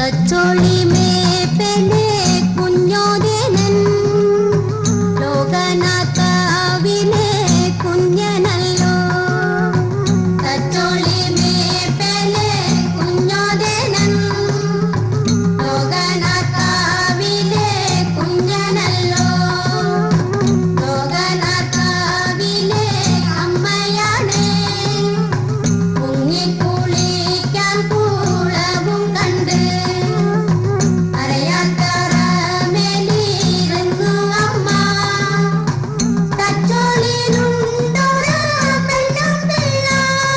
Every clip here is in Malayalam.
തച്ചോളി മേപ്പനെ കുഞ്ഞോദേനൻ ലോകനാഥാവിനെ കുഞ്ഞനല്ലോ തച്ചോളി മേപ്പനെ കുഞ്ഞോദേനൻ ലോകനാഥാവിലെ കുഞ്ഞനല്ലോ ലോകനാഥാവിലെ അമ്മയാണ് മുങ്ങിക്കുളിക്കാൻ കൂളവും കണ്ട് അരയാത്തറമേലിരുന്നു അമ്മ തച്ചോളിലുണ്ടൊരു പെണ്ണും പിള്ള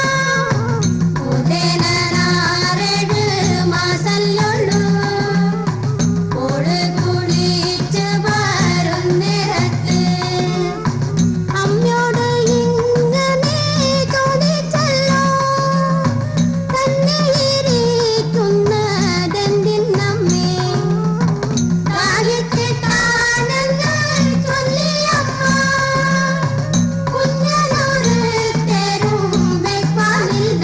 ഉദയനാറേഴ് മാസല്ലുള്ളൂ ഓട് കുളിച്ച് വരുന്നിടത്ത് അമ്മയോട് ഇങ്ങനെ ചോദിച്ചല്ലോ തന്നെ ഇരിക്കുന്നതെന്തിനമ്മേ ദാഹിച്ചിട്ടാണെന്ന് ചൊല്ലിയമ്മ കുഞ്ഞനൊരു തരും വെപ്പാനില്ല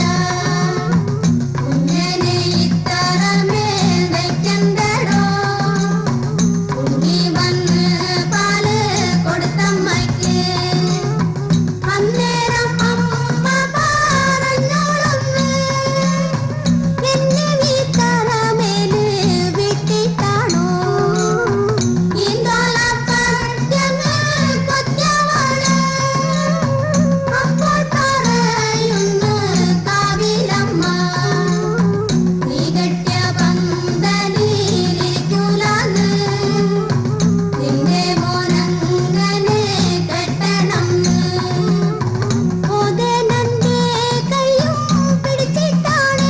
കുഞ്ഞനെ ഇത്തറമേൽ വെക്കണ്ടടോ കുഞ്ഞി വന്ന് പാല് കൊടുത്തമ്മയ്ക്ക് അന്നേരം അമ്മ പറഞ്ഞോളൊന്ന് എന്നെ ഈ തറമേല് വിട്ടിട്ടാണോ ഇന്നോള പദ്യമേ കൊച്ചവള് അപ്പോൾ പറയുന്നു കാവിലമ്മ നീ കെട്ടിയ പന്തലിരിക്കൂലാന്ന് നിന്റെ മോനങ്ങനെ കെട്ടണമെന്ന് ഉദയനന്റെ കയ്യും പിടിച്ചിട്ടാണ്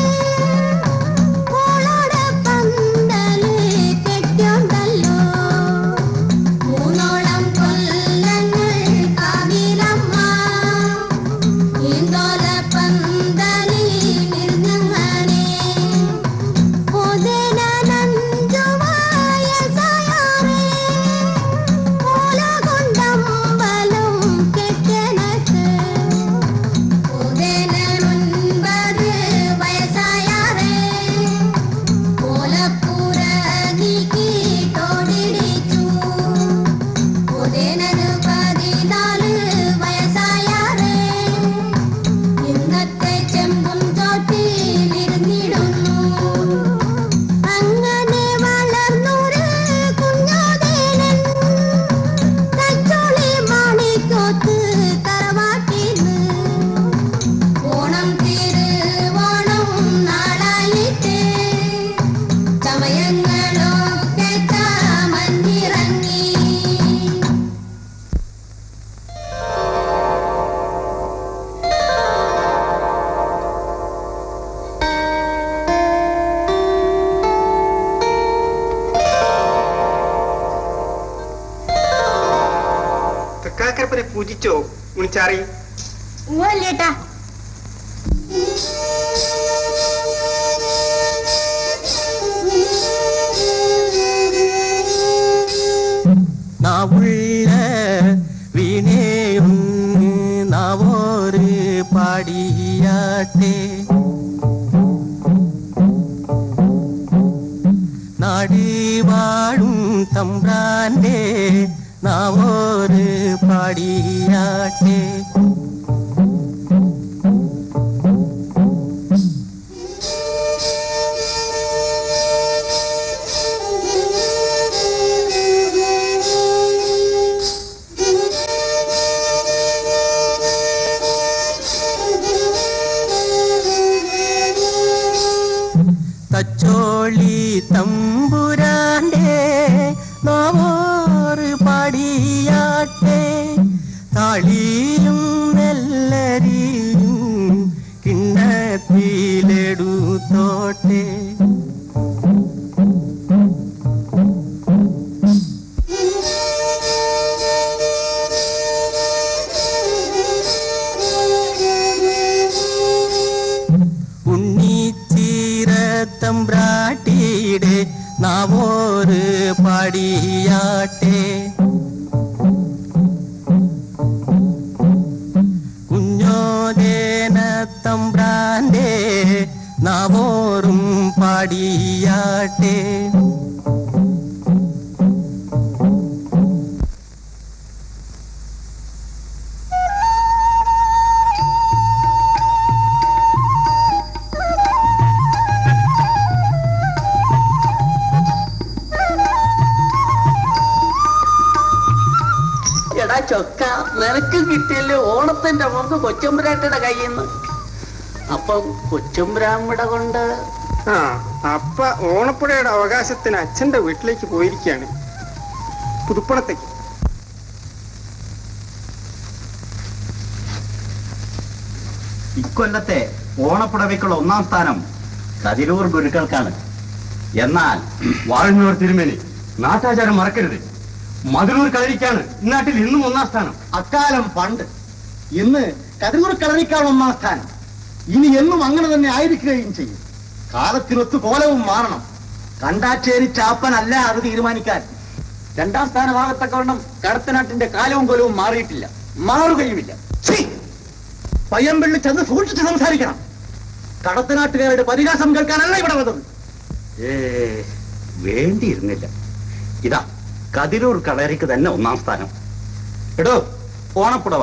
ഓളോടെ പന്തല് കെട്ടിയുണ്ടല്ലോ മൂന്നോളം കൊല്ലങ്ങൾ കാവിലമ്മ ഈന്തോല പന്തലിരുന്നങ്ങനെ ഉദയനഞ്ചു വയസ്സായാറേ ഓല കൊണ്ടമ്പലം കെട്ടിനക്ക് ഉദയനൊൻപത് വയസ്സായാറേ ഓലപ്പുര നീക്കി തോടിടിച്ചു ഉദയനന് പതിനാല് വയസ്സായാറേ ഇന്നത്തെ ചെമ്പും തോട്ടിലിരുന്നിടുന്നു അങ്ങനെ വളർന്നൊരു കുഞ്ഞോദേനൻ തച്ചോളി മാണിക്കോത്ത് തറവാട്ടിന്ന് ഓണം തിരുവോണം നാളായിട്ട് ചമയങ്ങളൊക്കെ ചമഞ്ഞിറങ്ങി തൃക്കാക്കരപ്പനെ പൂജിച്ചോ ഉണിച്ചാറി ഓല്ലേട്ടാ നാവുള്ള വീണേയൊന്ന് നാവോറ് പാടിയാട്ടെ നാട് വാഴും തമ്പ്രാന്റെ നാവോറ് പാടിയാട്ടെ തച്ചോളി തമ്പുരാന്റെ നാവോറ് പാടിയാട്ടെ താളിയും നെല്ലരിയും കിണ്ണത്തിലെടുത്തോട്ടെ ഉണ്ണിച്ചീരത്തമ്പ്രാട്ടിയുടെ നാവോറ് പാടിയാട്ടെ കുഞ്ഞോദേന തമ്പ്രാന്റെ നാവോറും പാടിയാട്ടെ എടാ ചൊക്ക നിനക്ക് കിട്ടിയല്ലേ ഓണത്തിന്റെ മുമ്പ് കൊച്ചുമ്പുരാട്ടിയുടെ കയ്യിൽ നിന്ന് അപ്പം കൊച്ചുമ്പുരാമിട കൊണ്ട് ആ അപ്പ ഓണപ്പുഴയുടെ അവകാശത്തിന് അച്ഛന്റെ വീട്ടിലേക്ക് പോയിരിക്കുകയാണ് പുതുപ്പണത്തേക്ക് ഇക്കൊല്ലത്തെ ഓണപ്പുടവയ്ക്കുള്ള ഒന്നാം സ്ഥാനം കതിരൂർ ഗുരുക്കൾക്കാണ് എന്നാൽ വാഴന്നൂർ തിരുമേനി നാട്ടാചാരം മറക്കരുത് മധുരൂർ കളരിക്കാണ് ഇന്നാട്ടിൽ ഇന്നും ഒന്നാം സ്ഥാനം അക്കാലം പണ്ട് ഇന്ന് കതിരൂർ കളരിക്കാണ് ഒന്നാം സ്ഥാനം ഇനി എന്നും അങ്ങനെ തന്നെ ആയിരിക്കുകയും ചെയ്യും കാലത്തിനൊത്ത് കോലവും മാറണം കണ്ടാച്ചേരി ചാപ്പനല്ല അത് തീരുമാനിക്കാൻ രണ്ടാം സ്ഥാനമാകത്തക്കവണ്ണം കടത്തനാട്ടിന്റെ കാലവും കൊലവും മാറിയിട്ടില്ല മാറുകയുമില്ല ഛീ! പയ്യമ്പിള്ളി ചെന്ന് സൂക്ഷിച്ച് സംസാരിക്കണം കടത്തനാട്ടുകാരുടെ പരിഹാസം കേൾക്കാനല്ല ഇവിടെ വന്നത് ഏ വേണ്ടിയിരുന്നില്ല ഇതാ കതിരൂർ കളരിക്ക് തന്നെ ഒന്നാം സ്ഥാനം എടോ ഓണപ്പുടവ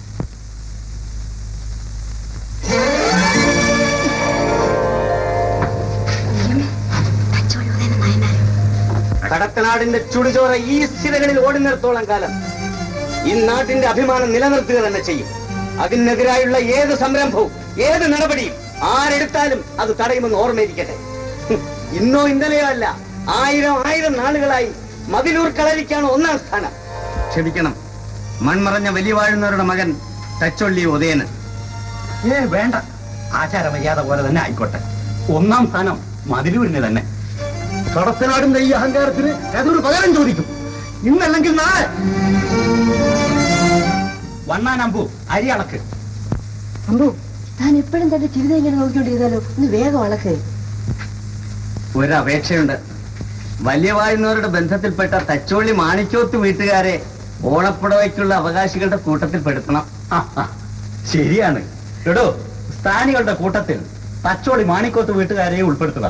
കടത്തനാടിന്റെ ചുടുചോറ ഈ സ്ഥിരകളിൽ ഓടുന്നിടത്തോളം കാലം ഈ നാട്ടിന്റെ അഭിമാനം നിലനിർത്തുക തന്നെ ചെയ്യും അതിനെതിരായുള്ള ഏത് സംരംഭവും ഏത് നടപടിയും ആരെടുത്താലും അത് തടയുമെന്ന് ഓർമ്മയിരിക്കട്ടെ ഹും, ഇന്നോ ഇന്നലെയോ അല്ല ആയിരം ആയിരം നാളുകളായി മതിലൂർ കളരിക്കാണ് ഒന്നാം സ്ഥാനം ക്ഷമിക്കണം മൺമറഞ്ഞ വലിയ വാഴുന്നവരുടെ മകൻ തച്ചൊള്ളി ഉദയന് ഏ വേണ്ട ആചാരമര്യാദ പോലെ തന്നെ ആയിക്കോട്ടെ ഒന്നാം സ്ഥാനം മതിലൂരിന് തന്നെ കടത്തനാടിന്റെ ഈ അഹങ്കാരത്തിന് കതിരൂർ പകരം ചോദിക്കും ഇന്നല്ലെങ്കിൽ നാളെ വണ്ണാനമ്പു അരി അളക്ക് അമ്പു താൻ എപ്പോഴും തന്റെ ജീവിതം ഇങ്ങനെ നോക്കിക്കൊണ്ടിരുന്നാലോ ഒന്ന് വേഗം അളക്ക് ഒരപേക്ഷയുണ്ട് വലിയ വാഴുന്നവരുടെ ബന്ധത്തിൽപ്പെട്ട തച്ചോളി മാണിക്കോത്ത് വീട്ടുകാരെ ഓണപ്പുടവയ്ക്കുള്ള അവകാശികളുടെ കൂട്ടത്തിൽ പെടുത്തണം ആ, ആ, ശരിയാണ് എടോ സ്ഥാനികളുടെ കൂട്ടത്തിൽ തച്ചോളി മാണിക്കോത്ത് വീട്ടുകാരെ ഉൾപ്പെടുത്തുക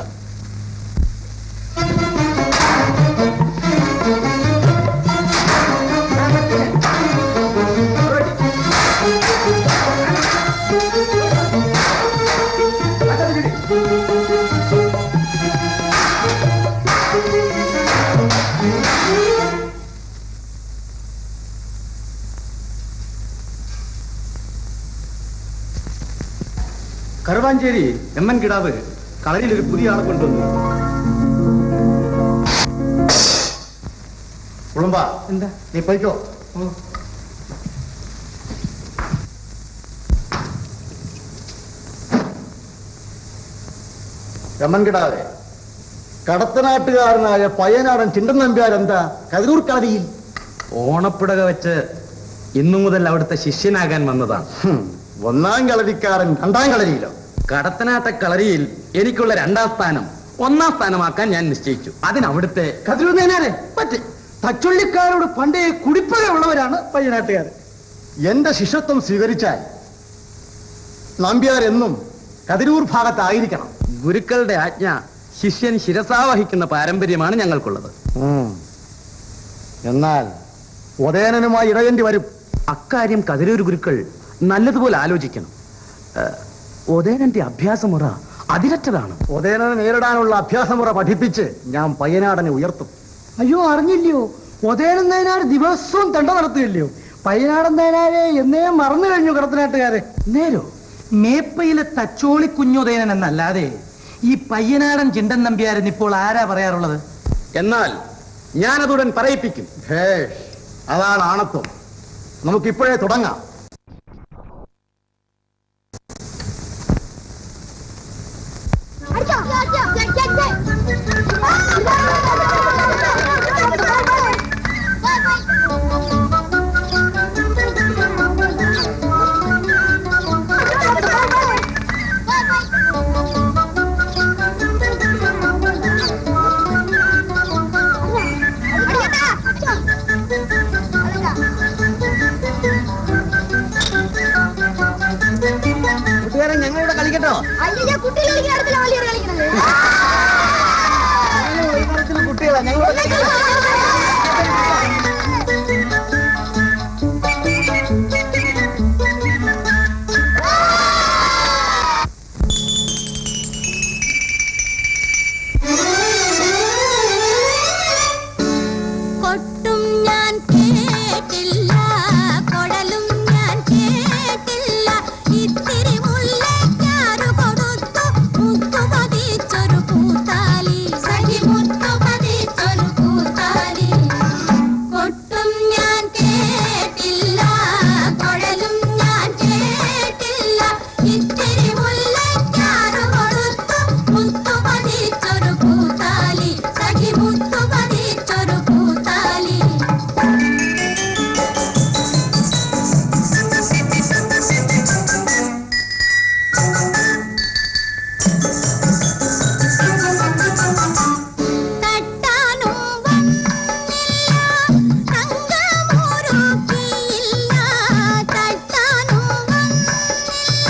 കറുവാഞ്ചേരി എം എൻ കിടാവ് കളരിയിൽ ഒരു പുതിയ ആളെ കൊണ്ടുവന്നു കുളമ്പ എന്താ നീ പോയിക്കോ രമൻ കിടാവെ കടത്തനാട്ടുകാരനായ പയ്യനാടൻ ചിണ്ടൻ നമ്പ്യാർ എന്താ കതിരൂർ കളരിയിൽ ഓണപ്പുടക വെച്ച് ഇന്നു മുതൽ അവിടുത്തെ ശിഷ്യനാകാൻ വന്നതാണ് ഹും, ഒന്നാം കളരിക്കാരൻ രണ്ടാം കളരിയിലോ കടത്തനാട്ട കളരിയിൽ എനിക്കുള്ള രണ്ടാം സ്ഥാനം ഒന്നാം സ്ഥാനമാക്കാൻ ഞാൻ നിശ്ചയിച്ചു അതിനവിടുത്തെ കതിരൂർ നേനാരെ പറ്റി തച്ചുള്ളിക്കാരോട് പണ്ടേ കുടിപ്പകയുള്ളവരാണ് പയ്യനാട്ടുകാർ എന്റെ ശിഷ്യത്വം സ്വീകരിച്ചാൽ നമ്പ്യാർ എന്നും കതിരൂർ ഭാഗത്തായിരിക്കണം ഗുരുക്കളുടെ ആജ്ഞ ശിഷ്യൻ ശിരസാവഹിക്കുന്ന പാരമ്പര്യമാണ് ഞങ്ങൾക്കുള്ളത് എന്നാൽ ഉദയനനുമായി ഇടയേണ്ടി വരും അക്കാര്യം കതിരൂർ ഗുരുക്കൾ നല്ലതുപോലെ ആലോചിക്കണം ഏഹ്, ഉദയനന്റെ അഭ്യാസമുറ അതിരറ്റതാണ് ഉദയനനെ നേരിടാനുള്ള അഭ്യാസമുറ പഠിപ്പിച്ച് ഞാൻ പയ്യനാടനെ ഉയർത്തും അയ്യോ അറിഞ്ഞില്ലയോ ഉദയനൻ നയനാർ ദിവസവും തണ്ട നടത്തുകയില്ലയോ പയ്യനാടൻ നയനാരെ എന്നേ മറന്നു കഴിഞ്ഞു കടത്തനാട്ടുകാരെ നേരോ മേപ്പയിലെ തച്ചോളി കുഞ്ഞുദയനൻ എന്നല്ലാതെ ഈ പയ്യനാടൻ ചിണ്ടൻ നമ്പ്യാരൻ ഇപ്പോൾ ആരാ പറയാറുള്ളത് എന്നാൽ ഞാനതുടൻ പറയിപ്പിക്കും ഭേഷ് അതാണ് ആണത്വം നമുക്കിപ്പോഴേ തുടങ്ങാം അടിക്കട്ടാ ഞാൻ കുട്ടികൾ കളിക്കുന്ന ഇടത്തിലാ വലിയ കളിക്കുന്നത് കുട്ടികളാ ഞങ്ങൾ കൊട്ടും ഞാൻ കേട്ടില്ല കൊടലും ഞാൻ കേട്ടില്ല ഇത്തിരി മുല്ലയ്ക്കാരു കൊടുത്തു മുത്തു പതിച്ചൊരു പൂത്താലി സഖി മുത്തു പതിച്ചൊരു പൂത്താലി കൊട്ടും ഞാൻ കേട്ടില്ല കൊടലും ഞാൻ കേട്ടില്ല ഇത്തിരി മുല്ലയ്ക്കാരു കൊടുത്തു മുത്തു പതിച്ചൊരു പൂത്താലി സഖി മുത്തു പതിച്ചൊരു പൂത്താലി തട്ടാനും വന്നില്ല തങ്കമൊരുക്കിയില്ല തട്ടാനും വന്നില്ല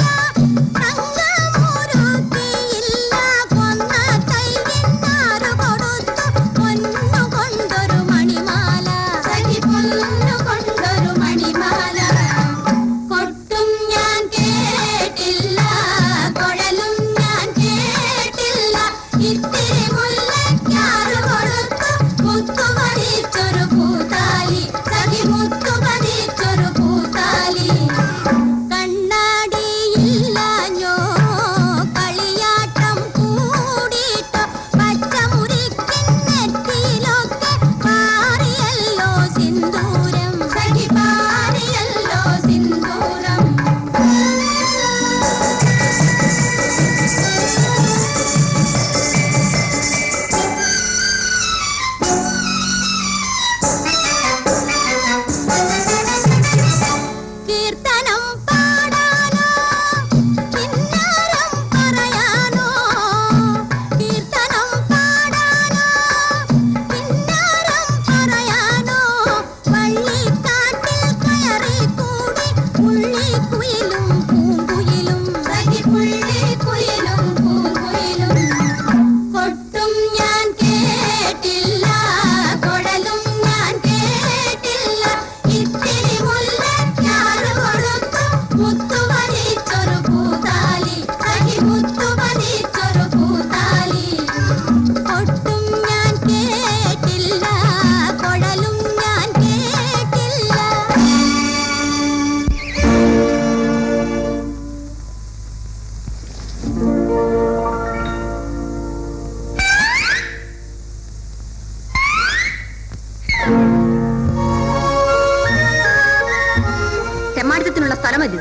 തങ്കമൊരുക്കിയില്ല കൊന്ന കൈവിന്നാറ് കൊടുത്തു പൊന്നു കൊണ്ടൊരു മണിമാല സഖി പൊന്നു കൊണ്ടൊരു മണിമാല കൊട്ടും ഞാൻ കേട്ടില്ല കൊഴലും ഞാൻ കേട്ടില്ല ഇത്തിരി മുല്ലയ്ക്കാറ് കൊടുത്തു മുത്തു പതിച്ചൊരു പൂത്താലി സഖി മുത്തു പതിച്ചൊരു പൂത്താലി കണ്ണാടിയില്ലാഞ്ഞോ കളിയാട്ടം കൂടിയിട്ടോ പച്ചമുറിക്കിൻ നെറ്റിയിലൊക്കെ പാറിയല്ലോ സിന്ദൂരം സഖി പാറിയല്ലോ സിന്ദൂരം കീർത്തനം പാടാനോ കിന്നാരം പറയാനോ കീർത്തനം പാടാനോ കിന്നാരം പറയാനോ വള്ളിക്കാട്ടിൽ കയറി കൂടി പുള്ളിക്കുയിലും പൂങ്കുയിലും സഖി പുള്ളിക്കുയിലും പൂങ്കുയിലും കൊട്ടും ഞാൻ കേട്ടില്ല കൊടലും ഞാൻ കേട്ടില്ല ഇത്തിരി മുല്ലയ്ക്കാറ് കൊടുത്തു മുത്തു പതിച്ചൊരു പൂതാലി സഖി മുത്തു പതിച്ചൊരു പൂതാലി കൊട്ടും ഞാൻ കേട്ടില്ല കൊടലും ഞാൻ കേട്ടില്ല തെമ്മാടിത്തത്തിനുള്ള സ്ഥലമത്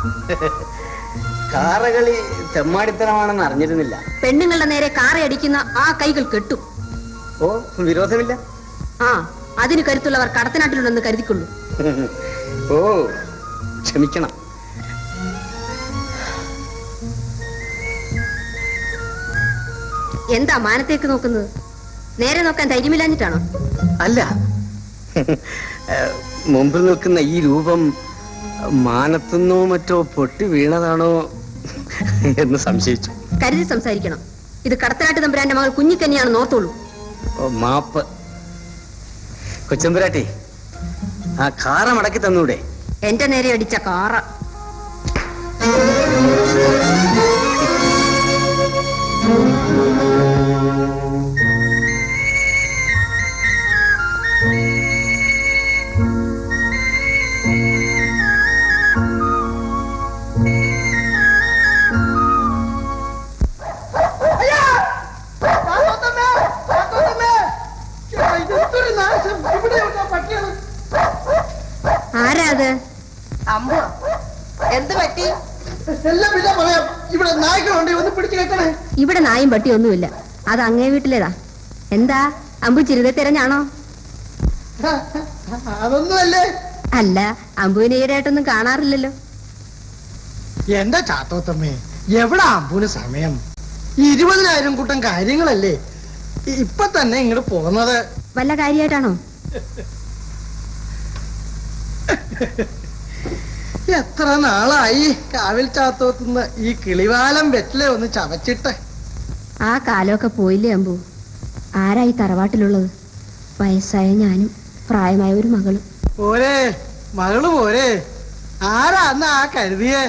കാറകളി തെമ്മാടിത്തരമാണെന്ന് അറിഞ്ഞിരുന്നില്ല പെണ്ണുങ്ങളുടെ നേരെ കാറയടിക്കുന്ന ആ കൈകൾ കെട്ടും ഓ വിരോധമില്ല ആ അതിന് കരുത്തുള്ളവർ കടത്തനാട്ടിലുണ്ടെന്ന് കരുതിക്കൊള്ളൂ ഓ ക്ഷമിക്കണം എന്താ മാനത്തേക്ക് നോക്കുന്നത് നേരെ നോക്കാൻ ധൈര്യമില്ലാഞ്ഞിട്ടാണോ അല്ല ഏഹ്, മുമ്പിൽ നിൽക്കുന്ന ഈ രൂപം മാനത്തുനിന്നോ മറ്റോ പൊട്ടി വീണതാണോ എന്ന് സംശയിച്ചു കരുതി സംസാരിക്കണം ഇത് കടത്തനാട്ട് തമ്പുരാന്റെ മകൾ കുഞ്ഞിക്കന്നെയാണെന്ന് ഓർത്തോളൂ ഓ മാപ്പ് കൊച്ചമ്പുരാട്ടി ആ കാറ മടക്കി തന്നൂടെ എന്റെ നേരെ അടിച്ച കാറ ആരാ അത് അമ്പോ എന്ത് പറ്റി എല്ലാം പിന്നെ പറയാം ഇവിടെ നായ്ക്കളുണ്ട് ഒന്ന് പിടിച്ചു കേൾക്കണേ ഇവിടെ നായും പട്ടി ഒന്നുമില്ല അത് അങ്ങേ വീട്ടിലേതാ എന്താ അമ്പു ചിരുതെ തിരഞ്ഞാണോ അതൊന്നുമല്ലേ അല്ല അമ്പുവിനെ ഈടായിട്ടൊന്നും കാണാറില്ലല്ലോ എന്റെ ചാത്തോത്തമ്മേ എവിടെ അമ്പൂന് സമയം ഈ ഇരുപതിനായിരം കൂട്ടം കാര്യങ്ങളല്ലേ ഇപ്പൊ തന്നെ ഇങ്ങോട്ട് പോകുന്നത് വല്ല കാര്യമായിട്ടാണോ എത്ര നാളായി കാവിൽ ചാത്തോത്തുനിന്ന് ഈ കിളിവാലം വെറ്റിലെ ഒന്ന് ചവച്ചിട്ട് ആ കാലമൊക്കെ പോയില്ലേ അമ്പു ആരായി തറവാട്ടിലുള്ളത് വയസ്സായ ഞാനും പ്രായമായ ഒരു മകളും പോരെ മകള് പോരെ ആരാ അന്ന് ആ കരുതിയേ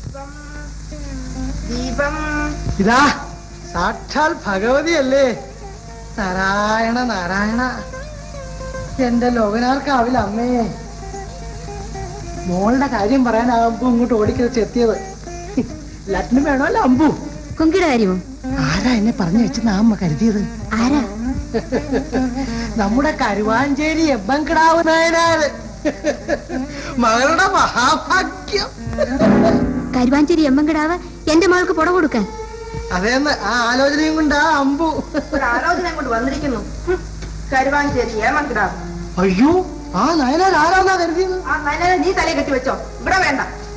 ഇതാ സാക്ഷാൽ ഭഗവതിയല്ലേ നാരായണ നാരായണ എന്റെ ലോകനാർക്കാവില്ല അമ്മേ മോളുടെ കാര്യം പറയാനാകുമ്പോ ഇങ്ങോട്ട് ഓടിക്കത് എത്തിയത് ലറ്റിനും വേണമല്ലോ അമ്പു കൊങ്കിയുടെ കാര്യമോ ആരാ എന്നെ പറഞ്ഞു വെച്ചെന്ന് ആ അമ്മ കരുതിയത് ആരാ നമ്മുടെ കരുവാഞ്ചേരി എബ്ബൻകിടാവ് നായനാര് മകളുടെ മഹാഭാഗ്യം കരുവാഞ്ചേരി എമ്മങ്കിടാവ് എന്റെ മകൾക്ക് പുട കൊടുക്കാൻ അതേന്ന് ആ ആലോചനയും കൊണ്ട് ആ അമ്പു ഒരു ആലോചന കൊണ്ട് വന്നിരിക്കുന്നു ഹും. കരുവാഞ്ചേരി ഏമക്കിടാവ് അയ്യോ ആ നയനാർ ആരാന്നാ കരുതിയത് ആ നയനെ നീ തലയെ കെട്ടി വെച്ചോ ഇവിടെ വേണ്ട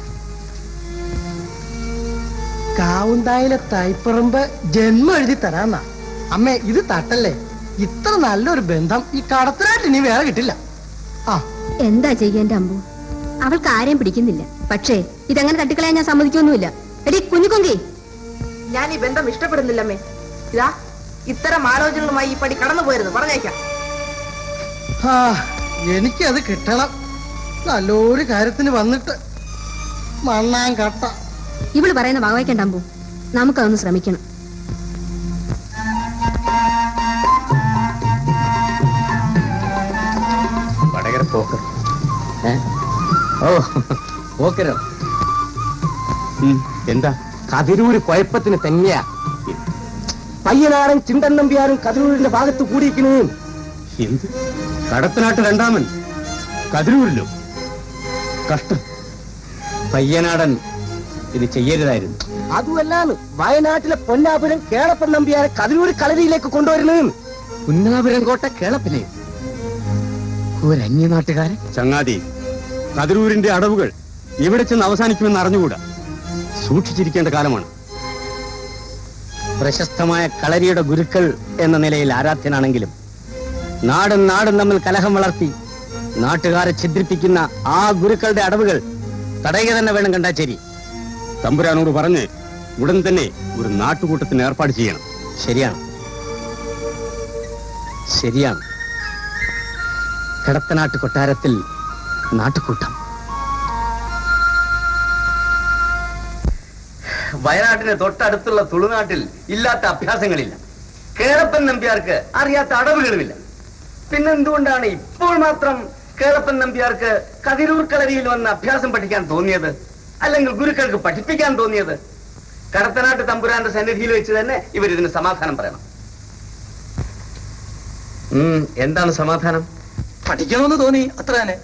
കാവുണ്ടായിലെ തൈപ്പറമ്പ് ജന്മം എഴുതി തരാന്നാ അമ്മേ ഇത് തട്ടല്ലേ ഇത്ര നല്ലൊരു ബന്ധം ഈ കടത്തിനായിട്ട് ഇനി വേറെ കിട്ടില്ല ആ എന്താ ചെയ്യ എന്റെ അമ്പു അവൾക്ക് ആരെയും പിടിക്കുന്നില്ല പക്ഷേ ഇതങ്ങനെ തട്ടിക്കളയാൻ ഞാൻ സമ്മതിക്കൊന്നുമില്ല എടി കുഞ്ഞുകൊങ്കി ഞാൻ ഈ ബന്ധം ഇഷ്ടപ്പെടുന്നില്ലമ്മേ ഇതാ ഇത്തരം ആലോചനകളുമായി ഈ പടി കടന്നു പോയിരുന്നു പറഞ്ഞേക്കാം ആ എനിക്കത് കിട്ടണം നല്ലൊരു കാര്യത്തിന് വന്നിട്ട് മണ്ണാൻ കട്ട ഇവള് പറയുന്ന വകവയ്ക്കണ്ട അമ്പു നമുക്കതൊന്ന് ശ്രമിക്കണം വടകര പോക്കർ ഏ? ഓ പോക്കരോ ഉം, എന്താ കതിരൂര് കുഴപ്പത്തിന് തന്നെയാ പയ്യനാടൻ ചിണ്ടൻ നമ്പിയാരും കതിരൂരിന്റെ ഭാഗത്ത് കൂടിയിരിക്കണേ എന്ത് കടത്തനാട്ട് രണ്ടാമൻ കതിരൂരിലോ കഷ്ടം പയ്യനാടൻ ഇത് ചെയ്യരുതായിരുന്നു അതുമല്ലാന്ന് വയനാട്ടിലെ പൊന്നാപുരം കേളപ്പൻ നമ്പിയാരെ കതിരൂർ കളരിയിലേക്ക് കൊണ്ടുവരുന്നേ പുന്നാപുരം കോട്ട കേളപ്പനെ ഒരു അന്യനാട്ടുകാരൻ ചങ്ങാതി കതിരൂരിന്റെ അടവുകൾ എവിടെ ചെന്ന് അവസാനിക്കുമെന്ന് അറിഞ്ഞുകൂടാ സൂക്ഷിച്ചിരിക്കേണ്ട കാലമാണ് പ്രശസ്തമായ കളരിയുടെ ഗുരുക്കൾ എന്ന നിലയിൽ ആരാധ്യനാണെങ്കിലും നാടും നാടും തമ്മിൽ കലഹം വളർത്തി നാട്ടുകാരെ ഛിദ്രിപ്പിക്കുന്ന ആ ഗുരുക്കളുടെ അടവുകൾ തടയുക തന്നെ വേണം കണ്ടാച്ചേരി തമ്പുരാനോട് പറഞ്ഞ് ഉടൻ തന്നെ ഒരു നാട്ടുകൂട്ടത്തിന് ഏർപ്പാട് ചെയ്യണം ശരിയാണ് ശരിയാണ് കടത്തനാട്ട് കൊട്ടാരത്തിൽ നാട്ടുകൂട്ടം വയനാട്ടിന് തൊട്ടടുത്തുള്ള തുളുനാട്ടിൽ ഇല്ലാത്ത അഭ്യാസങ്ങളില്ല കേളപ്പൻ നമ്പ്യാർക്ക് അറിയാത്ത അടവുകളുമില്ല പിന്നെന്തുകൊണ്ടാണ് ഇപ്പോൾ മാത്രം കേളപ്പൻ നമ്പ്യാർക്ക് കതിരൂർ കളരിയിൽ വന്ന് അഭ്യാസം പഠിക്കാൻ തോന്നിയത് അല്ലെങ്കിൽ ഗുരുക്കൾക്ക് പഠിപ്പിക്കാൻ തോന്നിയത് കടത്തനാട്ട് തമ്പുരാന്റെ സന്നിധിയിൽ വെച്ച് തന്നെ ഇവർ ഇതിന് സമാധാനം പറയണം ഉം, എന്താണ് സമാധാനം പഠിക്കണമെന്ന് തോന്നി അത്ര തന്നെ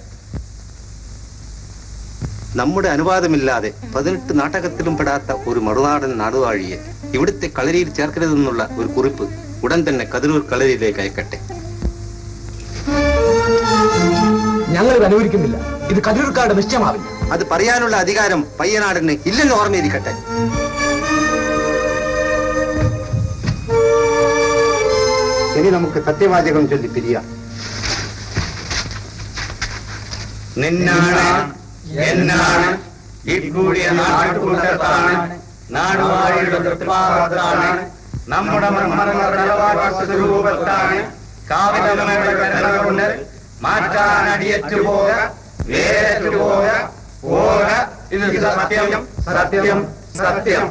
നമ്മുടെ അനുവാദമില്ലാതെ പതിനെട്ട് നാടകത്തിലും പെടാത്ത ഒരു മറുനാടൻ നാടുവാഴിയെ ഇവിടുത്തെ കളരിയിൽ ചേർക്കരുതെന്നുള്ള ഒരു കുറിപ്പ് ഉടൻ തന്നെ കതിരൂർ കളരിയിലേക്ക് അയക്കട്ടെ ഞങ്ങൾ ഇത് അനുവദിക്കുന്നില്ല ഇത് കതിരൂർക്കാരുടെ നിശ്ചയമാവില്ല അത് പറയാനുള്ള അധികാരം പയ്യനാടിന് ഇല്ലെന്ന് ഓർമ്മയിരിക്കട്ടെ ഇനി നമുക്ക് സത്യവാചകം ചൊല്ലി പിരിയാം നിന്നാണ് എന്നാണ് ഇക്കൂടിയ നാട്ടുകൂട്ടത്താണ് നാടുവാഴിയുടെ തൃപ്പാദത്താണ് നമ്മുടെ മർമ്മങ്ങളുടെ സ്വരൂപത്താണ് കാവിലമ്മയുടെ കരുണ കൊണ്ട് മാറ്റാൻ അടിയറ്റു പോക വേരറ്റു പോക പോക ഇത് സത്യം സത്യം സത്യം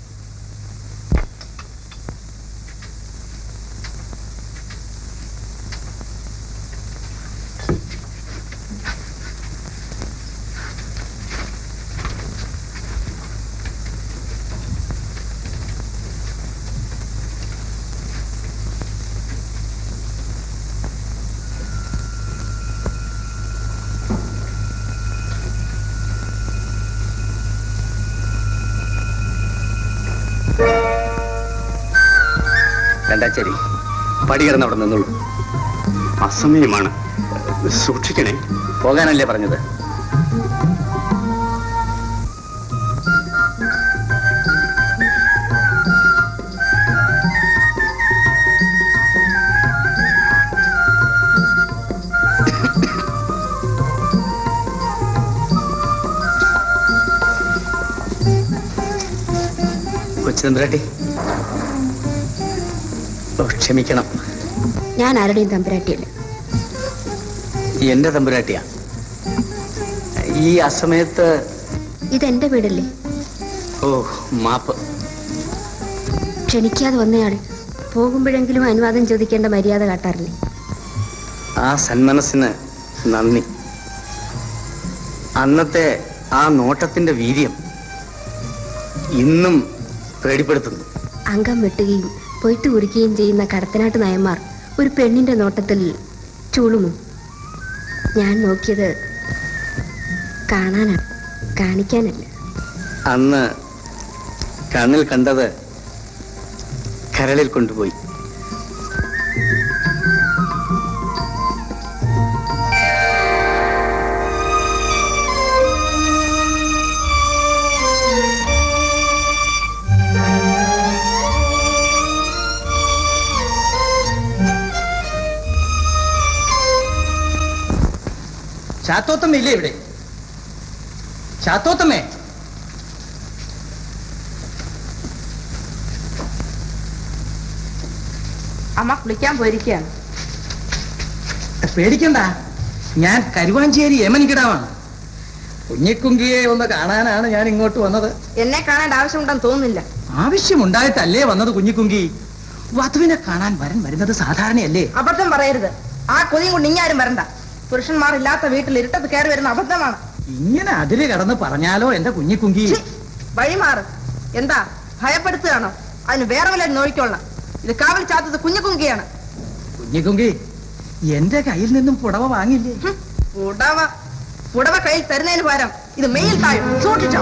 രണ്ടാച്ചേരി പടികടന്ന് അവിടെ നിന്നുള്ളൂ അസമയമാണ് സൂക്ഷിക്കണേ പോകാനല്ലേ പറഞ്ഞത് ചന്ദ്രട്ടി ഓ, ക്ഷമിക്കണം ഞാൻ ആരുടെയും തമ്പുരാട്ടിയല്ല എന്റെ തമ്പുരാട്ടിയാ ഈ അസമയത്ത് ഇതെന്റെ വീടല്ലേ ഓ മാപ്പ് ക്ഷണിക്കാതെ വന്നയാൾ പോകുമ്പോഴെങ്കിലും അനുവാദം ചോദിക്കേണ്ട മര്യാദ കാട്ടാറില്ലേ ആ സന്മനസ്സിന് നന്ദി അന്നത്തെ ആ നോട്ടത്തിന്റെ വീര്യം ഇന്നും പേടിപ്പെടുത്തുന്നു അംഗം വെട്ടുകയും പൊയ്ത്തു കുറിക്കുകയും ചെയ്യുന്ന കടത്തനാട്ട് നയന്മാർ ഒരു പെണ്ണിന്റെ നോട്ടത്തിൽ ചൂളുമോ ഞാൻ നോക്കിയത് കാണാനാണ് കാണിക്കാനല്ല അന്ന് കണ്ണിൽ കണ്ടത് കരളിൽ കൊണ്ടുപോയി ചാത്തോത്തമ്മ ഇല്ലേ ഇവിടെ ചാത്തോത്തമ്മേ അമ്മ കുളിക്കാൻ പോയിരിക്കുകയാണ് പേടിക്കണ്ട ഞാൻ കരുവാഞ്ചേരി യമനിക്കിടാവാണ് കുഞ്ഞിക്കുങ്കിയെ ഒന്ന് കാണാനാണ് ഞാൻ ഇങ്ങോട്ട് വന്നത് എന്നെ കാണേണ്ട ആവശ്യമുണ്ടെന്ന് തോന്നുന്നില്ല ആവശ്യമുണ്ടായിട്ടല്ലേ വന്നത് കുഞ്ഞിക്കുങ്കി വധുവിനെ കാണാൻ വരൻ വരുന്നത് സാധാരണയല്ലേ അബദ്ധം പറയരുത് ആ കൊതിയും കൊണ്ട് ഇങ്ങാരും വരണ്ട പുരുഷന്മാർ ഇല്ലാത്ത വീട്ടിൽ ഇരുട്ടത്ത് കയറി വരുന്ന അബദ്ധമാണ് ഇങ്ങനെ അതിര് കടന്ന് പറഞ്ഞാലോ എന്റെ കുഞ്ഞിക്കുങ്കി വഴിമാറ് എന്താ ഭയപ്പെടുത്തുകയാണോ അതിന് വേറെ വല്ല നോക്കിക്കൊള്ളണം ഇത് കാവൽ ചാത്തത് കുഞ്ഞുകുങ്കിയാണ് കുഞ്ഞിക്കുങ്കി എന്റെ കയ്യിൽ നിന്നും പുടവ വാങ്ങില്ലേ പുടവ പുടവ കയ്യിൽ തരുന്നതിന് പകരം ഇത് മെയിൽ താഴും സൂക്ഷിച്ചോ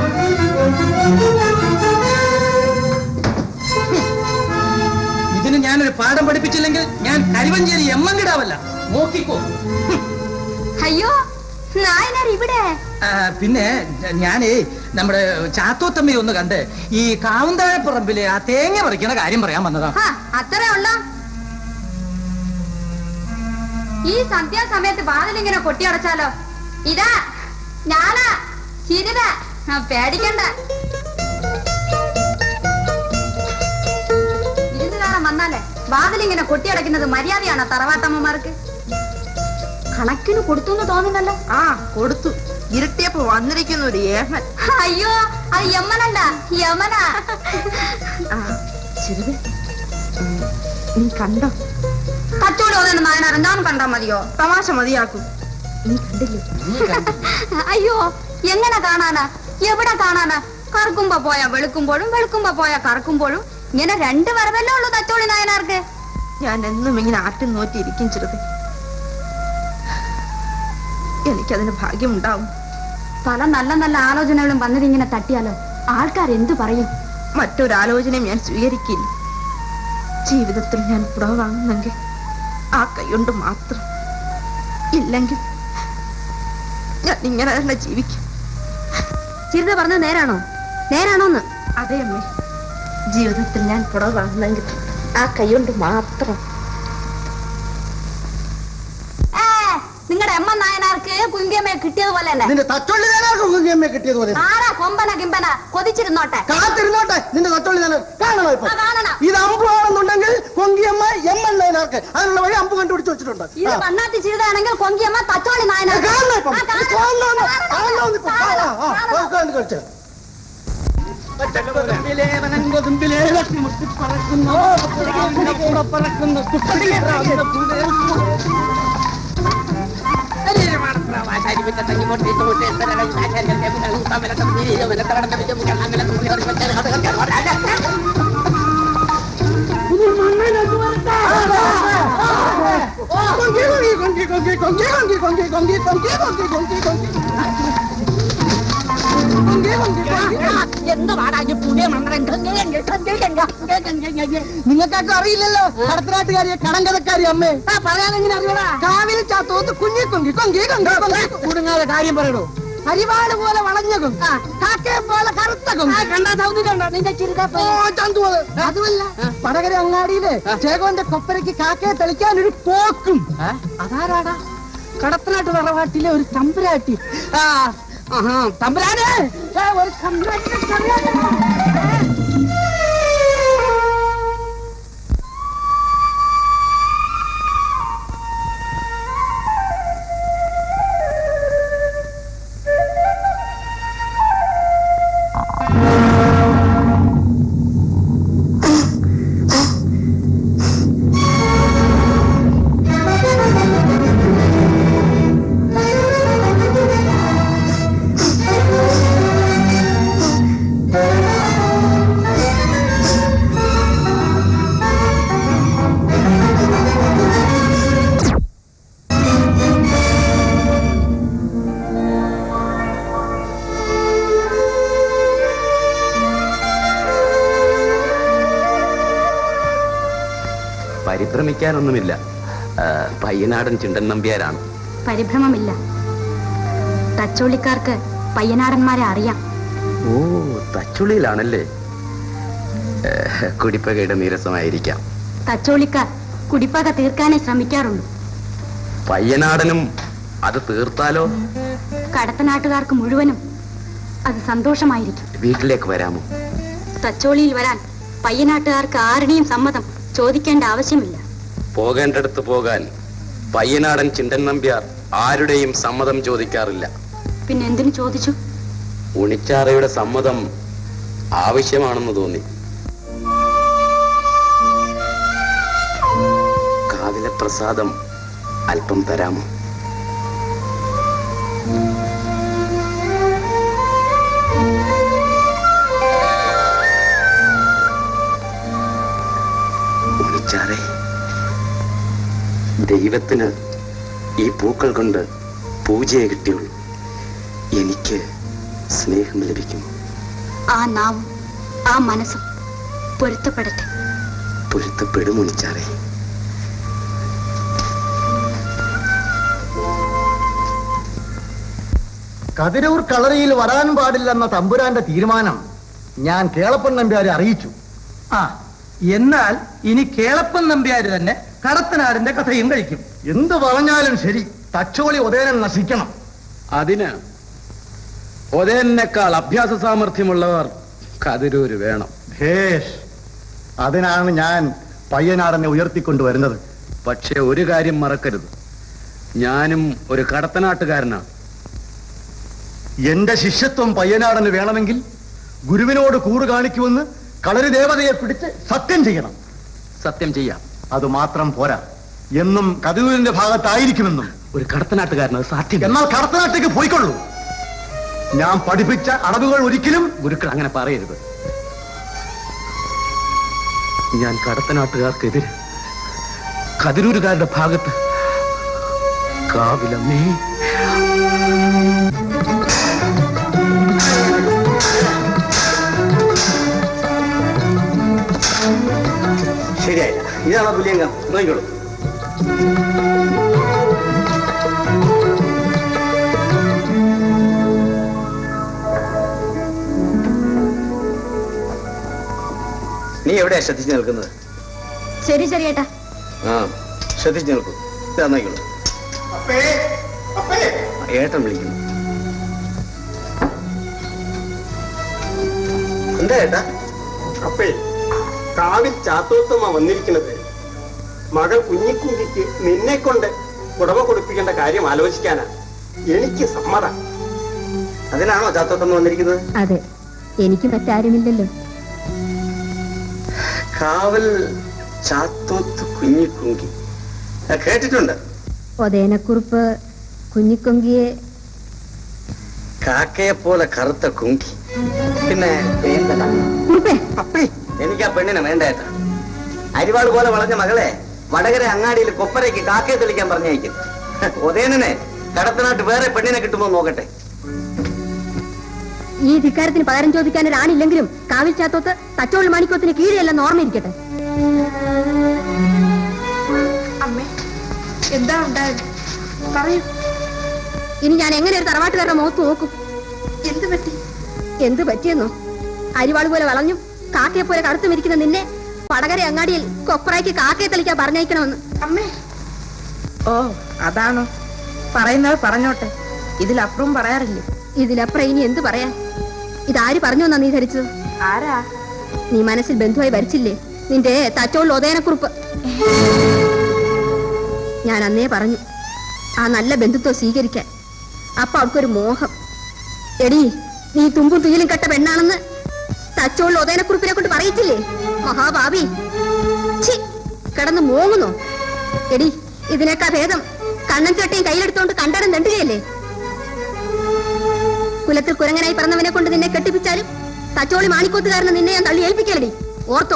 ഇതിന് ഞാനൊരു പാഠം പഠിപ്പിച്ചില്ലെങ്കിൽ ഞാൻ കരുവഞ്ചേരി എമ്മങ്കിടാവല്ല നോക്കിക്കോ അയ്യോ നായനാർ ഇവിടെ ആ, പിന്നെ ഞാനേ നമ്മുടെ ചാത്തോത്തമ്മയെ ഒന്ന് കണ്ട് ഈ കാവുന്താഴപ്പറമ്പിലെ ആ തേങ്ങ പറിക്കണ കാര്യം പറയാൻ വന്നതാ ആ, അത്രേ ഉള്ള ഈ സന്ധ്യാസമയത്ത് വാതിലിങ്ങനെ കൊട്ടിയടച്ചാലോ ഇതാ ഞാനാ ചിരിത പേടിക്കണ്ട വിരുന്നുകാരൻ വന്നാലേ വാതിലിങ്ങനെ കൊട്ടിയടക്കുന്നത് മര്യാദയാണോ തറവാട്ടമ്മമാർക്ക് കണക്കിന് കൊടുത്തു എന്ന് തോന്നുന്നല്ലോ ആ കൊടുത്തു ഇരുട്ടിയപ്പോ വന്നിരിക്കുന്ന ഒരു ഏമൻ അയ്യോ അത് യമ്മനല്ല യമനാ ആ ചെറുത് നീ കണ്ടോ കച്ചോടി വന്നിട്ട് നായനാർ എന്താണെന്ന് കണ്ടാ മതിയോ തമാശ മതിയാക്കൂ നീ കണ്ടില്ലേ അയ്യോ എങ്ങനെ കാണാനാ എവിടെ കാണാനാ കറക്കുമ്പോ പോയാ വെളുക്കുമ്പോഴും വെളുക്കുമ്പോ പോയാ കറക്കുമ്പോഴും ഇങ്ങനെ രണ്ട് വരവല്ലേ ഉള്ളൂ തച്ചോളി നായനാർക്ക് ഞാൻ എന്നും ഇങ്ങനെ ആട്ടി നോറ്റിയിരിക്കും ചെറുത് എനിക്കതിന് ഭാഗ്യമുണ്ടാവും പല നല്ല നല്ല ആലോചനകളും വന്നതിങ്ങനെ തട്ടിയാലോ ആൾക്കാർ എന്തു പറയും മറ്റൊരാലോചനയും ഞാൻ സ്വീകരിക്കില്ല ജീവിതത്തിൽ ഞാൻ പുറവ് വാങ്ങുന്നെങ്കിൽ ആ കൈകൊണ്ട് മാത്രം ഇല്ലെങ്കിൽ ഞാൻ ഇങ്ങനെ തന്നെ ജീവിക്കും ചിരിത പറഞ്ഞത് നേരാണോ നേരാണോന്ന് അതെ അമ്മേ ജീവിതത്തിൽ ഞാൻ പുറവ് വാങ്ങുന്നെങ്കിൽ ആ കൈകൊണ്ട് മാത്രം നിങ്ങളുടെ എമ്മ നായനാർക്ക് കുങ്കിയമ്മയെ കിട്ടിയതുപോലെ തന്നെ നിന്റെ തച്ചൊള്ളി നേനാർക്ക് കുങ്കിയമ്മയെ കിട്ടിയതുപോലെ ആരാ കൊമ്പന കിമ്പന കൊതിച്ചിരുന്നോട്ടെ കാത്തിരുന്നോട്ടെ നിന്റെ തച്ചൊള്ളി നേന കാണണോ ഇപ്പൊ ആ, കാണണം. ഇത് അമ്പു ആണെന്നുണ്ടെങ്കിൽ കൊങ്കിയമ്മ എം എൽ നേനാർക്ക് അതിനുള്ള വഴി അമ്പു കണ്ടുപിടിച്ച് വെച്ചിട്ടുണ്ട് ഇത് ആ. വണ്ണാത്തി ചിരിതാണെങ്കിൽ കൊങ്കിയമ്മ തച്ചോളി നായനാർക്ക് കാണണം ഇപ്പം. ആ, കാണണം. കാണണം. കാണണം. കാണണം ഇപ്പം. ആ, ആ, ആ. കാണണം. നമുക്ക് കണ്ട് കളിച്ച്. കൊങ്കി, കൊങ്കി, കൊങ്കി, കൊങ്കി, കൊങ്കി, കൊങ്കി, കൊങ്കി, കൊങ്കി, കൊങ്കി, കൊങ്കി, കൊങ്കി. കൊങ്കി, കൊങ്കി, കൊങ്കി. നിങ്ങൾക്കൊക്കെ അറിയില്ലല്ലോ കടത്തനാട്ടുകാരിയെ കടങ്കഥക്കാരി അമ്മേ പറയാനെങ്ങനെ അറിയണ കാവിൽ ചാത്തോത്ത് കുഞ്ഞി കൊങ്കി കൊങ്കി കൊങ്കി കൊങ്കി കുടുങ്ങാതെ കാര്യം പറയണോ അരിവാട് പോലെ വളഞ്ഞ കൊങ്ക് കാക്കയെ പോലെ കറുത്ത കൊങ്ക് അതുമല്ല പടകര അങ്ങാടിയില് ചേകോന്റെ കൊപ്പരയ്ക്ക് കാക്കയെ തെളിക്കാൻ ഒരു പോക്കും അതാരാടാ കടത്തനാട്ട് തറവാട്ടിലെ ഒരു തമ്പുരാട്ടി ആ ആഹാ, തമ്പുരാനെ ഏ, ഒരു തമ്പുരാട്ടിനെ പരിഭ്രമിക്കാനൊന്നുമില്ല ആ, പയ്യനാടൻ ചിണ്ടൻ നമ്പ്യാരാണ് പരിഭ്രമമില്ല തച്ചോളിക്കാർക്ക് പയ്യനാടന്മാരെ അറിയാം ഓ തച്ചുള്ളിയിലാണല്ലേ ഏ, കുടിപ്പകയുടെ നീരസമായിരിക്കാം തച്ചോളിക്കാർ കുടിപ്പക തീർക്കാനേ ശ്രമിക്കാറുള്ളൂ പയ്യനാടനും അത് തീർത്താലോ കടത്തനാട്ടുകാർക്ക് മുഴുവനും അത് സന്തോഷമായിരിക്കും വീട്ടിലേക്ക് വരാമോ തച്ചോളിയിൽ വരാൻ പയ്യനാട്ടുകാർക്ക് ആരുടെയും സമ്മതം ചോദിക്കേണ്ട ആവശ്യമില്ല പോകേണ്ടടുത്ത് പോകാൻ പയ്യനാടൻ ചിണ്ടൻ നമ്പ്യാർ ആരുടെയും സമ്മതം ചോദിക്കാറില്ല പിന്നെ എന്തിനു ചോദിച്ചു ഉണിച്ചാറയുടെ സമ്മതം ആവശ്യമാണെന്ന് തോന്നി കാവിലെ പ്രസാദം അല്പം തരാമോ ഉണിച്ചാറെ ദൈവത്തിന് ഈ പൂക്കൾ കൊണ്ട് പൂജയെ കിട്ടിയുള്ളൂ എനിക്ക് സ്നേഹം ലഭിക്കും ആ നാവും ആ മനസ്സും പൊരുത്തപ്പെടട്ടെ പൊരുത്തപ്പെടും ഉണിച്ചാറെ കതിരൂർ കളറിയിൽ വരാൻ പാടില്ലെന്ന തമ്പുരാന്റെ തീരുമാനം ഞാൻ കേളപ്പൻ നമ്പ്യാരെ അറിയിച്ചു ആ എന്നാൽ ഇനി കേളപ്പൻ നമ്പ്യാര് തന്നെ കടത്തനാടിന്റെ കഥയും കഴിക്കും എന്ത് പറഞ്ഞാലും ശരി തച്ചോളി ഉദയനൻ നശിക്കണം അതിന് ഒതേനേക്കാൾ അഭ്യാസ സാമർഥ്യമുള്ളവർ കതിരൂര് വേണം ഭേഷ് അതിനാണ് ഞാൻ പയ്യനാടനെ ഉയർത്തിക്കൊണ്ടുവരുന്നത് പക്ഷെ ഒരു കാര്യം മറക്കരുത് ഞാനും ഒരു കടത്തനാട്ടുകാരനാണ് എന്റെ ശിഷ്യത്വം പയ്യനാടന് വേണമെങ്കിൽ ഗുരുവിനോട് കൂറ് കാണിക്കുമെന്ന് കളരി ദേവതയെ പിടിച്ച് സത്യം ചെയ്യണം സത്യം ചെയ്യാം അത് മാത്രം പോരാ എന്നും കതിരൂരിന്റെ ഭാഗത്തായിരിക്കുമെന്നും ഒരു കടത്തനാട്ടുകാരൻ അത് സാധ്യം എന്നാൽ കടത്തനാട്ടേക്ക് പോയിക്കൊള്ളൂ ഞാൻ പഠിപ്പിച്ച അടവുകൾ ഒരിക്കലും ഗുരുക്കൾ അങ്ങനെ പറയരുത് ഞാൻ കടത്തനാട്ടുകാർക്കെതിരെ കതിരൂരുകാരുടെ ഭാഗത്ത് കാവിലമ്മേ ശരിയായില്ല ഇതാണോ പുലിയങ്കം നോക്കിക്കോളൂ നീ എവിടെയാ ശ്രദ്ധിച്ചു നിൽക്കുന്നത് ശരി ശരിയേട്ടാ ആ ശ്രദ്ധിച്ചു നിൽക്കൂ ഇതാ നോക്കിക്കോളൂ ആ, ഏട്ടൻ വിളിക്കുന്നു എന്താ ഏട്ടാ അപ്പേ കാവിൽ ചാത്തോത്തമ്മ വന്നിരിക്കുന്നത് മകൾ കുഞ്ഞിക്കുങ്കിക്ക് നിന്നെ കൊണ്ട് ഉടമ കൊടുപ്പിക്കേണ്ട കാര്യം ആലോചിക്കാനാ എനിക്ക് സമ്മതം അതിനാണോ ചാത്തോത്തമ്മ വന്നിരിക്കുന്നത് അതെ എനിക്ക് മറ്റാരുമില്ലല്ലോ കാവൽ ചാത്തോത്ത് കുഞ്ഞിക്കുങ്കി ആ, കേട്ടിട്ടുണ്ട് ഒതേനക്കുറുപ്പ് കുഞ്ഞിക്കൊങ്കിയെ കാക്കയെ പോലെ കറുത്ത കുങ്കി പിന്നെ വേണ്ടടാ. അപ്പേ എനിക്ക് ആ പെണ്ണിനെ വേണ്ട ഏട്ടാ അരിവാൾ പോലെ വളഞ്ഞ മകളെ വടകര അങ്ങാടിയിൽ കൊപ്പരയ്ക്ക് കാക്കയെ തെളിക്കാൻ പറഞ്ഞയക്കും ഉദയനനെ കടത്തനാട്ട് വേറെ പെണ്ണിനെ കിട്ടുമോ എന്ന് നോക്കട്ടെ ഈ ധിക്കാരത്തിന് പകരം ചോദിക്കാൻ ഒരാണില്ലെങ്കിലും കാവിൽ ചാത്തോത്ത് തച്ചോൾ മാണിക്കോത്തിന് കീഴെയല്ലെന്ന് ഓർമ്മയിരിക്കട്ടെ അമ്മേ എന്താ ഉണ്ടായത് പറയൂ ഇനി ഞാൻ എങ്ങനെ ഒരു തറവാട്ടുകാരുടെ മുഖത്ത് നോക്കും എന്ത് പറ്റി എന്ത് പറ്റിയെന്നോ അരിവാൾ പോലെ വളഞ്ഞു കാക്കയെ പോലെ കടുത്തും ഇരിക്കുന്ന നിന്നെ പടകര അങ്ങാടിയിൽ കൊപ്രായ്ക്ക് കാക്കയെ തെളിക്കാൻ പറഞ്ഞയക്കണമെന്ന് അമ്മേ ഓ അതാണോ പറയുന്നത് പറഞ്ഞോട്ടെ ഇതിലപ്പുറം പറയാറില്ലേ ഇതിലപ്പുറം ഇനി എന്ത് പറയാൻ ഇതാര് പറഞ്ഞു എന്നാ നീ ധരിച്ചത് ആരാ നീ മനസ്സിൽ ബന്ധുവായി ഭരിച്ചില്ലേ നിന്റെ തച്ചോൾ ഒതേനക്കുറിപ്പ് ഞാൻ അന്നേ പറഞ്ഞു ആ നല്ല ബന്ധുത്വം സ്വീകരിക്കാൻ അപ്പൊ അവൾക്കൊരു മോഹം എടി നീ തുമ്പും തുയിലും കെട്ട പെണ്ണാണെന്ന് തച്ചോളിൽ ഒതേനക്കുറിപ്പിനെ കൊണ്ട് പറയിച്ചില്ലേ മഹാഭാവി ഛി, കിടന്ന് മോങ്ങുന്നോ എടി ഇതിനേക്കാ ഭേദം കണ്ണൻ ചട്ടയും കയ്യിലെടുത്തോണ്ട് കണ്ടടം തണ്ടുകയല്ലേ കുലത്തിൽ കുരങ്ങനായി പറഞ്ഞവനെ കൊണ്ട് നിന്നെ കെട്ടിപ്പിച്ചാലും തച്ചോളി മാണിക്കോത്തുകാരനെ നിന്നെ ഞാൻ തള്ളി ഏൽപ്പിക്കലടി ഓർത്തോ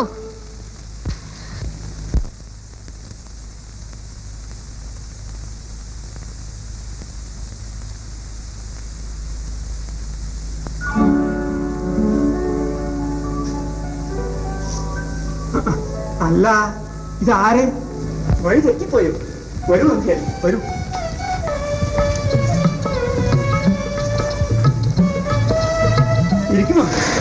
അല്ല ഇതാര് വഴി തെറ്റിപ്പോയോ വരൂ നമ്പ്യാരെ വരൂ ഇരിക്കുമോ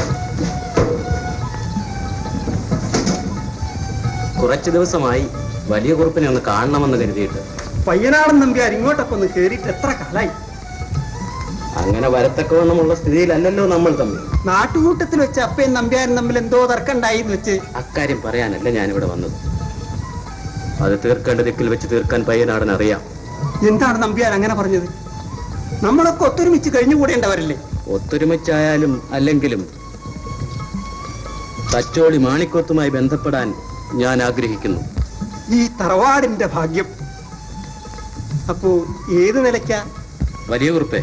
കുറച്ചു ദിവസമായി വലിയ കുറുപ്പിനെ ഒന്ന് കാണണമെന്ന് കരുതിയിട്ട് പയ്യനാടൻ നമ്പ്യാർ ഇങ്ങോട്ടൊക്കെ ഒന്ന് കേറിയിട്ട് എത്ര കാലായി അങ്ങനെ വരത്തക്കവണ്ണമുള്ള സ്ഥിതിയിലല്ലല്ലോ നമ്മൾ തമ്മിൽ നാട്ടുകൂട്ടത്തിൽ വെച്ച് അപ്പയും നമ്പ്യാരും തമ്മിൽ എന്തോ തർക്കണ്ടായി എന്ന് വെച്ച് അക്കാര്യം പറയാനല്ല ഞാനിവിടെ വന്നത് അത് തീർക്കേണ്ട ദിക്കിൽ വെച്ച് തീർക്കാൻ പയ്യനാടൻ അറിയാം എന്താണ് നമ്പ്യാർ അങ്ങനെ പറഞ്ഞത് നമ്മളൊക്കെ ഒത്തൊരുമിച്ച് കഴിഞ്ഞുകൂടേണ്ടവരല്ലേ ഒത്തൊരുമിച്ചായാലും അല്ലെങ്കിലും തച്ചോളി മാണിക്കോത്തുമായി ബന്ധപ്പെടാൻ ഞാൻ ആഗ്രഹിക്കുന്നു ഈ തറവാടിന്റെ ഭാഗ്യം അപ്പോ ഏത് നിലയ്ക്കാ വലിയ കുറുപ്പേ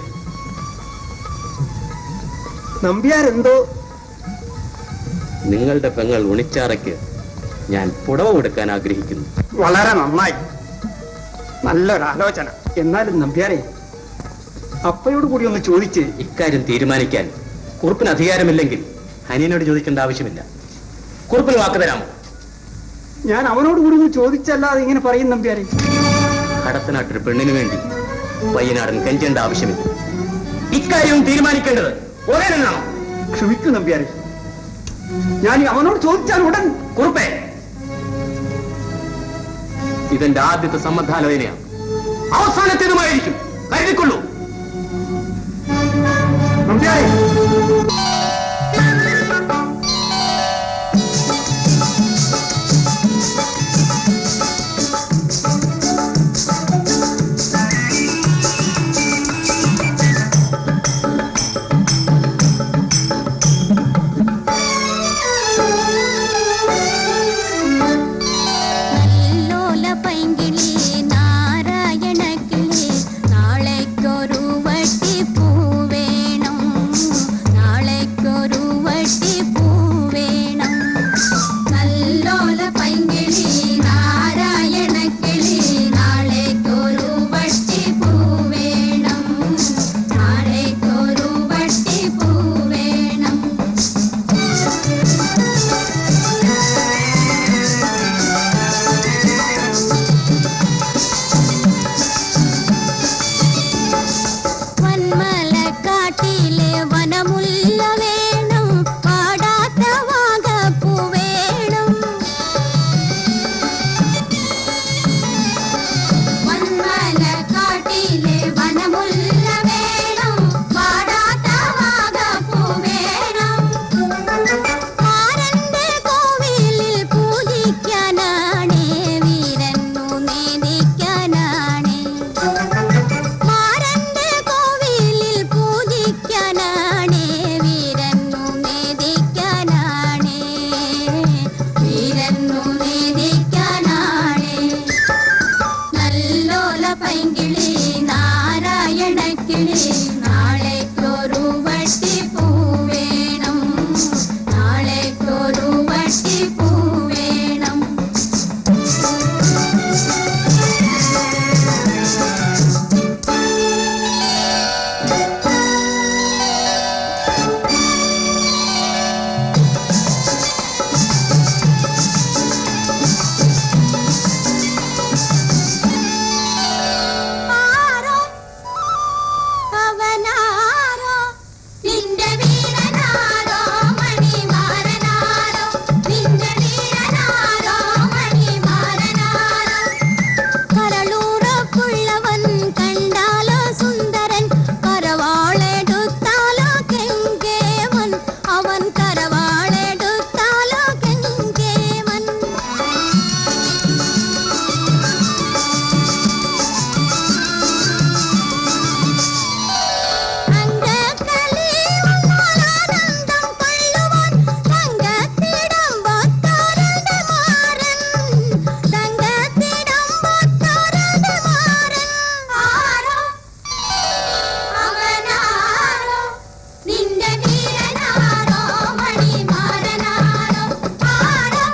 നമ്പ്യാരെന്തോ നിങ്ങളുടെ പെങ്ങൾ ഉണിച്ചാറയ്ക്ക് ഞാൻ പുടവ കൊടുക്കാൻ ആഗ്രഹിക്കുന്നു വളരെ നന്നായി നല്ലൊരാലോചന എന്നാലും നമ്പ്യാരെ അപ്പയോട് കൂടി ഒന്ന് ചോദിച്ച് ഇക്കാര്യം തീരുമാനിക്കാൻ കുറുപ്പിന് അധികാരമില്ലെങ്കിൽ ഹനിയനോട് ചോദിക്കേണ്ട ആവശ്യമില്ല കുറുപ്പിന് വാക്ക് തരാമോ ഞാൻ അവനോട് കൂടി ഒന്ന് ചോദിച്ചല്ലാതെ ഇങ്ങനെ പറയും നമ്പ്യാരെ കടത്തനാട്ടൊരു പെണ്ണിന് വേണ്ടി പയ്യനാടൻ കെഞ്ചേണ്ട ആവശ്യമില്ല ഇക്കാര്യവും തീരുമാനിക്കേണ്ടത് ഒരേ നിന്നാണോ ക്ഷമിക്കും നമ്പ്യാരെ ഞാൻ അവനോട് ചോദിച്ചാൽ ഉടൻ കുറുപ്പേ ഇതെന്റെ ആദ്യത്തെ സമ്മതാലോചനയാണ് അവസാനത്തേതുമായിരിക്കും കരുതിക്കൊള്ളൂ നമ്പ്യാരെ ലോല പൈങ്കിളി നാരായണക്കിളി നാളേക്കൊരു വട്ടി പൂവേണം നാളേക്കൊരു വട്ടി പൂവേണം നല്ലോല പൈങ്കിളി നാരായണക്കിളി നാളേക്കൊരു വട്ടി പൂവേണം നാളേക്കൊരു വട്ടി പൂവേണം വന്മലക്കാട്ടിലെ വനമുല്ല വേണം പാടാത്ത വാഗപ്പൂ വേണം വന്മലക്കാട്ടിലെ വനമുല്ല വേണം പാടാത്ത വാഗപ്പൂ വേണം മാരന്റെ കോവിലിൽ പൂജിക്കാനാണേ വീരന്നു നേദിക്കാനാണേ മാരന്റെ കോവിലിൽ പൂജിക്കാനാണേ വീരന്നു നേദിക്കാനാണേ വീരന്നു നേദിക്കാനാണേ നല്ലോല പൈങ്കിളി നാരായണക്കിളി നാളേക്കൊരു വട്ടി പൂവേണം നാളേക്കൊരു വട്ടി പൂവേണം ആരോ അവനാരോ നിന്റെ വീരനാരോ മണിമാരനാരോ നിന്റെ വീരനാരോ മണിമാരനാരോ കരളൂറക്കുള്ളവൻ കണ്ടാലോ സുന്ദരൻ കരവാളെടുത്താലോ കെങ്കേമൻ അവൻ കരവാളെടുത്താലോ കെങ്കേമൻ നിന്റെ വീരനാരോ മണിമാരനാരോ ആരോ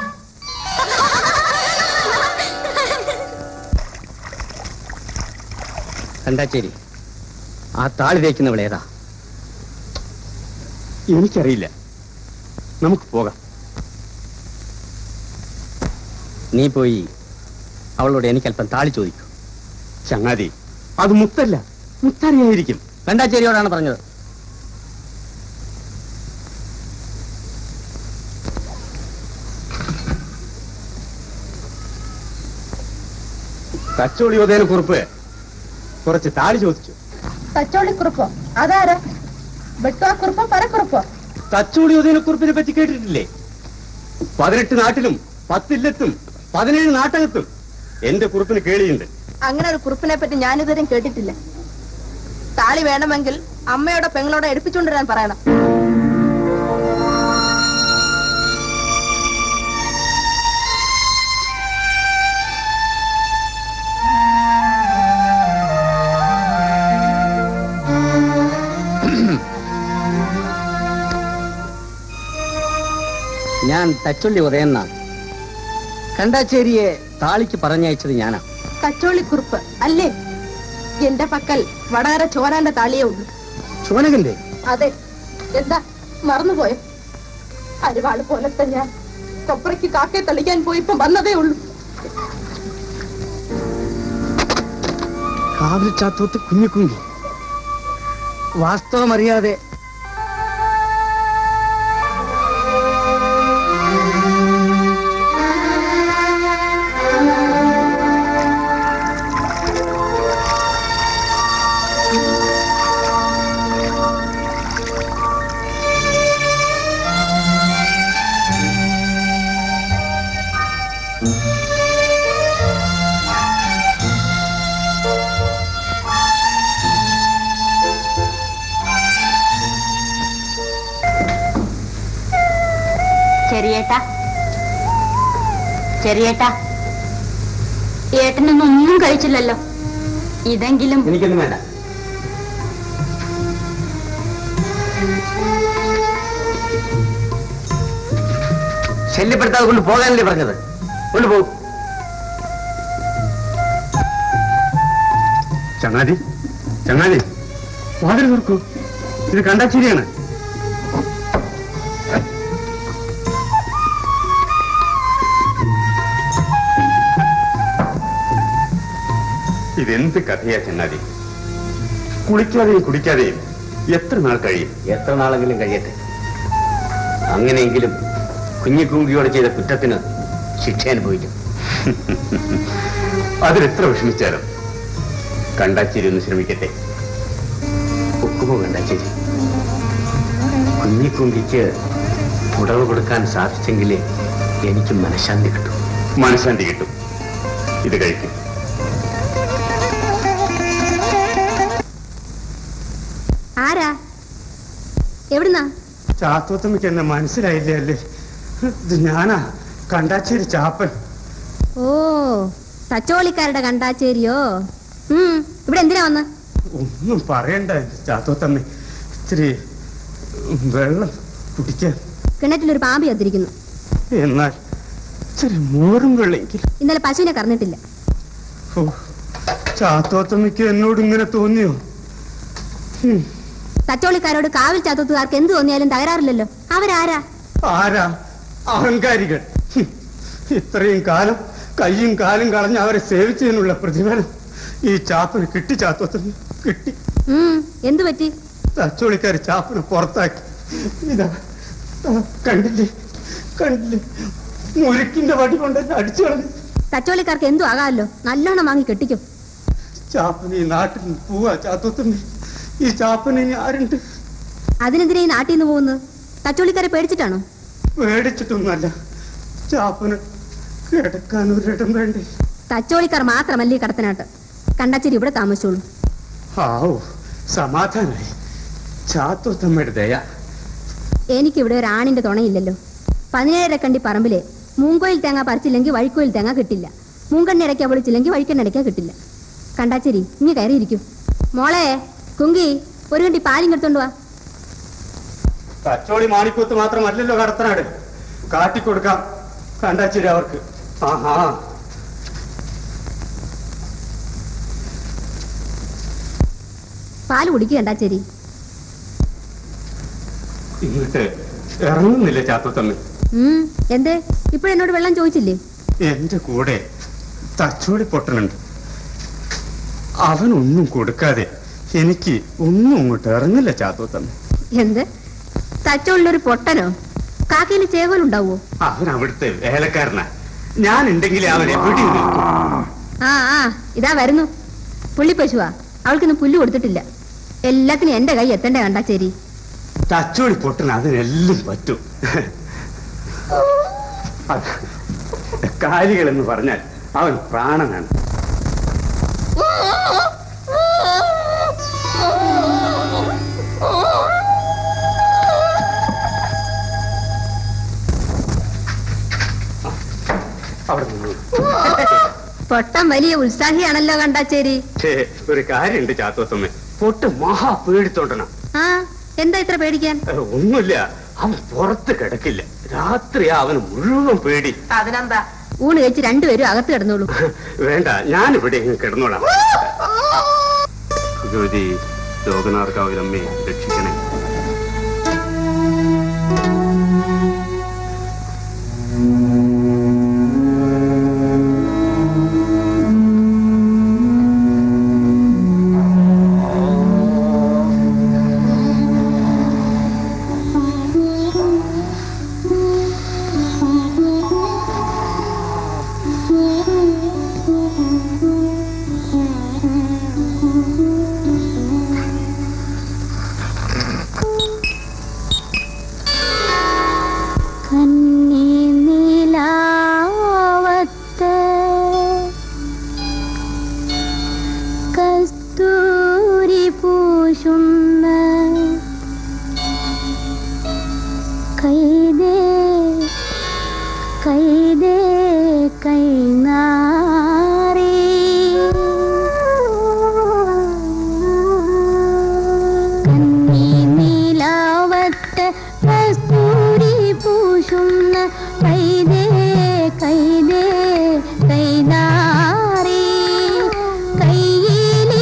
കണ്ടാച്ചേരി ആ താളി തേക്കുന്നവൾ ഏതാ എനിക്കറിയില്ല നമുക്ക് പോകാം നീ പോയി അവളോട് എനിക്ക് അല്പം താളി ചോദിക്കൂ ചങ്ങാതി അത് മുത്തല്ല മുത്തറിയായിരിക്കും കണ്ടാച്ചേരിയോടാണ് പറഞ്ഞത് തച്ചോളി ഉദയന കുറിപ്പ് കുറച്ച് താളി ചോദിച്ചു തച്ചോളിക്കുറിപ്പോ അതാരാ വെട്ടുവാക്കുറിപ്പോ പരക്കുറിപ്പോ തച്ചോളി ഉദയന കുറിപ്പിനെ പറ്റി കേട്ടിട്ടില്ലേ പതിനെട്ട് നാട്ടിലും പത്തില്ലത്തും പതിനേഴ് നാട്ടകത്തും എന്റെ കുറിപ്പിന് കേളിയുണ്ട് അങ്ങനെ ഒരു കുറിപ്പിനെ പറ്റി ഞാനിതുവരെയും കേട്ടിട്ടില്ല താളി വേണമെങ്കിൽ അമ്മയോടെ പെങ്ങളോടെ എടുപ്പിച്ചുകൊണ്ടുവരാൻ പറയണം ഞാൻ തച്ചൊള്ളി ഉദയന്നാണ് കണ്ടാച്ചേരിയെ താളിക്ക് പറഞ്ഞയച്ചത് ഞാനാ തച്ചോളിക്കുറിപ്പ് അല്ലേ എന്റെ പക്കൽ വടകര ചോരാന്റെ താളിയേ ഉള്ളൂ ചോനകന്റെ അതെ എന്താ മറന്നുപോയോ അരിവാള് പോലത്തെ ഞാൻ കൊപ്രയ്ക്ക് കാക്കയെ തളിക്കാൻ പോയി ഇപ്പൊ വന്നതേ ഉള്ളൂ കാവിൽ ചാത്തോത്ത് കുഞ്ഞുകുങ്കി വാസ്തവം അറിയാതെ ചെറിയേട്ടാ ചെറിയേട്ടാ ഏട്ടനൊന്നും ഒന്നും കഴിച്ചില്ലല്ലോ ഇതെങ്കിലും എനിക്കൊന്നും വേണ്ട ശല്യപ്പെടുത്താതെ കൊണ്ട് പോകാനല്ലേ പറഞ്ഞത് കൊണ്ടുപോകും ചങ്ങാതി ചങ്ങാതി വാതിൽ തുറക്കൂ ഇത് കണ്ടാച്ചേരിയാണ് ഇതെന്ത് കഥയാ ചങ്ങാതി കുളിക്കാതെയും കുടിക്കാതെയും എത്ര നാൾ കഴിയും എത്ര നാളെങ്കിലും കഴിയട്ടെ അങ്ങനെയെങ്കിലും കുഞ്ഞിക്കുങ്കിയോട് ചെയ്ത കുറ്റത്തിന് ശിക്ഷ അനുഭവിക്കും അതിലെത്ര വിഷമിച്ചാലും കണ്ടാച്ചേരി ഒന്ന് ശ്രമിക്കട്ടെ ഒക്കുമോ കണ്ടാച്ചേരി കുഞ്ഞിക്കുങ്കിക്ക് ഉടവ് കൊടുക്കാൻ സാധിച്ചെങ്കിലേ എനിക്ക് മനഃശാന്തി കിട്ടും മനഃശാന്തി കിട്ടും ഇത് കഴിക്കും ആരാ എവിടുന്നാ ചാത്തോത്തമ്മയ്ക്ക് എന്നെ മനസ്സിലായില്ലേ അല്ലേ ഇത് ഞാനാ കണ്ടാച്ചേരി ചാപ്പൻ ഓ തച്ചോളിക്കാരുടെ കണ്ടാച്ചേരിയോ ഉം ഇവിടെ എന്തിനാ വന്ന് ഒന്നും പറയണ്ട ചാത്തോത്തമ്മ ഇത്തിരി വെള്ളം കുടിക്കാൻ കിണറ്റിലൊരു പാമ്പ് ചത്തിരിക്കുന്നു എന്നാൽ ഇച്ചിരി മോരും വെള്ളമെങ്കിൽ ഇന്നലെ പശുവിനെ കറന്നിട്ടില്ല ഓ ചാത്തോത്തമ്മയ്ക്ക് എന്നോട് ഇങ്ങനെ തോന്നിയോ ഉം, തച്ചോളിക്കാരോട് കാവിൽ ചാത്തത്തുകാർക്ക് എന്ത് തോന്നിയാലും തകരാറില്ലല്ലോ അവരാരാ ആരാ അഹങ്കാരികൾ ഹും, ഇത്രയും കാലം കയ്യും കാലും കളഞ്ഞ് അവരെ സേവിച്ചതിനുള്ള പ്രതിഫലം ഈ ചാപ്പന് കിട്ടി ചാത്തോത്തമ്മ കിട്ടി ഉം എന്തു പറ്റി തച്ചോളിക്കാര് ചാപ്പനെ പുറത്താക്കി ഇതാ ആ, കണ്ടില്ലേ കണ്ടില്ലേ മുരുക്കിന്റെ വടി കൊണ്ട് എന്നെ അടിച്ചു കളഞ്ഞു തച്ചോളിക്കാർക്ക് എന്തു ആകാമല്ലോ നല്ലോണം വാങ്ങി കെട്ടിക്കും ചാപ്പന് ഈ നാട്ടിൽ നിന്ന് പോവാ ചാത്തോത്തമ്മ ഈ ചാപ്പന് ഇനി ആരുണ്ട് അതിനെതിരെ ഈ നാട്ടിൽ നിന്ന് പോകുന്നത് തച്ചോളിക്കാരെ പേടിച്ചിട്ടാണോ പേടിച്ചിട്ടൊന്നുമല്ല ചാപ്പന് കിടക്കാൻ ഒരിടം വേണ്ടേ തച്ചോളിക്കാർ മാത്രമല്ല ഈ കടത്തനാട്ട് കണ്ടാച്ചേരി ഇവിടെ താമസിച്ചോളൂ ആവോ സമാധാനായി ചാത്തോത്തമ്മയുടെ ദയ എനിക്കിവിടെ ഒരു ആണിന്റെ തുണയില്ലല്ലോ പതിനേഴര കണ്ടി പറമ്പില് മൂങ്കോയിൽ തേങ്ങ പറിച്ചില്ലെങ്കിൽ വഴിക്കോയിൽ തേങ്ങ കിട്ടില്ല മൂങ്കണ്ണിടയ്ക്ക പൊളിച്ചില്ലെങ്കിൽ വഴിക്കണ്ണിടയ്ക്ക കിട്ടില്ല കണ്ടാച്ചേരി ഇനി കയറിയിരിക്കും മോളെ കുങ്കി ഒരു കണ്ടി പാലിങ് എടുത്തോണ്ട് വാ തച്ചോളി മാണിക്കൂത്ത് മാത്രമല്ലല്ലോ കടത്തനാട് കാട്ടിക്കൊടുക്കാം കണ്ടാച്ചിരി അവർക്ക് ആഹാ പാല് കുടിക്കുക കണ്ടാച്ചേരി ഇങ്ങോട്ട് ഇറങ്ങുന്നില്ല ചാത്തോത്തമ്മ ഉം എന്തേ ഇപ്പോഴെന്നോട് വെള്ളം ചോദിച്ചില്ലേ എന്റെ കൂടെ തച്ചോളി പൊട്ടനുണ്ട് അവനൊന്നും കൊടുക്കാതെ എനിക്ക് ഒന്നും അങ്ങോട്ട് ഇറങ്ങില്ല ചാത്തോത്തമ്മ എന്ത് തച്ചോളിലൊരു പൊട്ടനോ കാക്കയിൽ ചേവലുണ്ടാവോ അവൻ അവിടുത്തെ വേലക്കാരനാ ഞാൻ ഉണ്ടെങ്കിലേ അവൻ എവിടെയും നിൽക്കും ആ ആ ഇതാ വരുന്നു പുള്ളി പശുവാ അവൾക്കിന്ന് പുല്ല് കൊടുത്തിട്ടില്ല എല്ലാത്തിനും എന്റെ കൈ എത്തണ്ടേ കണ്ടാ ശരി തച്ചോളി പൊട്ടൻ അതിനെല്ലാം പറ്റും അത് കാലികൾ എന്ന് പറഞ്ഞാൽ അവൻ പ്രാണനാണ് അവിടെ നിന്നു പൊട്ടൻ വലിയ ഉത്സാഹിയാണല്ലോ കണ്ടാച്ചേരി ഛേ, ഒരു കാര്യമുണ്ട് ചാത്തോത്തമ്മ പൊട്ട് മഹാ പേടിത്തോണ്ടന ആ എന്താ ഇത്ര പേടിക്കാൻ ഒന്നുമില്ല അവൻ പുറത്ത് കിടക്കില്ല രാത്രിയാ അവന് മുഴുവൻ പേടി അതിനെന്താ ഊണ് കഴിച്ച് രണ്ടുപേരും അകത്ത് കിടന്നോളൂ വേണ്ട ഞാൻ ഇവിടെ കിടന്നോളാം ഭഗവതി ലോകനാർക്കാവിലമ്മേ രക്ഷിക്കണേ കന്നി നിലാവത്ത് കസ്തൂരി പൂശുന്ന കൈതേ കൈതേ കൈനാറി കന്നി നിലാവത്ത് കസ്തൂരി പൂശുന്ന കൈതേ കൈതേ കൈനാറി കയ്യിലിരിക്കണ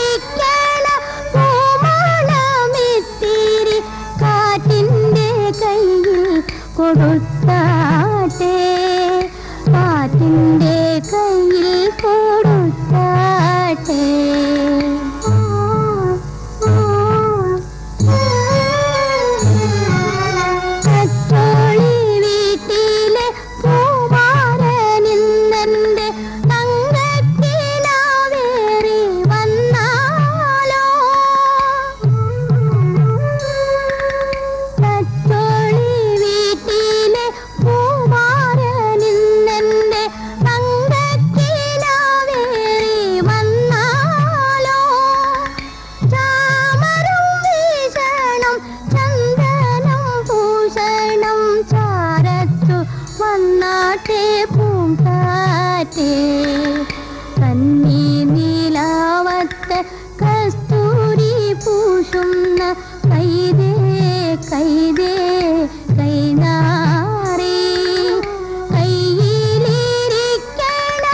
പൂമണമിത്തിരി കാറ്റിൻ്റെ കയ്യിൽ കൊടുത്താട്ടെ കാറ്റിൻ്റെ കയ്യിൽ കൊടുത്താട്ടെ കച്ചോളി വീട്ടിലെ പൂമാരനിന്നെന്റെ തങ്കക്കിനാവേറി വന്നാലോ കച്ചോളി വീട്ടിലെ പൂമാരനിന്നെന്റെ തങ്കക്കിനാവേറി വന്നാലോ ചാമരം വീശണം ചന്ദനം പൂശണം ചാരത്തു വന്നാട്ടെ പൂങ്കാറ്റേ കന്നി നീലാവത്ത് കസ്തൂരി പൂശുന്ന കൈതേ കൈതേ കൈനാറി കയ്യിലിരിക്കണ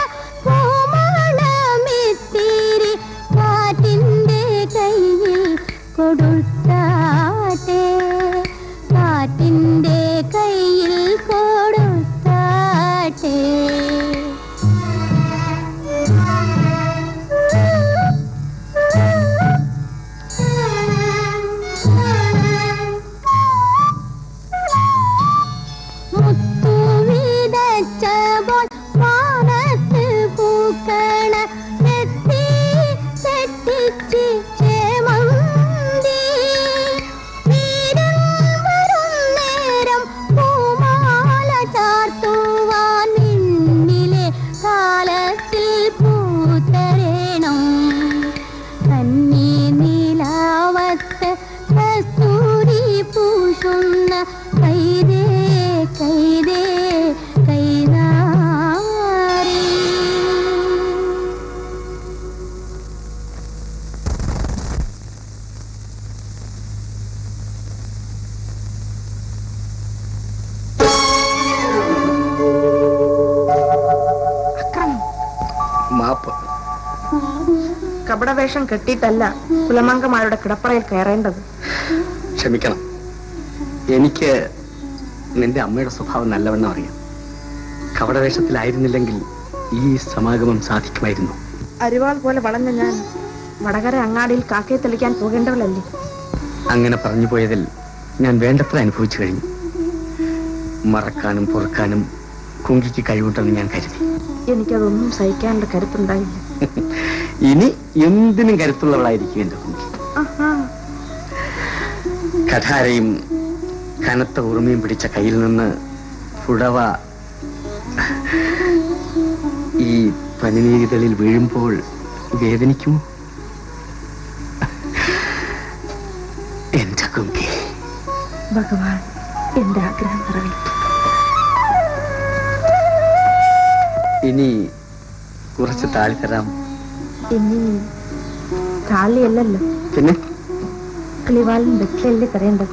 പൂമണമിത്തിരി കാറ്റിൻ്റെ കയ്യിൽ കൊടുത്താട്ടെ കാറ്റിൻ്റെ കയ്യിൽ കൊടുത്താട്ടെ മുത്തു വിതച്ചപ്പോൾ വാനത്ത് പൂക്കണ നെത്തി ചെട്ടിച്ച് ചേമന്തി വീരൻ വരും നേരം പൂമാല ചാർത്തുവാൻ നിന്നിലെ കാലത്തിൽ പൂത്തരേണം കന്നി നീലാവത്ത് കസ്തൂരി പൂശുന്ന കൈതേ കൈതേ കൈനാറി മാപ്പ് കപടവേഷം കെട്ടിയിട്ടല്ല കുലമംഗമാരുടെ കിടപ്പറയിൽ കയറേണ്ടത് ക്ഷമിക്കണം എനിക്ക് നിന്റെ അമ്മയുടെ സ്വഭാവം നല്ലവണ്ണം അറിയാം കപടവേഷത്തിലായിരുന്നില്ലെങ്കിൽ ഈ സമാഗമം സാധിക്കുമായിരുന്നു അരിവാൾ പോലെ വളഞ്ഞ ഞാൻ വടകര അങ്ങാടിയിൽ കാക്കയെ തെളിക്കാൻ പോകേണ്ടവളല്ലേ അങ്ങനെ പറഞ്ഞു പോയതിൽ ഞാൻ വേണ്ടത്ര അനുഭവിച്ചു കഴിഞ്ഞു മറക്കാനും പൊറുക്കാനും കുങ്കിക്ക് കഴിവുണ്ടെന്ന് ഞാൻ കരുതി എനിക്കതൊന്നും സഹിക്കാനുള്ള കരുത്തുണ്ടായില്ല ഇനി എന്തിനും കരുത്തുള്ളവളായിരിക്കും എന്റെ കുങ്കി ആഹാ കഠാരയും കനത്ത ഉറുമയും പിടിച്ച കയ്യിൽ നിന്ന് പുടവ ഈ പനിനീരുകളിൽ വീഴുമ്പോൾ വേദനിക്കുമോ എന്റെ കുങ്കി ഭഗവാൻ എന്റെ ആഗ്രഹം നിറവേറ്റും ഇനി കുറച്ച് താഴി തരാം ഇനി താളിയല്ലല്ലോ പിന്നെ കിളിവാളിനും വെച്ചല്ലേ തരേണ്ടത്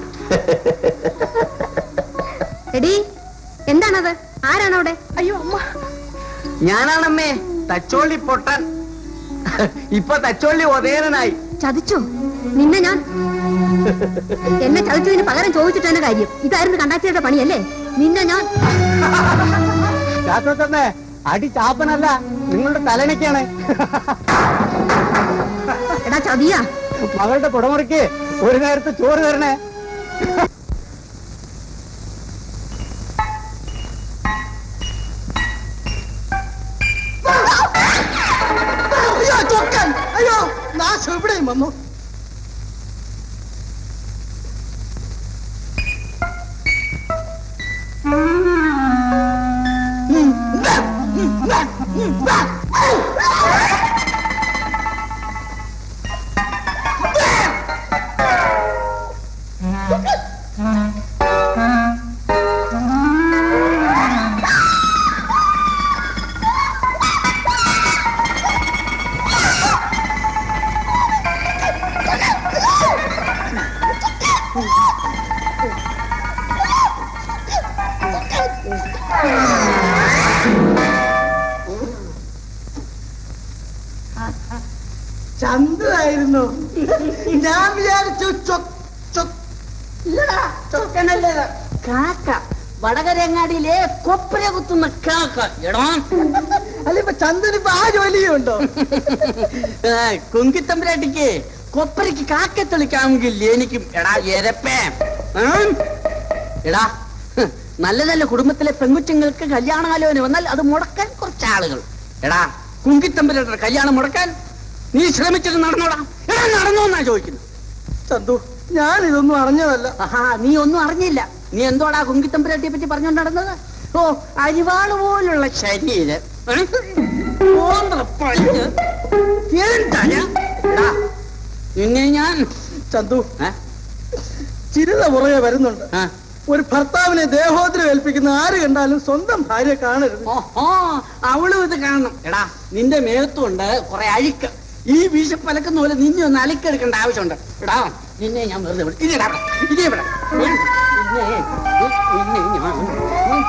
എടി എന്താണത് ആരാണ് അവിടെ അയ്യോ അമ്മ ഞാനാണമ്മേ തച്ചോള്ളി പൊട്ടൻ ഇപ്പൊ തച്ചോള്ളി ഒതേരനായി ചതിച്ചോ നിന്നെ ഞാൻ എന്നെ ചതിച്ചതിന് പകരം ചോദിച്ചിട്ടാണ് കാര്യം ഇതായിരുന്നു കണ്ടാക്ടറുടെ പണിയല്ലേ നിന്നെ ഞാൻ ചാത്തോത്തമ്മേ അടി ചാപ്പനല്ല നിങ്ങളുടെ തലനയ്ക്കാണ് എടാ ചതിയാ മകളുടെ കുടമുറിക്ക് ഒരു നേരത്തെ ചോറ് തരണേ അയ്യോ ചൊക്കൻ അയ്യോ നാശം എവിടെയും വന്നു ചന്തുവായിരുന്നു ഞാൻ വിചാരിച്ചു ചൊ- ചൊ- ഇല്ലടാ, ചൊക്കനല്ലേ ഇത്. കാക്ക വടകരങ്ങാടിയിലെ കൊപ്പര കുത്തുന്ന കാക്ക എടാ അല്ല ഇപ്പൊ ചന്ദന് ഇപ്പൊ ആ ജോലിയുണ്ടോ കുങ്കിത്തമ്പരാട്ടിക്ക് കൊപ്പരയ്ക്ക് കാക്ക തെളിക്കാമെങ്കിൽ എനിക്കും എടാ എരപ്പേ ഉം? എടാ ഹ്, നല്ല നല്ല കുടുംബത്തിലെ പെങ്കുച്ചുങ്ങൾക്ക് കല്യാണാലോചന വന്നാൽ അത് മുടക്കാൻ കുറച്ച് ആളുകൾ എടാ കുങ്കിത്തമ്പരുടെ കല്യാണം മുടക്കാൻ നീ ശ്രമിച്ചിട്ട് നടന്നോടാ എടാ നടന്നോ എന്നാ ചോദിക്കുന്നു ചന്തു ഞാൻ ഇതൊന്നും അറിഞ്ഞതല്ല ആഹാ നീ ഒന്നും അറിഞ്ഞില്ല നീ എന്തോടാ കുങ്കിത്തമ്പുരാട്ടിയെ പറ്റി പറഞ്ഞോണ്ട് നടന്നത് ഓ അരിവാള് പോലുള്ള ശരീരം ഏ? ഓന്ത്രപ്പല്ല്, തേൻതല. എടാ, നിന്നെ ഞാൻ ചന്തു ചിരിത പുറകെ വരുന്നുണ്ട് ഒരു ഭർത്താവിനെ ദേഹോദ്രം ഏൽപ്പിക്കുന്ന ആര് കണ്ടാലും സ്വന്തം ഭാര്യ കാണരുത് ഓ അവളും ഇത് കാണണം എടാ നിന്റെ മേത്തുണ്ട് കുറെ അഴുക്ക് ഈ വീശപ്പലക്കുന്ന പോലെ നിന്നെ ഒന്ന് അലക്കെടുക്കേണ്ട ആവശ്യമുണ്ട് എടാ നിന്നെ ഞാൻ വെറുതെ വിടും ഇനി ഇവിടെ ഇനി ഇവിടെ ഉം. നിന്നെ നിന്നെ ഞാൻ ഉം.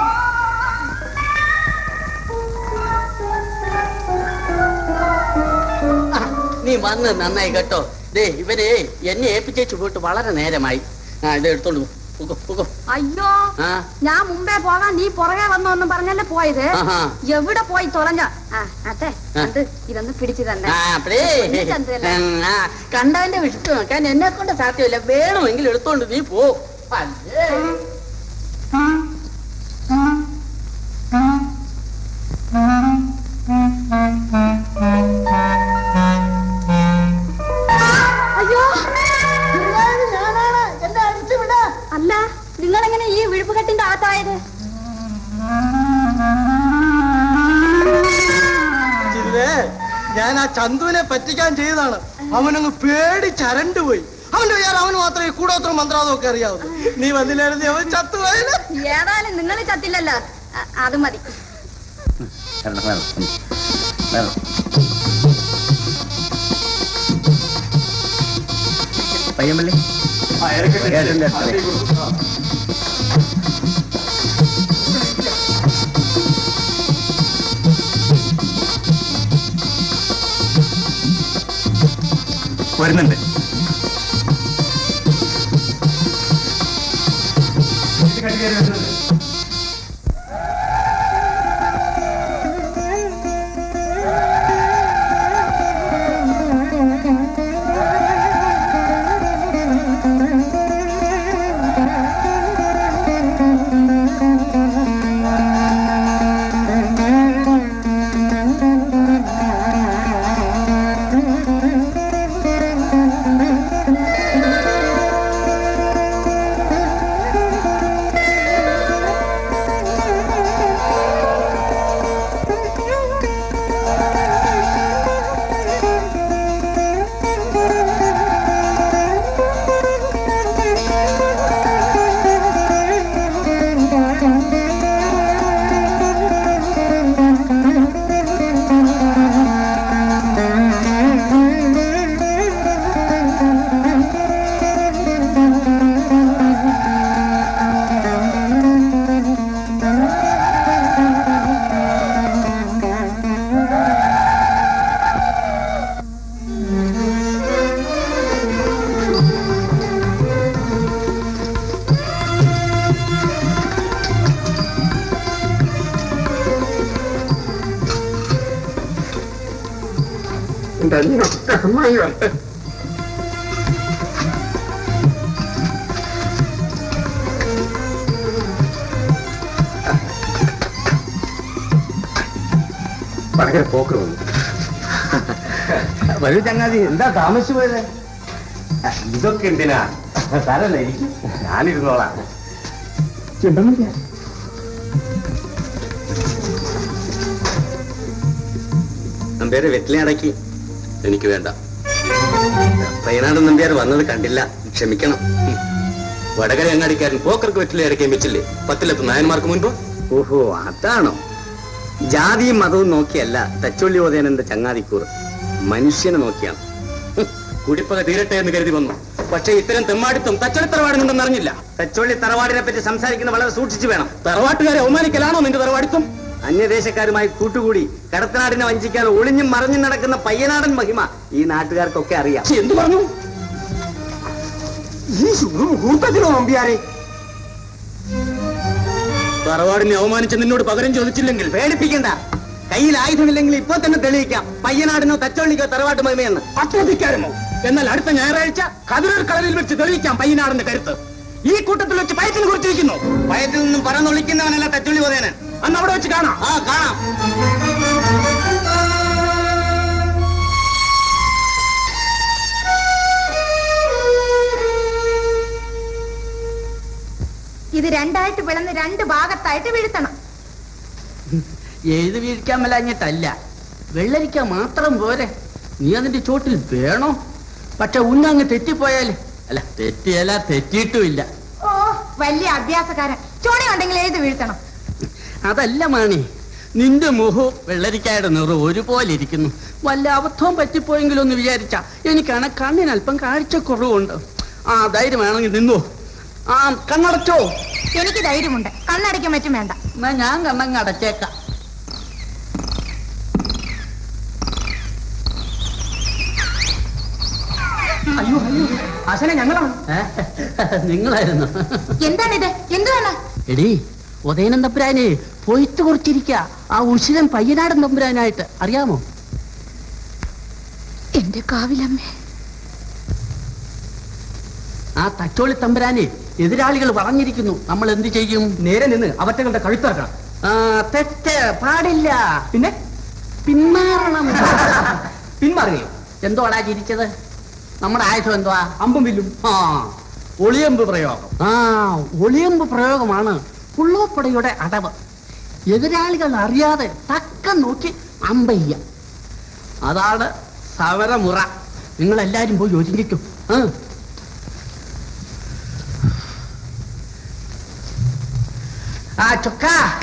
ആ, നീ വന്ന് നന്നായി കേട്ടോ ദേ ഇവരെ എന്നെ ഏൽപ്പിച്ചേച്ചു പോയിട്ട് വളരെ നേരമായി ആ ഇത് എടുത്തോളൂ പൊക്കോ, പൊക്കോ. അയ്യോ ആ ഞാൻ മുമ്പേ പോകാൻ നീ പുറകെ വന്നോന്നും പറഞ്ഞല്ലേ പോയത് ആഹാ. എവിടെ പോയി തൊലഞ്ഞ ആ അതെ ആ. അത് ഇതൊന്ന് പിടിച്ചു തന്നെ ആ, അപ്പഴേ പൊന്നു ചന്ദ്രനെ. ഉം, ആ, കണ്ടവന്റെ വിഷ്ണു നോക്കാൻ എന്നെ കൊണ്ട് സാധ്യമല്ല വേണമെങ്കിൽ എടുത്തോണ്ട് നീ പോ അല്ലേ അയ്യോ അല്ല നിങ്ങൾ എങ്ങനെ ഈ വിഴുപ്പുകെട്ടിന്റെ അകത്തായത് ചില്ലേ ഞാൻ ആ ചന്തുവിനെ പറ്റിക്കാൻ ചെയ്തതാണ് അവനങ്ങ് പേടിച്ചരണ്ടു പോയി അവന്റെ വിചാരം അവന് മാത്രമേ കൂടോത്രം മന്ത്രാതം ഒക്കെ അറിയാവൂ നീ വന്നില്ലായിരുന്നു അവൻ ചത്തുപോയല്ലോ ഏതായാലും നിങ്ങൾ ചത്തില്ലല്ലോ അ- അത് മതി വരണം, വരണം, ഉം. വരണം. പയ്യമ്പള്ളി ഏട്ടൻ്റെ അടുത്തല്ലേ? വരുന്നുണ്ട് എന്റെ അനിയനൊക്കെ അമ്മായി വരട്ടെ ഭയങ്കര പോക്ക് വന്നു വരൂ ചങ്ങാതി എന്താ താമസിച്ചു പോയത് ഇതൊക്കെ എന്തിനാ സാരല്ല എനിക്ക് ഞാനിരുന്നോളാം ചെണ്ടമില്ല നമ്പ്യാരെ വെറ്റിലെ അടക്കി എനിക്ക് വേണ്ട പയ്യനാട് നമ്പ്യാർ വന്നത് കണ്ടില്ല ക്ഷമിക്കണം ഉം. വടകര അങ്ങാടിക്കാരൻ പോക്കർക്ക് വെറ്റിലെ അടക്കുകയും വെച്ചില്ലേ പത്തിലെത്ത് നായന്മാർക്ക് മുൻപ് ഓഹോ അതാണോ ജാതിയും മതവും നോക്കിയല്ല തച്ചൊള്ളി ഓതേനന്റെ ചങ്ങാതിക്കൂർ മനുഷ്യനെ നോക്കിയാണ് കുടിപ്പക തീരട്ടെ എന്ന് കരുതി വന്നു പക്ഷേ ഇത്തരം തെമ്മാടിത്തം തച്ചളി തറവാടുന്നുണ്ടെന്ന് അറിഞ്ഞില്ല തച്ചൊള്ളി തറവാടിനെ പറ്റി സംസാരിക്കുന്ന വളരെ സൂക്ഷിച്ചു വേണം തറവാട്ടുകാരെ അവമാനിക്കലാണോ നിന്റെ തറവാടിത്തം അന്യദേശക്കാരുമായി കൂട്ടുകൂടി കടത്തനാടിനെ വഞ്ചിക്കാൻ ഒളിഞ്ഞും മറഞ്ഞും നടക്കുന്ന പയ്യനാടൻ മഹിമ ഈ നാട്ടുകാർക്കൊക്കെ അറിയാം എന്തു പറഞ്ഞു ഈ ശുഭമുഹൂർത്തത്തിനോ നമ്പ്യാരെ തറവാടിനെ അവമാനിച്ച് നിന്നോട് പകരം ചോദിച്ചില്ലെങ്കിൽ പേടിപ്പിക്കണ്ട കയ്യിൽ ആയുധമില്ലെങ്കിൽ ഇപ്പൊ തന്നെ തെളിയിക്കാം പയ്യനാടിനോ തച്ചോള്ളിക്കോ തറവാട്ട് മഹിമയെന്ന് അത്രധികാരമോ എന്നാൽ അടുത്ത ഞായറാഴ്ച കതിരൂർ കളരിൽ വെച്ച് തെളിയിക്കാം പയ്യനാടിന്റെ കരുത്ത് ഈ കൂട്ടത്തിൽ വെച്ച് പയറ്റിന് കുറിച്ചിരിക്കുന്നു ഭയത്തിൽ നിന്നും പറന്നൊളിക്കുന്നവനല്ല തച്ചൊള്ളി ഓതേനൻ അന്ന് അവിടെ വെച്ച് കാണാം ആ കാണാം ഇത് രണ്ടായിട്ട് പിളന്ന് രണ്ട് ഭാഗത്തായിട്ട് വീഴ്ത്തണം എഴുതി വീഴിക്കാൻ മേലാഞ്ഞിട്ടല്ല വെള്ളരിക്ക മാത്രം പോരെ നീ അതിന്റെ ചോട്ടിൽ വേണോ പക്ഷെ ഉന്നങ്ങ് തെറ്റിപ്പോയാൽ അല്ല തെറ്റിയല്ല തെറ്റിയിട്ടുമില്ല ഓ വലിയ അഭ്യാസക്കാരൻ ചോണി ഉണ്ടെങ്കിൽ എഴുതി വീഴ്ത്തണം അതല്ല മാണി നിന്റെ മുഖവും വെള്ളരിക്കായുടെ നിറം ഒരുപോലെ ഇരിക്കുന്നു വല്ല അബദ്ധവും പറ്റിപ്പോയെങ്കിലും ഒന്ന് വിചാരിച്ച എനിക്കാണ് കണ്ണിന് അല്പം കാഴ്ചക്കുറവുണ്ട് ആ ധൈര്യം വേണമെങ്കിൽ നിന്നു ആ കണ്ണടച്ചോ എനിക്ക് ധൈര്യമുണ്ട് കണ്ണടയ്ക്കാൻ പറ്റും വേണ്ട എന്നാ ഞാൻ കണ്ണങ്ങ് അടച്ചേക്കാം അയ്യോ അയ്യോ ആശാനെ ഞങ്ങളാണ് നിങ്ങളായിരുന്നു എന്താണിത് എന്തുവാണ് എടി ഉദയനൻ തമ്പുരാനെ പൊയ്ത്തു കുറിച്ചിരിക്ക ആ ഉശിരൻ പയ്യനാടൻ തമ്പുരാനായിട്ട് അറിയാമോ എന്റെ കാവിലമ്മേ ആ തച്ചോളി തമ്പുരാനെ എതിരാളികൾ പറഞ്ഞിരിക്കുന്നു നമ്മൾ എന്ത് ചെയ്യും നേരെ നിന്ന് അവറ്റകളുടെ കഴുത്താക്കണം ആ തെറ്റ് പാടില്ല പിന്നെ പിന്മാറണം പിന്മാറുകയോ എന്തോടാ ചിരിച്ചത് നമ്മുടെ ആയുധം എന്തുവാ അമ്പും വില്ലും ആ ഒളിയമ്പ് പ്രയോഗം ആ ഒളിയമ്പ് പ്രയോഗമാണ് പുള്ളോപ്പടയുടെ അടവ് എതിരാളികൾ അറിയാതെ തക്കം നോക്കി അമ്പയ്യ അതാണ് സമരമുറ നിങ്ങൾ എല്ലാരും പോയി ഒരുങ്ങിക്കും ആ ആ ചൊക്ക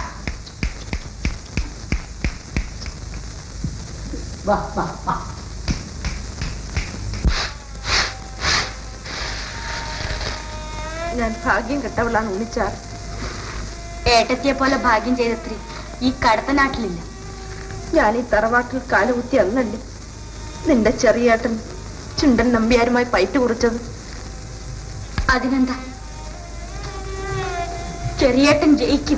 വാ വാ വാ ഞാൻ ഭാഗ്യം കെട്ടവളാണ് ഉണ്ണിച്ചാർ ഏട്ടത്തിയെ പോലെ ഭാഗ്യം ചെയ്തത്രി ഈ കടത്ത നാട്ടിലില്ല ഞാൻ ഈ തറവാട്ടിൽ കാലുകുത്തി അന്നല്ലേ നിന്റെ ചെറിയേട്ടൻ ചുണ്ടൻ നമ്പ്യാരുമായി പൈറ്റ് കുറിച്ചത് അതിനെന്താ ചെറിയേട്ടൻ ജയിക്കും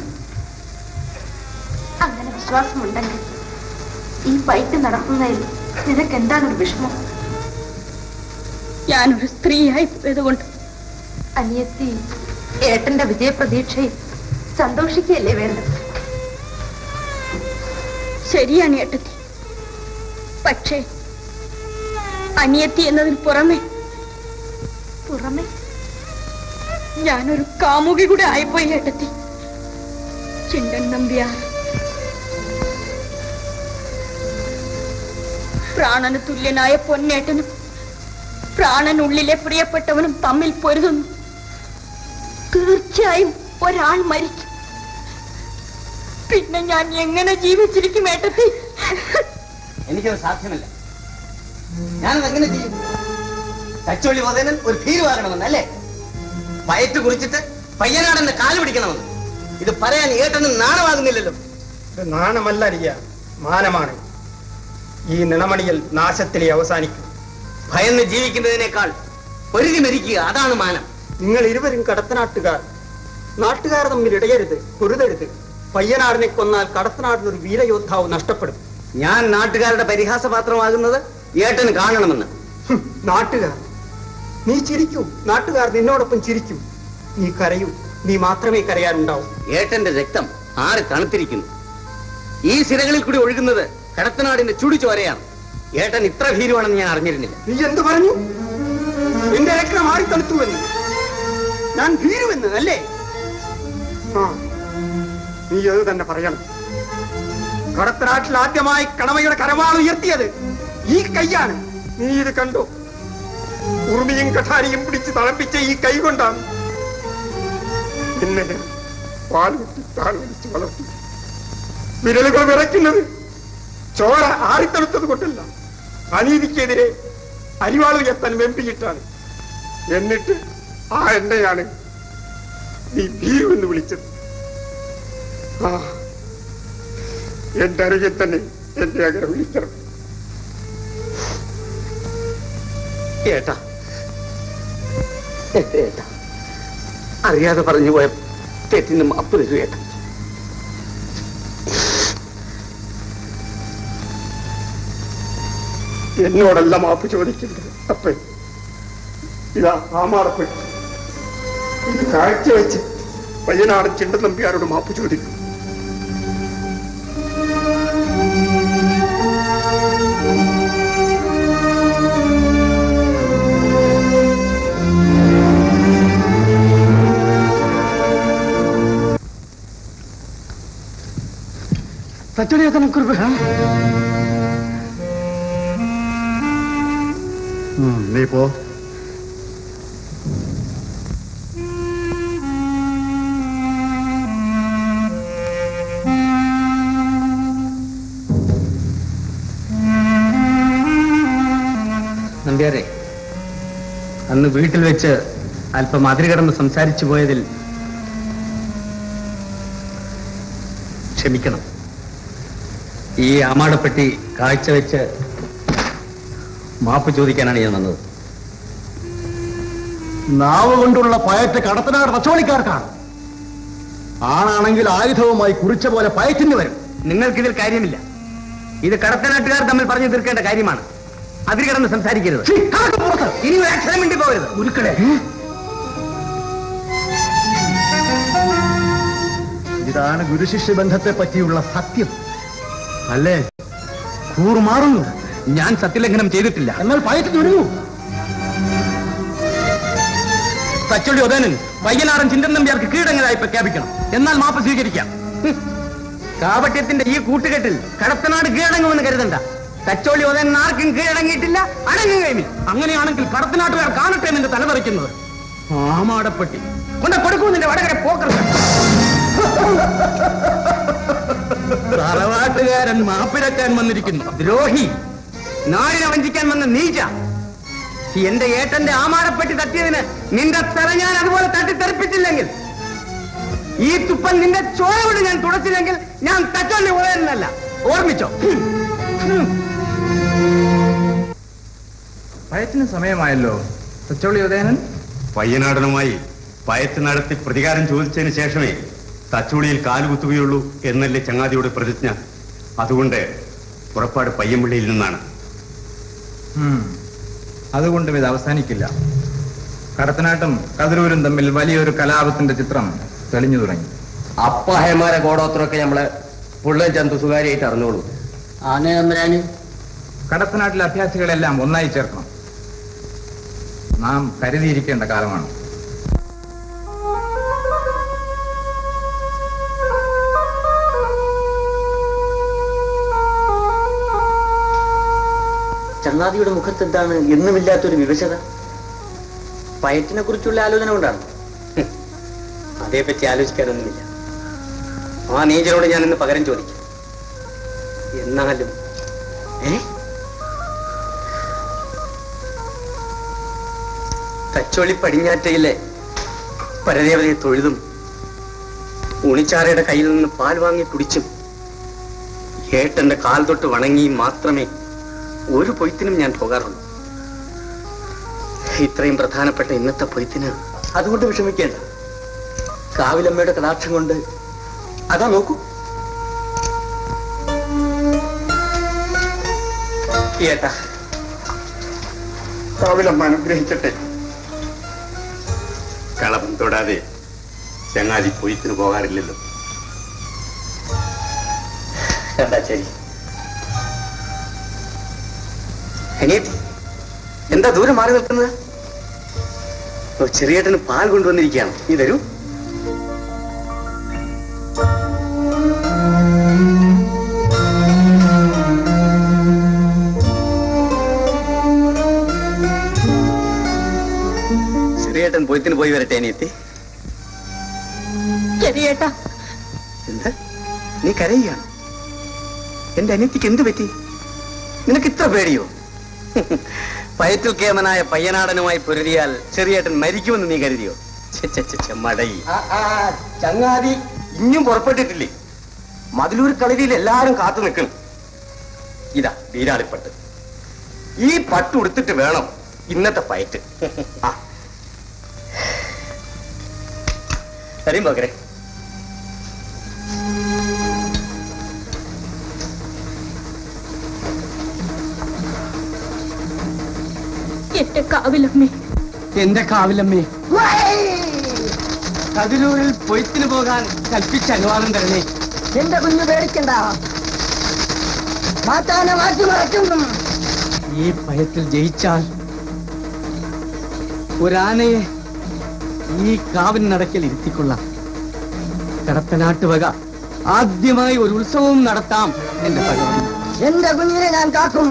അങ്ങനെ വിശ്വാസമുണ്ടെങ്കിൽ ഈ പൈറ്റ് നടത്തുന്നതിൽ നിനക്ക് എന്താണ് ഒരു വിഷമം ഞാനൊരു സ്ത്രീയായി പോയതുകൊണ്ട് അനിയത്തി ഏട്ടന്റെ വിജയപ്രതീക്ഷയിൽ സന്തോഷിക്കുകയല്ലേ വേണ്ടത് ശരിയാണ് ഏട്ടത്തി പക്ഷേ അനിയത്തി എന്നതിന് പുറമെ പുറമെ ഞാനൊരു കാമുകി കൂടെ ആയിപ്പോയി ഏട്ടത്തി ചിണ്ടൻ നമ്പ്യാർ പ്രാണന് തുല്യനായ പൊന്നേട്ടനും പ്രാണനുള്ളിലെ പ്രിയപ്പെട്ടവനും തമ്മിൽ പൊരുതുന്നു തീർച്ചയായും ഒരാൾ മരിക്കും പിന്നെ ഞാൻ എങ്ങനെ ജീവിച്ചിരിക്കും ഏട്ടത്തി എനിക്കത് സാധ്യമല്ല ഞാനത് എങ്ങനെ ചെയ്യും തച്ചോളി വതനൻ ഒരു ഭീരുവാകണമെന്ന് അല്ലേ വയറ്റ് കുറിച്ചിട്ട് പയ്യനാടെന്ന് കാല് പിടിക്കണമെന്ന് ഇത് പറയാൻ ഏട്ടനും നാണമാകുന്നില്ലല്ലോ ഇത് നാണമല്ല അരിയ മാനമാണ് ഈ നിണമണിയിൽ നാശത്തിലെ അവസാനിക്കും ഭയന്ന് ജീവിക്കുന്നതിനേക്കാൾ പൊരുതി മരിക്കുക അതാണ് മാനം നിങ്ങൾ ഇരുവരും കടത്തനാട്ടുകാർ നാട്ടുകാർ തമ്മിൽ ഇടയരുത് പൊരുതരുത് പയ്യനാടിനെ കൊന്നാൽ കടത്തനാടിന് ഒരു വീരയോദ്ധാവ് നഷ്ടപ്പെടും ഞാൻ നാട്ടുകാരുടെ പരിഹാസപാത്രമാകുന്നത് ഏട്ടന് കാണണമെന്ന് നാട്ടുകാർ നീ ചിരിക്കൂ നാട്ടുകാർ നിന്നോടൊപ്പം ചിരിക്കും നീ കരയൂ നീ മാത്രമേ കരയാനുണ്ടാവൂ ഏട്ടന്റെ രക്തം ആറ് തണുത്തിരിക്കുന്നു ഈ സിരകളിൽ കൂടി ഒഴുകുന്നത് കടത്തനാടിന്റെ ചുടി ചോരയാണ് ഏട്ടൻ ഇത്ര ഭീരുവാണെന്ന് ഞാൻ അറിഞ്ഞിരുന്നില്ല നീ എന്ത് പറഞ്ഞു എന്റെ രക്തം മാറി തണുത്തുവെന്ന് ഞാൻ ഭീരുവെന്ന് അല്ലേ ആ നീ അത് തന്നെ പറയണം കടത്തനാട്ടിൽ ആദ്യമായി കടമയുടെ കരമാൾ ഉയർത്തിയത് ഈ കൈയാണ് നീ ഇത് കണ്ടോ ഉറുമിയും കഠാരിയും പിടിച്ച് തളമ്പിച്ച ഈ കൈ കൊണ്ടാണ് എന്നെ ഞാൻ പാൽ കുത്തി താൾ വലിച്ച് വളർത്തി വിരലുകൾ വിറയ്ക്കുന്നത് ചോര ആറിത്തടുത്തത് കൊണ്ടല്ല അനീതിക്കെതിരെ അരിവാൾ ഉയർത്താൻ വെമ്പിയിട്ടാണ് എന്നിട്ട് ആ എന്നെയാണ് നീ ഭീരു എന്ന് വിളിച്ചത് ആ എന്റെ അരികിൽ തന്നെ എന്റെ അങ്ങനെ വിളിക്കണം ഏട്ടാ എന്റെ ഏട്ടാ അറിയാതെ പറഞ്ഞു പോയ തെറ്റിന് മാപ്പ് തരൂ ഏട്ടാ എന്നോടല്ല മാപ്പ് ചോദിക്കുന്നത് അപ്പൻ ഇതാ ആമാറപ്പെട്ടു ഇത് കാഴ്ചവെച്ച് പയ്യനാട് ചിണ്ട നമ്പിയാരോട് മാപ്പ് ചോദിക്കും തച്ചടിയൊക്കെ നമുക്ക് നീ പോ നമ്പ്യാരെ അന്ന് വീട്ടിൽ വെച്ച് അല്പം അതിര് കിടന്ന് സംസാരിച്ചു പോയതിൽ ക്ഷമിക്കണം ഈ ആമാടപ്പെട്ടി കാഴ്ചവെച്ച് മാപ്പ് ചോദിക്കാനാണ് ഞാൻ വന്നത് നാവ് കൊണ്ടുള്ള പയറ്റ് കടത്തനാട് തച്ചോളിക്കാർക്കാണ് ആണാണെങ്കിൽ ആയുധവുമായി കുറിച്ച പോലെ പയറ്റിന് വരും നിങ്ങൾക്കിതിൽ കാര്യമില്ല ഇത് കടത്തനാട്ടുകാർ തമ്മിൽ പറഞ്ഞു തീർക്കേണ്ട കാര്യമാണ് അതിൽ കിടന്ന് സംസാരിക്കരുത് ഇനി ഒരു അക്ഷരം വേണ്ടി പോകരുത് ഉരുക്കളെ ഇതാണ് ഗുരുശിഷ്യ ബന്ധത്തെ പറ്റിയുള്ള സത്യം അല്ലേ കൂറുമാറുന്നു ഞാൻ സത്യലംഘനം ചെയ്തിട്ടില്ല എന്നാൽ പയറ്റിന് ഒരുങ്ങൂ തച്ചൊള്ളി ഉദയനൻ വയ്യനാടൻ ചിന്തൻ നമ്പ്യാർക്ക് കീഴടങ്ങലായി പ്രഖ്യാപിക്കണം എന്നാൽ മാപ്പ് സ്വീകരിക്കാം ഹും. കാപട്യത്തിന്റെ ഈ കൂട്ടുകെട്ടിൽ കടത്തനാട് കീഴടങ്ങുമെന്ന് കരുതണ്ട തച്ചോളി ഉദയൻ ആർക്കും കീഴടങ്ങിയിട്ടില്ല അടങ്ങുകയുമില്ല അങ്ങനെയാണെങ്കിൽ കടത്തനാട്ടുകാർ കാണട്ടെ നിന്റെ തലതെറിക്കുന്നത് ആമാടപ്പെട്ടി കൊണ്ട് കൊടുക്കൂ നിന്റെ വടകര പോക്കർക്ക് തറവാട്ടുകാരൻ മാപ്പിരക്കാൻ വന്നിരിക്കുന്നു ദ്രോഹി നാടിനെ വഞ്ചിക്കാൻ വന്ന നീച്ച എന്റെ ഏട്ടന്റെ ആമാരപ്പെട്ടി തട്ടിയതിന് നിന്റെ തല ഞാൻ അതുപോലെ തട്ടിത്തെറിപ്പിച്ചില്ലെങ്കിൽ ഈ തുപ്പൻ നിന്റെ ചോരയോട് ഞാൻ തുടച്ചില്ലെങ്കിൽ ഞാൻ തച്ചോളി ഉയരുന്നല്ല ഓർമ്മിച്ചോ പയറ്റിന് സമയമായല്ലോ തച്ചോളി ഉദയനൻ പയ്യനാടനുമായി പയറ്റ് നടത്തി പ്രതികാരം ചോദിച്ചതിന് ശേഷമേ തച്ചുളിയിൽ കാലുകുത്തുകയുള്ളൂ എന്നല്ലേ ചങ്ങാതിയുടെ പ്രതിജ്ഞ അതുകൊണ്ട് പുറപ്പാട് പയ്യമ്പള്ളിയിൽ നിന്നാണ് ഉം. അതുകൊണ്ടും ഇത് അവസാനിക്കില്ല കടത്തനാട്ടും കതിരൂരും തമ്മിൽ വലിയൊരു കലാപത്തിന്റെ ചിത്രം തെളിഞ്ഞു തുടങ്ങി അപ്പായന്മാരെ കോടോത്രമൊക്കെ നമ്മളെ പുള്ളൻ ചന്തു സുകാരിയായിട്ട് അറിഞ്ഞോളൂ ആനേ തമ്പുരാന് കടത്തനാട്ടിലെ അഭ്യാസികളെല്ലാം ഒന്നായി ചേർക്കണം നാം കരുതിയിരിക്കേണ്ട കാലമാണ് ചങ്ങാതിയുടെ മുഖത്ത് എന്താണ് എന്നുമില്ലാത്തൊരു വിവശത പയറ്റിനെ കുറിച്ചുള്ള ആലോചന കൊണ്ടാണ് ഹും. അതേപ്പറ്റി ആലോചിക്കാനൊന്നുമില്ല ആ നീചനോട് ഞാൻ ഇന്ന് പകരം ചോദിക്കും എന്നാലും ഏ തച്ചോളി പടിഞ്ഞാറ്റയിലെ പരദേവതയെ തൊഴുതും ഉണിച്ചാറയുടെ കയ്യിൽ നിന്ന് പാൽ വാങ്ങി കുടിച്ചും ഏട്ടന്റെ കാൽ തൊട്ട് വണങ്ങിയും മാത്രമേ ഒരു പൊയ്ത്തിനും ഞാൻ പോകാറുള്ളൂ ഇത്രയും പ്രധാനപ്പെട്ട ഇന്നത്തെ പൊയ്ത്തിന് അതുകൊണ്ട് വിഷമിക്കേണ്ട കാവിലമ്മയുടെ കടാക്ഷം കൊണ്ട് അതാ നോക്കൂ ഏട്ടാ കാവിലമ്മ അനുഗ്രഹിക്കട്ടെ കളവും തൊടാതെ ചങ്ങാതി പൊയ്ത്തിന് പോകാറില്ലല്ലോ എന്താ ശരി അനിയത്തി എന്താ ദൂരെ മാറി നിൽക്കുന്നത് ഓ ചെറിയേട്ടന് പാൽ കൊണ്ടുവന്നിരിക്കുകയാണ് നീ തരൂ ചെറിയേട്ടൻ പൊയ്ത്തിന് പോയി വരട്ടെ അനിയത്തി ശരിയേട്ടാ എന്താ നീ കരയുകയാണ് എന്റെ അനിയത്തിക്ക് എന്ത് പറ്റി നിനക്ക് ഇത്ര പേടിയോ പയറ്റിൽ കേമനായ പയ്യനാടനുമായി പൊരുതിയാൽ ചെറിയേട്ടൻ മരിക്കുമെന്ന് നീ കരുതിയോ ഛെ, ഛെ, ഛെ, ഛെ, മടയി ചങ്ങാതി ഇനിയും പുറപ്പെട്ടിട്ടില്ലേ മതിലൂർ കളരിയിൽ എല്ലാരും കാത്തു നിൽക്കണം ഇതാ വീരാളിപ്പട്ട് ഈ പട്ട് ഉടുത്തിട്ട് വേണം ഇന്നത്തെ പയറ്റ് ആ തരും പകരെ എന്റെ കാവിലമ്മേ എന്റെ കാവിലമ്മേ കതിരൂരിൽ പൊയ്ത്തിന് പോകാൻ കൽപ്പിച്ച അനുവാദം തരണേ എന്റെ കുഞ്ഞു പേടിക്കണ്ട മാറ്റാനെ മാറ്റി മറക്കുന്നു ഈ ഭയത്തിൽ ജയിച്ചാൽ ഒരാനയെ ഈ കാവിനടക്കൽ ഇരുത്തിക്കൊള്ളാം കടത്തനാട്ട് വക ആദ്യമായി ഒരു ഉത്സവവും നടത്താം എന്റെ ഭഗവാൻ എന്റെ കുഞ്ഞിനെ ഞാൻ കാക്കും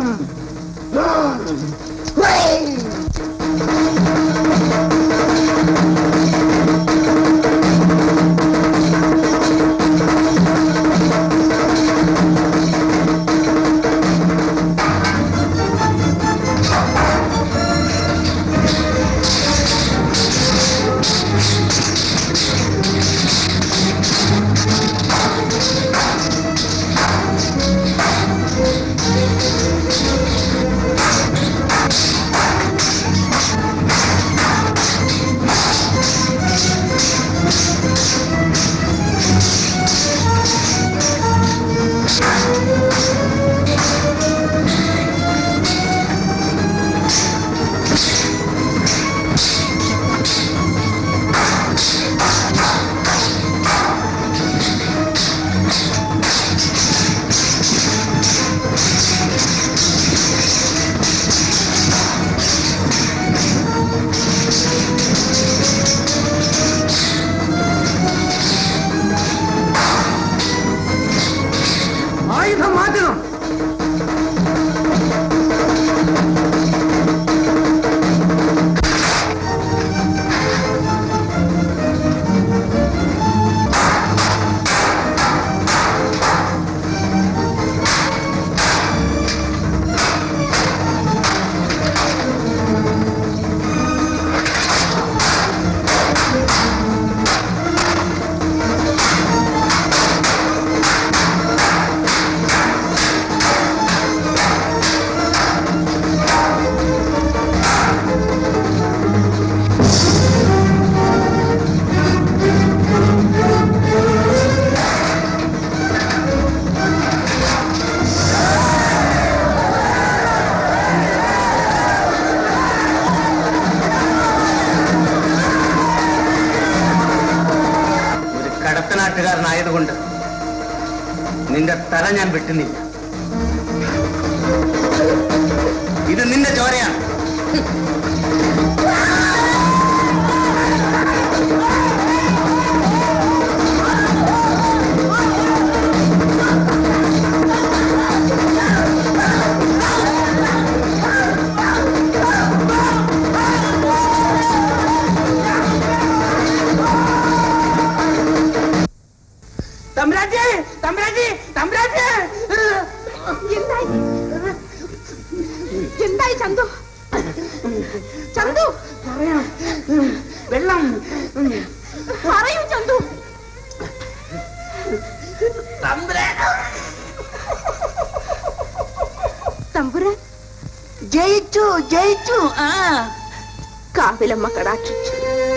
ആയുധം മാറ്റണം ഒരു കടത്തനാട്ടുകാരനായതുകൊണ്ട് നിന്റെ തല ഞാൻ വെട്ടുന്നില്ല ഇത് നിന്റെ ചോരയാണ് തമ്പുരാട്ടി തമ്പുരാട്ടി തമ്പുരാട്ടി എന്തായി എന്തായി ചന്തു ചന്തു പറയാം വെള്ളം പറയൂ ചന്തു തമ്പുരാൻ ജയിച്ചു ജയിച്ചു ആ കാവിലമ്മ കടാക്ഷിച്ചു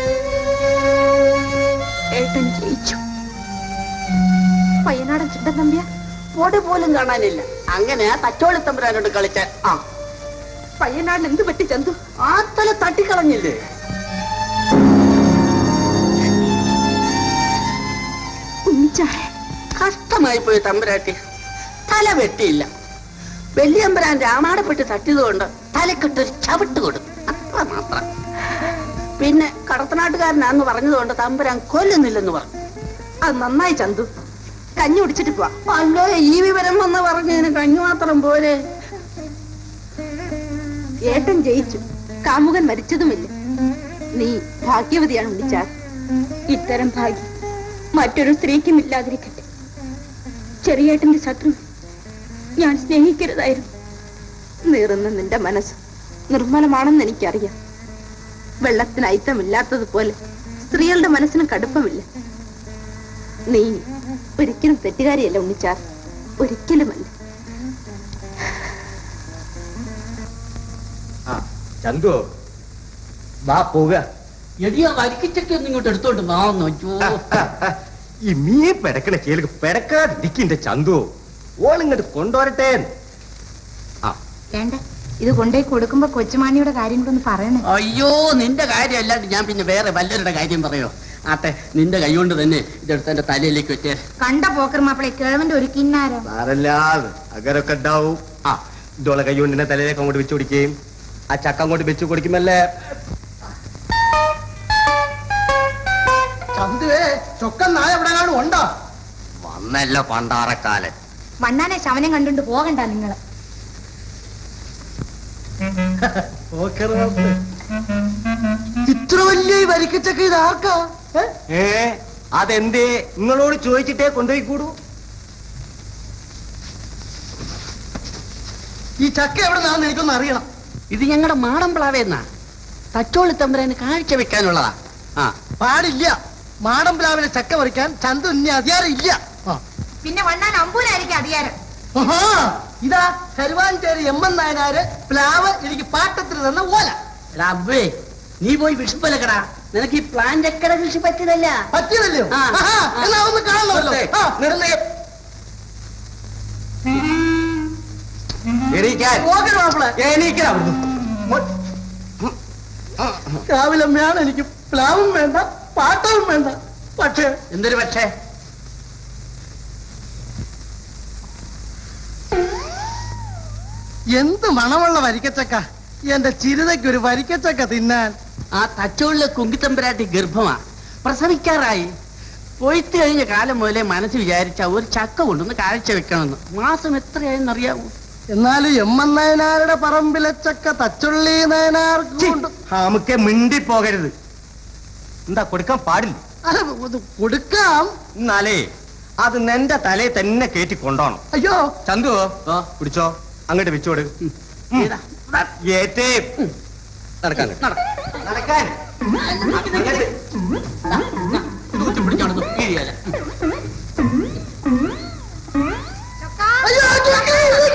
ഏട്ടൻ ജയിച്ചു പയ്യനാടൻ ചിണ്ടൻ നമ്പ്യ പൊടി പോലും കാണാനില്ല അങ്ങനെ തച്ചോളി തമ്പുരാനോട് കളിച്ച ആ പയ്യനാടിന് എന്ത് പറ്റി ചന്തു ആ തല തട്ടിക്കളഞ്ഞില്ലേ ഉണ്ണിച്ചാറെ കഷ്ടമായി പോയി തമ്പുരാട്ടി തല വെട്ടിയില്ല വെള്ളിയമ്പരാൻ രാമാടപ്പെട്ട് തട്ടിയതുകൊണ്ട് തലക്കിട്ടൊരു ചവിട്ട് കൊടുത്തു അത്ര മാത്രം പിന്നെ കടത്തനാട്ടുകാരനാന്ന് പറഞ്ഞതുകൊണ്ട് തമ്പുരാൻ കൊല്ലുന്നില്ലെന്ന് പറഞ്ഞു അത് നന്നായി ചന്തു കഞ്ഞി കുടിച്ചിട്ട് പോവാ അല്ലോ ഈ വിവരം വന്ന് പറഞ്ഞതിന് കഞ്ഞു മാത്രം പോരെ ഏട്ടൻ ജയിച്ചു കാമുകൻ മരിച്ചതുമില്ല നീ ഭാഗ്യവതിയാണ് ഉണ്ണിച്ചാർ ഇത്തരം ഭാഗ്യം മറ്റൊരു സ്ത്രീക്കും ഇല്ലാതിരിക്കട്ടെ ചെറിയേട്ടന്റെ ശത്രു ഞാൻ സ്നേഹിക്കരുതായിരുന്നു നീറുന്ന നിന്റെ മനസ്സ് നിർമ്മലമാണെന്ന് എനിക്കറിയാം വെള്ളത്തിന് അയിത്തമില്ലാത്തതുപോലെ സ്ത്രീകളുടെ മനസ്സിന് കടുപ്പമില്ല നീ ഒരിക്കലും തെറ്റുകാരിയല്ല ഉണ്ണിച്ചാർ ഒരിക്കലുമല്ല ചന്തു വാ പോവുക എടിയാ വരിക്കിച്ചൊക്കെ ഒന്ന് ഇങ്ങോട്ട് എടുത്തോണ്ട് വാന്ന് അയ്യോ ഈ മീൻ പെടക്കണ ചേലുക്ക് പെടക്കാതിരിക്കിന്റെ ചന്തു ഓളിങ്ങോട്ട് കൊണ്ടുവരട്ടെ വേണ്ട ഇത് കൊണ്ടേ കൊടുക്കുമ്പോ കൊച്ചുമാണിയുടെ കാര്യം കൂടെ ഒന്ന് പറയണേ അയ്യോ നിന്റെ കാര്യം അല്ലാണ്ട് ഞാൻ പിന്നെ വേറെ വല്ലവരുടെ കാര്യം പറയോ ആട്ടെ നിന്റെ കൈ കൊണ്ട് തന്നെ ഇതെടുത്ത് എന്റെ തലയിലേക്ക് വെച്ചേ കണ്ട പോക്കർ മാപ്പിളെ കിഴവന്റെ ഒരു കിന്നാരം സാരല്ലാതെ അകരൊക്കെ ഉണ്ടാവും ആ ഇതോളെ കൈ കൊണ്ട് എന്നെ തലയിലേക്ക് അങ്ങോട്ട് വെച്ച് കൊടുക്കുകയും ആ ചക്ക അങ്ങോട്ട് വെച്ച് കൊടുക്കുമല്ലേ ചന്തുവേ ചൊക്കൻ നായ എവിടെ കാണും ഉണ്ടോ വന്നല്ലോ പണ്ടാറക്കാലൻ മണ്ണാനെ ശവനം കണ്ടുകൊണ്ട് പോകണ്ട നിങ്ങള് ഇത്ര വലിയ ഈ വരിക്കച്ചക്ക ഇത് ആർക്കാ ഏ? ഏ അതെന്തേ നിങ്ങളോട് ചോദിച്ചിട്ടേ കൊണ്ടുപോയി കൂടൂ ഈ ചക്ക എവിടെ നിന്നാന്ന് എനിക്കൊന്ന് അറിയണം ഇത് ഞങ്ങളുടെ മാടൻ പ്ലാവേന്നാ തച്ചോളി തമ്പുരാന് കാഴ്ച വെക്കാനുള്ളതാ ആ പാടില്ല മാടം പ്ലാവിലെ ചക്ക പറിക്കാൻ ചന്തു ഇനി അധികാരം ഇല്ല ആ. പിന്നെ വണ്ണാൻ അമ്പൂലായിരിക്കും അധികാരം ആഹാ, ഇതാ കരുവാഞ്ചേരി എം എൻ നായനാര് പ്ലാവ് എനിക്ക് പാട്ടത്തിന് തന്ന ഓല എടാ അബ്ബേ നീ പോയി വിഷുപ്പലക്കടാ നിനക്ക് ഈ പ്ലാൻ ചക്കട കൃഷി പറ്റിയതല്ല പറ്റിയതല്ലോ ആ. ആഹാ, എന്നാ ഒന്ന് കാണണമല്ലോ ആ, നിർത്തേ എണീക്കാൻ പോകരുത് മാപ്പിളെ. എണീക്കണം അവിടുന്ന് രാവിലമ്മയാണ് എനിക്ക് പ്ലാവും വേണ്ട പാട്ടവും വേണ്ട പക്ഷേ എന്തൊരു പക്ഷേ എന്ത് മണമുള്ള വരിക്കച്ചക്ക എന്റെ ചിരുതയ്ക്ക് ഒരു വരിക്കച്ചക്ക തിന്നാൻ ആ തച്ചോളിലെ കുങ്കിത്തമ്പരാട്ടി ഗർഭമാ പ്രസവിക്കാറായി കൊയ്ത്ത് കഴിഞ്ഞ കാലം മുതലേ മനസ്സ് വിചാരിച്ച ഒരു ചക്ക കൊണ്ടുവന്ന് കാഴ്ച വെക്കണമെന്ന് മാസം എത്രയായെന്നറിയാമോ എന്നാലും എം എൻ നയനാരുടെ പറമ്പിലെ ചക്ക തച്ചുള്ളി നയനാർക്ക് കൊണ്ട് നമുക്ക് മിണ്ടി പോകരുത് എന്താ കൊടുക്കാൻ പാടില്ല അല്ല, ഇത് കൊടുക്കാം എന്നാലേ അത് നിന്റെ തലയിൽ തന്നെ കയറ്റി കൊണ്ടോണം അയ്യോ ചന്തു പിടിച്ചോ അങ്ങോട്ട് വെച്ചോട് ഏറ്റേ നടക്കാൻ നടക്കാൻ പിടിച്ചോണ്ട് കീഴിയല്ല അയ്യോ ചക്ക,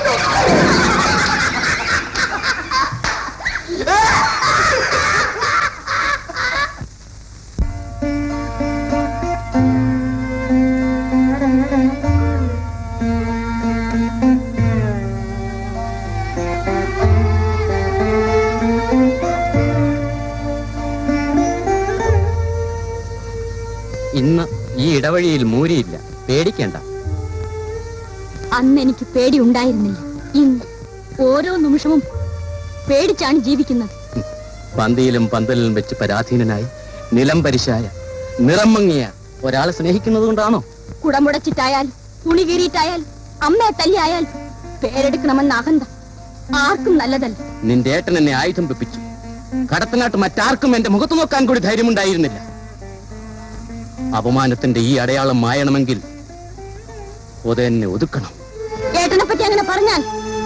ഇന്ന് ഈ ഇടവഴിയിൽ മൂരിയില്ല പേടിക്കണ്ട അന്ന് എനിക്ക് പേടി ഉണ്ടായിരുന്നില്ല ഇന്ന് ഓരോ നിമിഷവും പേടിച്ചാണ് ജീവിക്കുന്നത് പന്തിയിലും പന്തലിലും വെച്ച് പരാധീനനായി നിലം പരിശായ നിറം മങ്ങിയ ഒരാളെ സ്നേഹിക്കുന്നത് കൊണ്ടാണോ കുടമുടച്ചിട്ടായാൽ തുണി കീറിയിട്ടായാൽ അമ്മയെ തല്ലിയായാൽ പേരെടുക്കണമെന്ന അഹന്ത ആർക്കും നല്ലതല്ല നിന്റെ ഏട്ടൻ എന്നെ ആയുധം വെപ്പിച്ചു കടത്തനാട്ട് മറ്റാർക്കും എന്റെ മുഖത്ത് നോക്കാൻ കൂടി ധൈര്യമുണ്ടായിരുന്നില്ല അപമാനത്തിന്റെ ഈ അടയാളം മായണമെങ്കിൽ ഉദയനെ ഒതുക്കണം ഏട്ടനെ പറ്റി അങ്ങനെ പറഞ്ഞാൽ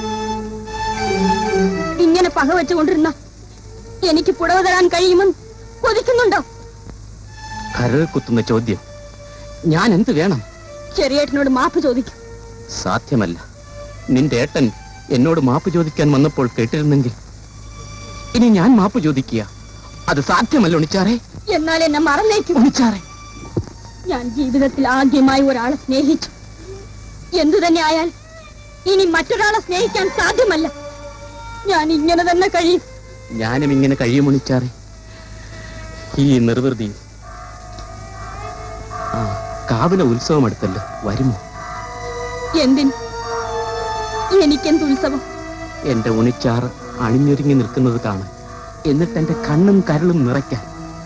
ഇങ്ങനെ പക വെച്ചുകൊണ്ടിരുന്ന എനിക്ക് പുടവ തരാൻ കഴിയുമെന്ന് കൊതിക്കുന്നുണ്ടോ കരൾ കുത്തുന്ന ചോദ്യം ഞാൻ എന്ത് വേണം ചെറിയേട്ടനോട് മാപ്പ് ചോദിക്കും സാധ്യമല്ല നിന്റെ ഏട്ടൻ എന്നോട് മാപ്പ് ചോദിക്കാൻ വന്നപ്പോൾ കേട്ടിരുന്നെങ്കിൽ ഇനി ഞാൻ മാപ്പ് ചോദിക്കുക അത് സാധ്യമല്ല ഉണിച്ചാറേ എന്നാൽ എന്നെ മറന്നേക്കും ഉണിച്ചാറേ ഞാൻ ജീവിതത്തിൽ ആദ്യമായി ഒരാളെ സ്നേഹിച്ചു എന്തു തന്നെ ആയാൽ ഇനി മറ്റൊരാളെ സ്നേഹിക്കാൻ സാധ്യമല്ല ഞാൻ ഇങ്ങനെ തന്നെ കഴിയും ഞാനും ഇങ്ങനെ കഴിയുമുണിച്ചാറി ഈ നിർവൃതി ആ കാവിലെ ഉത്സവം അടുത്തല്ലോ വരുമോ എന്തിന് എനിക്കെന്ത് ഉത്സവം എന്റെ ഉണിച്ചാറ് അണിഞ്ഞൊരുങ്ങി നിൽക്കുന്നത് കാണാൻ എന്നിട്ട് എന്റെ കണ്ണും കരളും നിറയ്ക്കാൻ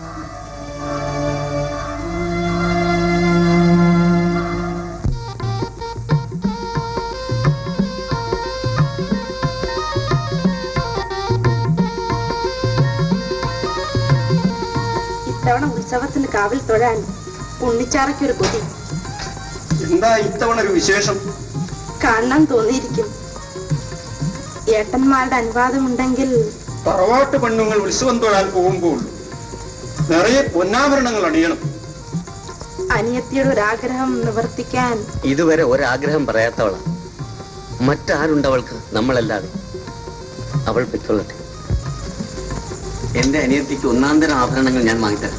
ഇത്തവണ ഉത്സവത്തിന് കാവിൽ തൊഴാൻ ഉണ്ണിച്ചാറയ്ക്കൊരു കൊതി എന്താ ഇത്തവണ ഒരു വിശേഷം കാണാൻ തോന്നിയിരിക്കും ഏട്ടന്മാരുടെ അനുവാദമുണ്ടെങ്കിൽ തറവാട്ട് പെണ്ണുങ്ങൾ ഉത്സവം തൊഴാൻ പോകുമ്പോൾ നിറയെ പൊന്നാഭരണങ്ങൾ അണിയണം അനിയത്തിയുടെ ഒരാഗ്രഹം നിവർത്തിക്കാൻ ഇതുവരെ ഒരാഗ്രഹം പറയാത്തവളാ മറ്റാരുണ്ടവൾക്ക് നമ്മളല്ലാതെ അവൾ പെക്കൊള്ളട്ടെ എന്റെ അനിയത്തിക്ക് ഒന്നാം തരം ആഭരണങ്ങൾ ഞാൻ വാങ്ങിത്തരാം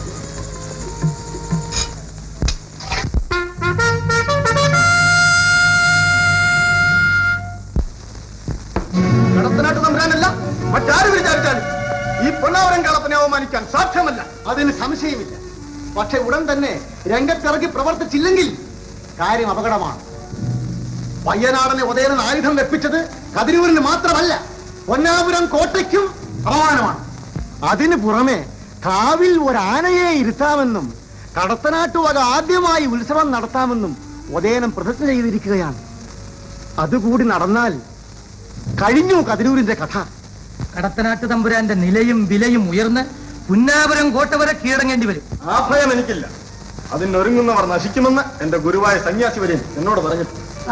കടത്തനാട്ട് തമ്പുരാനല്ല മറ്റാര് വിചാരിച്ചാലും ഈ പൊന്നാവരം കളപ്പനെ അവമാനിക്കാൻ സാധ്യമല്ല അതിന് സംശയമില്ല പക്ഷെ ഉടൻ തന്നെ രംഗത്തിറങ്ങി പ്രവർത്തിച്ചില്ലെങ്കിൽ കാര്യം അപകടമാണ് പയ്യനാടനെ ഉദയനൻ ആയുധം വെപ്പിച്ചത് കതിരൂരിന് മാത്രമല്ല പൊന്നാപുരം കോട്ടയ്ക്കും അപമാനമാണ് അതിന് പുറമെ കാവിൽ ഒരാനയെ ഇരുത്താമെന്നും കടത്തനാട്ട് വക ആദ്യമായി ഉത്സവം നടത്താമെന്നും ഉദയനം പ്രതിജ്ഞ ചെയ്തിരിക്കുകയാണ് അതുകൂടി നടന്നാൽ കഴിഞ്ഞു കതിരൂരിന്റെ കഥ കടത്തനാട്ട് തമ്പുരാന്റെ നിലയും വിലയും ഉയർന്ന് പുന്നാപുരം കോട്ട വരെ കീഴടങ്ങേണ്ടി വരും ആ ഭയം എനിക്കില്ല അതിനൊരുങ്ങുന്നവർ നശിക്കുമെന്ന് എന്റെ ഗുരുവായ സന്യാസി വരെ എന്നോട് പറഞ്ഞു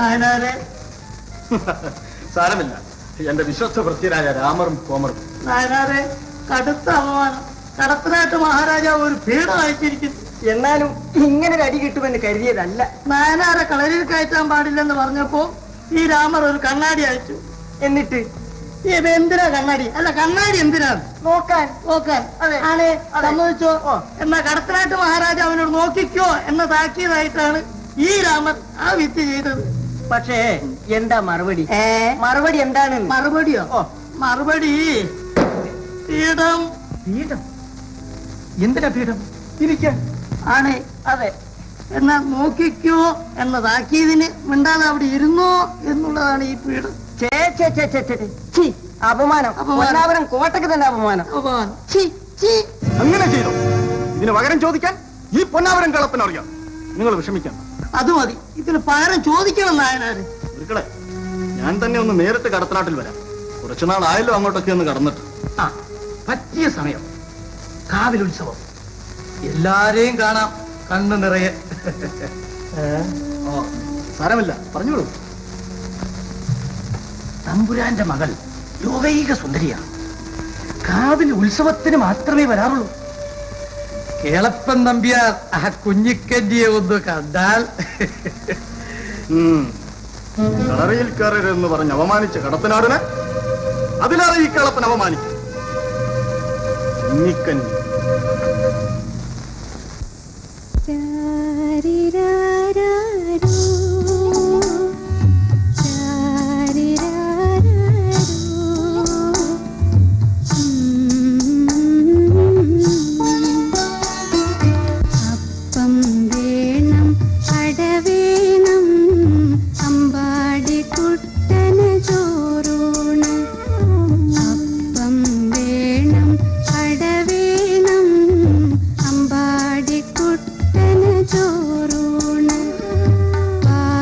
സാരമില്ല എന്റെ വിശ്വസ്ത ഭൃത്യരായ രാമറും കോമറും നായനാരെ കടുത്ത അപമാനം കടത്തനാട്ട് മഹാരാജാവ് ഒരു പീഡ അയച്ചിരിക്കുന്നു എന്നാലും ഇങ്ങനെ ഒരു അടി കിട്ടുമെന്ന് കരുതിയതല്ല നായനാരെ കളരിൽ കയറ്റാൻ പാടില്ലെന്ന് പറഞ്ഞപ്പോ ഈ രാമർ ഒരു കണ്ണാടി അയച്ചു എന്നിട്ട് ഇത് എന്തിനാ കണ്ണാടി അല്ല കണ്ണാടി എന്തിനാണ് നോക്കാൻ നോക്കാൻ അതെ ആണ് സമ്മതിച്ചോ എന്നാ കടത്തനാട്ട് മഹാരാജാവിനോട് നോക്കിക്കോ എന്ന താക്കീതായിട്ടാണ് ഈ രാമൻ ആ വിത്ത് ചെയ്തത് പക്ഷേ എന്താ മറുപടി മറുപടി എന്താണ് മറുപടിയോ മറുപടി പീഠം പീഠം എന്തിനാ പീഠം ഇരിക്കാൻ ആണ് അതെ എന്നാ നോക്കിക്കോ എന്ന താക്കീതിന് മിണ്ടാതെ അവിടെ ഇരുന്നോ എന്നുള്ളതാണ് ഈ പീഠം അപമാനം അപമാനം കോട്ടയ്ക്ക് തന്നെ അപമാനം അപമാനം അങ്ങനെ ചെയ്തു ഇതിന് പകരം ചോദിക്കാൻ ഈ പൊന്നാവരം കളപ്പനറിയാം നിങ്ങൾ വിഷമിക്കണം അത് മതി ഇതിന് പകരം ചോദിക്കണം നായനാര് ഒരിക്കടെ ഞാൻ തന്നെ ഒന്ന് നേരിട്ട് കടത്തനാട്ടിൽ വരാം കുറച്ചുനാൾ ആയല്ലോ അങ്ങോട്ടൊക്കെ ഒന്ന് കടന്നിട്ട് ആ പറ്റിയ സമയം കാവിൽ ഉത്സവം എല്ലാരെയും കാണാം കണ്ണു നിറയെ ഓ സാരമില്ല പറഞ്ഞോളൂ തമ്പുരാന്റെ മകൾ ലോകൈക സുന്ദരിയാണ് കാവിൽ ഉത്സവത്തിന് മാത്രമേ വരാറുള്ളൂ കേളപ്പൻ നമ്പ്യാർ ആ കുഞ്ഞിക്കന്റിയെ ഒന്ന് കണ്ടാൽ ഉം. കളറിയിൽ കയറരുതെന്ന് പറഞ്ഞ് അപമാനിച്ച കടത്തനാടിനെ അതിലേറെ ഈ കളപ്പൻ അപമാനിക്കും കുഞ്ഞിക്കന്നി അപ്പം വേണം അട വേണം അമ്പാടി കുട്ടന് ചോറൂണ് അപ്പം വേണം അട വേണം അമ്പാടി കുട്ടന് ചോറൂണ് പാ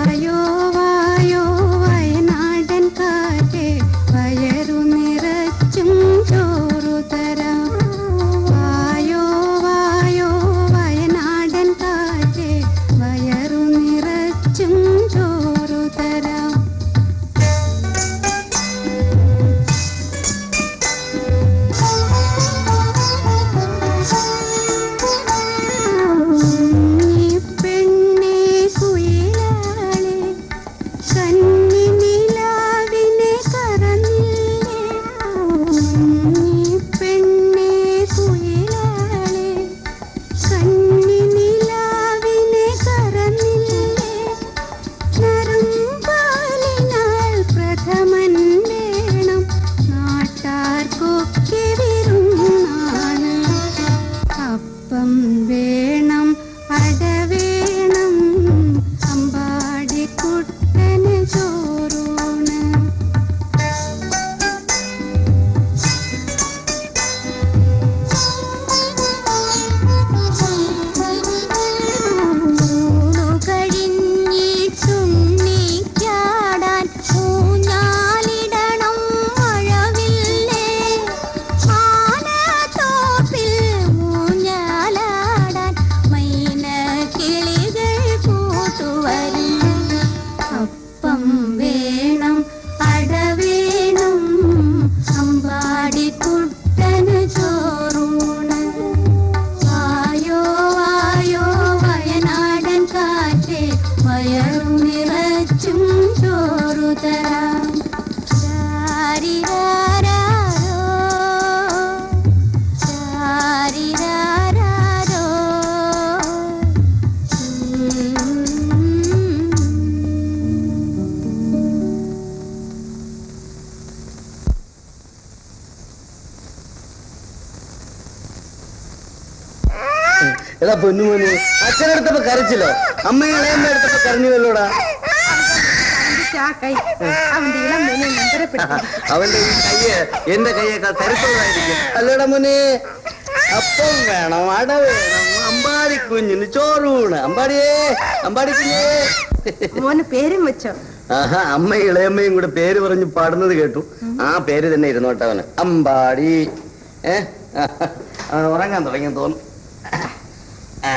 എടാ പൊന്നുമോനെ അച്ഛനെടുത്തപ്പോ കരച്ചില്ലോ അമ്മയും ഇളയമ്മ എടുത്തപ്പോ കരഞ്ഞുവല്ലോടാ ചാക്കൈ അവന്റെ ഇളം മെനെ നമ്പരപ്പെട്ടു അവന്റെ ഈ കയ്യ് എന്റെ കയ്യേക്കാൾ കരുത്തുള്ളതായിരിക്കും അല്ലേടാ മോനെ അപ്പം വേണം അട വേണം അമ്പാടി കുഞ്ഞിന് ചോറൂണ് അമ്പാടിയേ അമ്പാടി കുഞ്ഞേ മോന് പേരും വെച്ചോ ആഹാ അമ്മ ഇളയമ്മയും കൂടെ പേര് പറഞ്ഞ് പാടുന്നത് കേട്ടു ആ പേര് തന്നെ ഇരുന്നോട്ടെ അവന് അമ്പാടി ഏ ആ, ഉറങ്ങാൻ തുടങ്ങി തോന്നുന്നു ആ.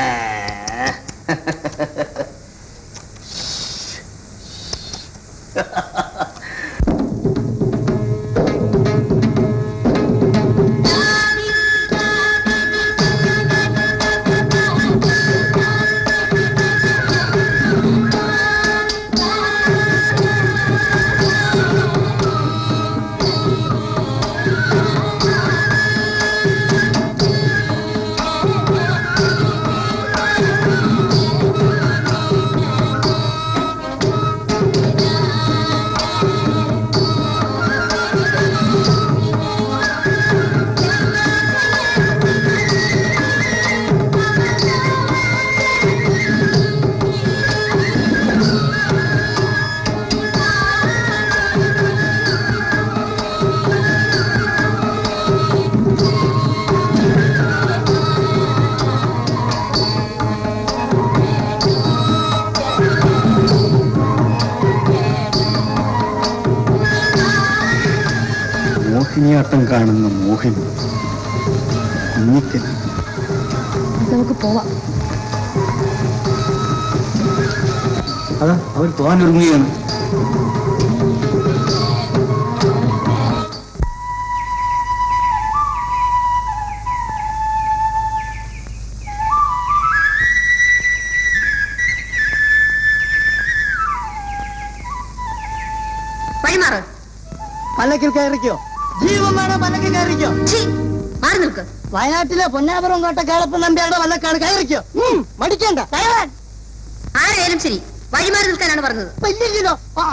മോഹിനിയാട്ടം കാണുന്ന മോഹിനി കുഞ്ഞിക്കൽ നമുക്ക് പോവാം അതാ അവർ പോകാനൊരുങ്ങുകയാണ് വഴിമാറ് പല്ലക്കിൽ കയറിക്കോ ജീവൻ വേണം പല്ലക്കിൽ കയറിക്കോ മാറി നിൽക്ക് വയനാട്ടിലെ പൊന്നാപുരം കോട്ട കേളപ്പൻ നമ്പ്യാരുടെ വല്ലക്കാണ് കയറിക്കോ ഉം, മടിക്കണ്ട കയറാൻ ആരായാലും ശരി വഴിമാറി നിൽക്കാനാണ് പറഞ്ഞത് വലിയ ആ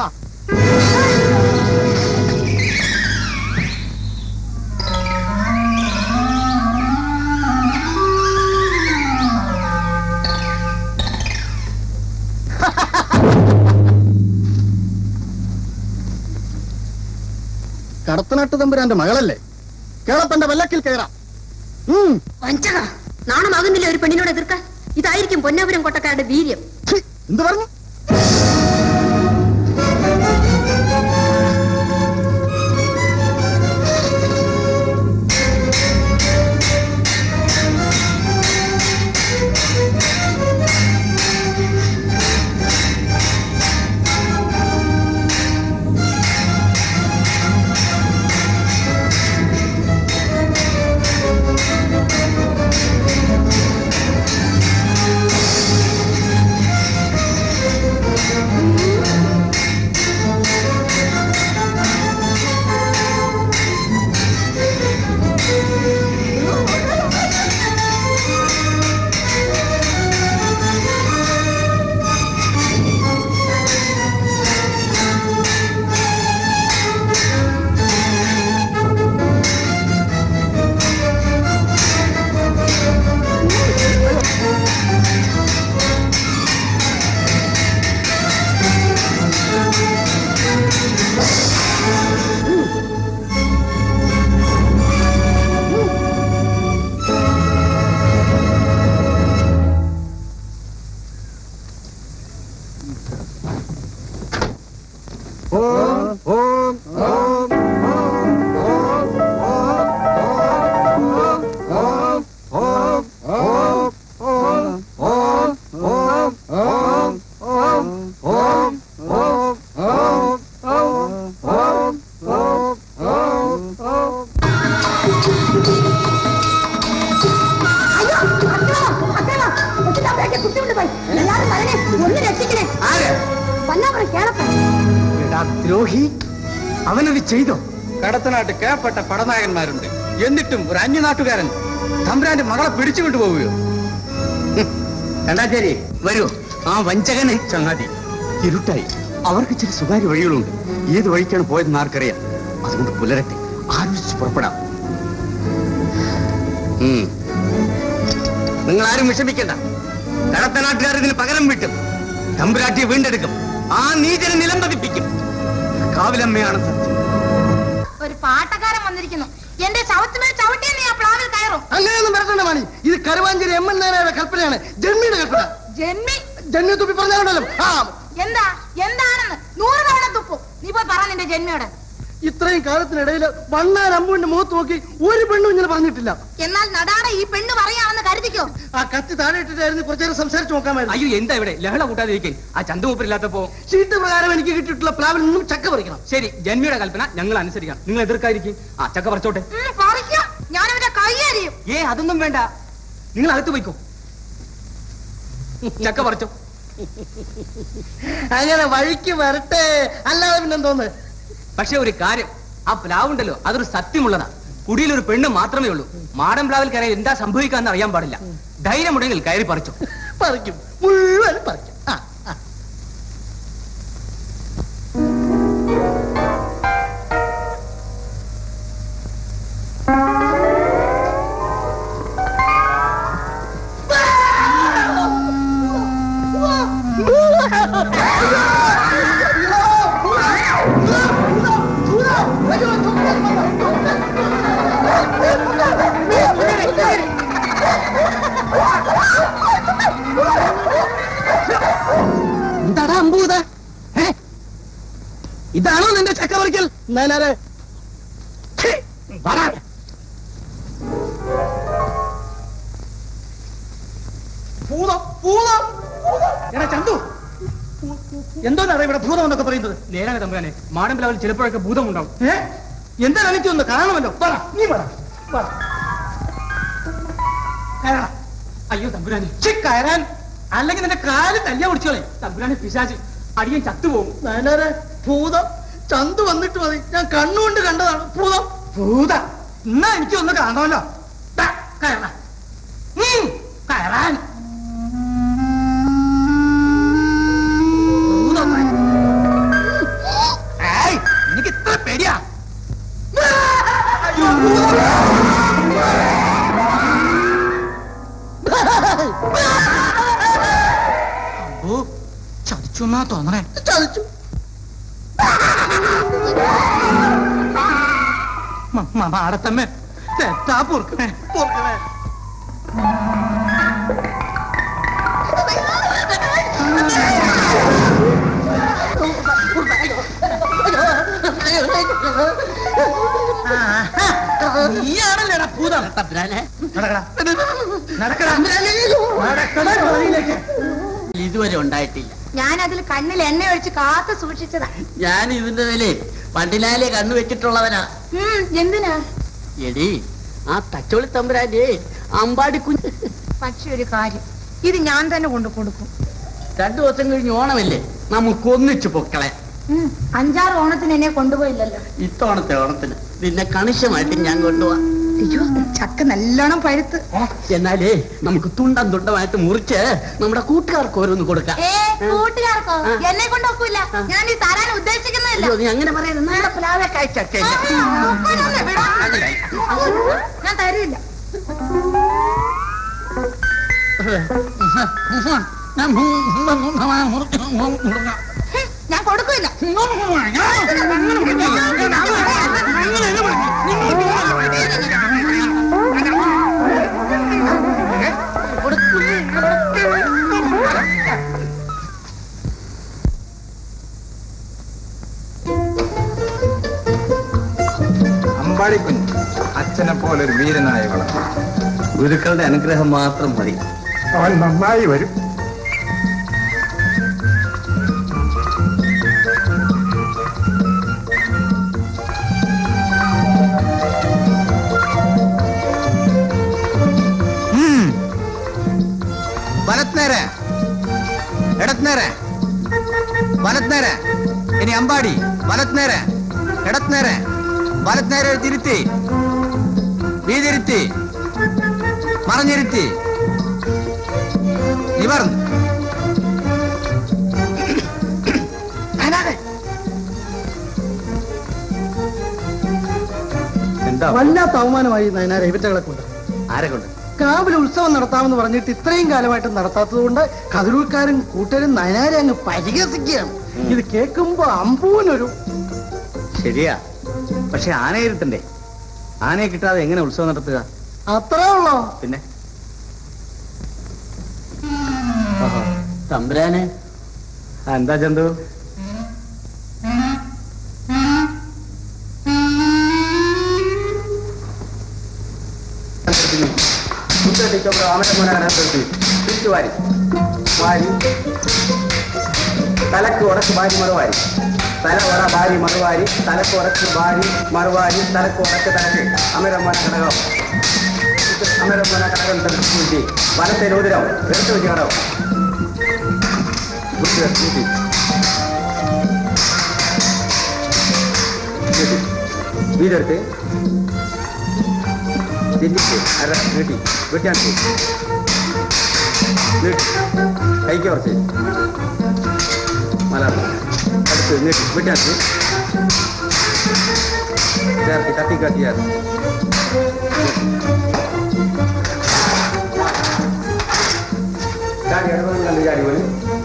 കടത്തനാട്ട് തമ്പുരാന്റെ മകളല്ലേ കേളപ്പന്റെ വല്ലക്കിൽ കയറാം വഞ്ചക നാണമാകുന്നില്ല ഒരു പെണ്ണിനോട് എതിർക്കാൻ ഇതായിരിക്കും പൊന്നാപുരം കൊട്ടക്കാരുടെ വീര്യം എന്ത് പറഞ്ഞു എല്ലാരും വരണേ ഒന്ന് രക്ഷിക്കണേ പൊന്നാപുരം കേളപ്പൻ എടാ ദ്രോഹി അവനത് ചെയ്തോ കടത്തനാട്ട് കേൾപ്പെട്ട പടനായകന്മാരുണ്ട് എന്നിട്ടും ഒരു അന്യനാട്ടുകാരൻ തമ്പുരാന്റെ മകളെ പിടിച്ചുകൊണ്ടു പോവുകയോ കണ്ടാച്ചേരി വരൂ ആ വഞ്ചകനെ ചങ്ങാതി ഇരുട്ടായി അവർക്ക് ചില സ്വകാര്യ വഴികളുണ്ട് ഏത് വഴിക്കാണ് പോയതെന്ന് ആർക്കറിയാം അതുകൊണ്ട് പുലരട്ടെ ആലോചിച്ച് പുറപ്പെടാം ഉം. നിങ്ങൾ ആരും വിഷമിക്കണ്ട കടത്തനാട്ടുകാർ ഇതിന് പകരം വിട്ടും തമ്പുരാട്ടിയെ വീണ്ടെടുക്കും ആ നീചനെ നിലം പതിപ്പിക്കും കാവിലമ്മയാണ് സത്യം ഒരു പാട്ടക്കാരൻ വന്നിരിക്കുന്നു എന്റെ ചവിട്ടുമേൽ ചവിട്ടിയ നീ ആ പ്ലാവിൽ കയറും അങ്ങനെയൊന്നും വരട്ടെ മാണി ഇത് കരുവാഞ്ചേരി എം എൻ നായരുടെ കൽപ്പനയാണ് ജന്മിയുടെ കൽപ്പന ജന്മി ജന്മി തുപ്പി പറഞ്ഞാലുണ്ടല്ലോ ആ എന്താ എന്താണെന്ന് നൂറ് തവണ തുപ്പും നീ പോയി പറ നിന്റെ ജന്മിയോട് ഇത്രയും കാലത്തിനിടയിൽ വണ്ണാൻ അമ്പുവിന്റെ മുഖത്ത് നോക്കി ഒരു പെണ്ണും ഇങ്ങനെ പറഞ്ഞിട്ടില്ല എന്നാൽ നടാടെ ഈ പെണ്ണ് പറയാണെന്ന് കരുതിക്കോ ആ കത്തി താഴെ ഇട്ടിട്ടായിരുന്നു കുറച്ചു നേരം സംസാരിച്ച് നോക്കാമായിരുന്നു അയ്യോ എന്താ ഇവിടെ ലഹള കൂട്ടാതിരിക്കാൻ ആ ചന്തമൂപ്പരില്ലാത്തപ്പോ ഷീറ്റ് പ്രകാരം എനിക്ക് കിട്ടിയിട്ടുള്ള പ്ലാവിൽ നിന്നും ചക്ക പറിക്കണം ശരി ജന്മിയുടെ കൽപ്പന ഞങ്ങൾ അനുസരിക്കാം നിങ്ങൾ എതിർക്കാതിരിക്കും ആ ചക്ക പറിച്ചോട്ടെ ഉം, പറിക്കാം ഞാൻ അവന്റെ കൈയറിയും ഏ അതൊന്നും വേണ്ട നിങ്ങൾ അകത്ത് പോയിക്കോ ചക്ക പറിച്ചോ അങ്ങനെ വഴിക്ക് വരട്ടെ അല്ലാതെ പിന്നെന്തോന്ന് പക്ഷെ ഒരു കാര്യം ആ പ്ലാവുണ്ടല്ലോ അതൊരു സത്യമുള്ളതാ കുടിയിൽ ഒരു പെണ്ണ് മാത്രമേ ഉള്ളൂ മാടൻ പ്ലാവിൽ കയറി എന്താ സംഭവിക്കാന്ന് അറിയാൻ പാടില്ല ധൈര്യമുണ്ടെങ്കിൽ കയറി പറിച്ചു പറിക്കും മുഴുവൻ പറിക്കും ആ ആ. എന്താടാ അമ്പൂത് ഏ? ഇതാണോ നിന്റെ ചക്ക പറിക്കൽ ഞാനാരെ ഭൂതം ഭൂതം എടാ ചന്തു എന്തോന്നാണ് ഇവിടെ ഭൂതം എന്നൊക്കെ പറയുന്നത് നേരാണ് തമ്പുരാനെ മാടൻ പ്ലാവിൽ ചിലപ്പോഴൊക്കെ ഭൂതമുണ്ടാവും ഏ എന്താണ് എനിക്കൊന്ന് കാണണമല്ലോ പറ നീ പറ പറ. കയറാ. അയ്യോ തമ്പുരാനെ ഛി, കയറാൻ അല്ലെങ്കിൽ നിന്റെ കാല് തല്ലിയ പിടിച്ചോളെ തമ്പുരാനെ പിശാച് അടിയൻ ചത്തുപോകും നയനാരെ ഭൂതം ചന്തു വന്നിട്ട് മതി ഞാൻ കണ്ണുകൊണ്ട് കണ്ടതാണ് ഭൂതം ഭൂത എന്നാ എനിക്കൊന്ന് കാണാമല്ലോ ദാ, കയറാൻ ഉം, കയറാൻ ഭൂതം. ഏയ്, എനിക്ക് ഇത്ര പേടിയാ അയ്യോ, ഓ ചതിച്ചു എന്നാ തോന്നണേ ചതിച്ചു മാടത്തമ്മേ തെറ്റാ പൊറുക്കണേ പൊറുക്കണേ നീയാണല്ലേടാ ഭൂതം തമ്പുരാനെ നടക്കടാ നടക്കടാ നടക്കടാ വഴിയിലേക്ക് ഇതുവരെ ഉണ്ടായിട്ടില്ല ഞാൻ അതിൽ കണ്ണിൽ എണ്ണ ഒഴിച്ച് കാത്തു സൂക്ഷിച്ചതാ ഞാൻ ഇതിന്റെ മേലെ പണ്ടിലാലെ കണ്ണു വെച്ചിട്ടുള്ളവനാ ഉം, എന്തിനാ എടി ആ തച്ചോളി തമ്പുരാന്റെ അമ്പാടി കുഞ്ഞ് പക്ഷെ ഒരു കാര്യം ഇത് ഞാൻ തന്നെ കൊണ്ടു കൊടുക്കും രണ്ടു ദിവസം കഴിഞ്ഞ് ഓണമല്ലേ നമുക്ക് ഒന്നിച്ചു പൊക്കളെ ഉം, അഞ്ചാറ് ഓണത്തിന് എന്നെ കൊണ്ടുപോയില്ലല്ലോ ഇത്തവണത്തെ ഓണത്തിന് നിന്നെ കണിശമായിട്ട് ഞാൻ കൊണ്ടുപോവാ അയ്യോ ചക്ക നല്ലോണം പഴുത്ത് എന്നാലേ നമുക്ക് തുണ്ടം തുണ്ടമായിട്ട് മുറിച്ച് നമ്മുടെ കൂട്ടുകാർക്ക് ഓരോന്ന് കൊടുക്കാം ഏ കൂട്ടുകാർക്കോ ആ. എന്നെ കൊണ്ടൊക്കില്ല ഞാൻ ഈ തരാൻ ഉദ്ദേശിക്കുന്നില്ല അയ്യോ, നീ അങ്ങനെ പറയരുത് നല്ല പ്ലാവെ കഴിച്ചല്ലേ ഞാൻ തരില്ല ഞാൻ കൊടുക്കില്ല അമ്പാടിക്കുഞ്ഞ് അച്ഛനെ പോലെ ഒരു വീരനായ വളർന്നു ഗുരുക്കളുടെ അനുഗ്രഹം മാത്രം മതി അവൻ നന്നായി വരും വലത്തുനേരെ ഇടത്തുനേരെ വലത്തുനേരെ ഇനി അമ്പാടി വലത്തുനേരെ ഇടത്തുനേരെ വലത്തുനേരെ തിരുത്തി വീതിരുത്തി മറഞ്ഞിരുത്തി നിവർന്ന് എന്താ വല്ലാത്ത അവമാനമായി നയനാരെ ഇവറ്റകളെ കൊണ്ട് ആരെ കൊണ്ട് കാവിലെ ഉത്സവം നടത്താമെന്ന് പറഞ്ഞിട്ട് ഇത്രയും കാലമായിട്ട് നടത്താത്തത് കൊണ്ട് കതിരൂർക്കാരും കൂട്ടരും നയനാരെ അങ്ങ് പരിഹസിക്കുകയാണ് ഇത് കേൾക്കുമ്പോ അമ്പൂനൊരു ശരിയാ പക്ഷെ ആനയെ ഇരുത്തണ്ടേ ആനയെ കിട്ടാതെ എങ്ങനെ ഉത്സവം നടത്തുക അത്രേ ഉള്ളോ പിന്നെ തമ്പുരാനെ ആ, എന്താ ചന്തു തിരിച്ചു വാരി വാരി തലക്ക് ഉടച്ച് വാരി മറുവാരി തല ഉറ വാരി മറുവാരി തലക്ക് ഉറച്ച് വാരി മറുവാരി തലക്ക് ഉറച്ച് തലക്ക് അമരമ്മന ഘടകം അമരമ്മന ഘടകം തലക്ക് വലത്തെ രോദിരം എടുത്തു വെച്ച് ഘടകം ബുദ്ധി ബുദ്ധി വീടെടുത്ത് തിരിച്ച് അര നീട്ടി വെട്ടിയാണ്ട് നീട്ടി കൈക്ക് കുറച്ച് മലയാളം അടുത്ത് നീട്ടി വെട്ടിയാണ്ട് ചേർത്ത് കത്തി കാട്ടി ചേർത്ത് ചാടി അടുപ്പം കണ്ട് ചാടി പോലെ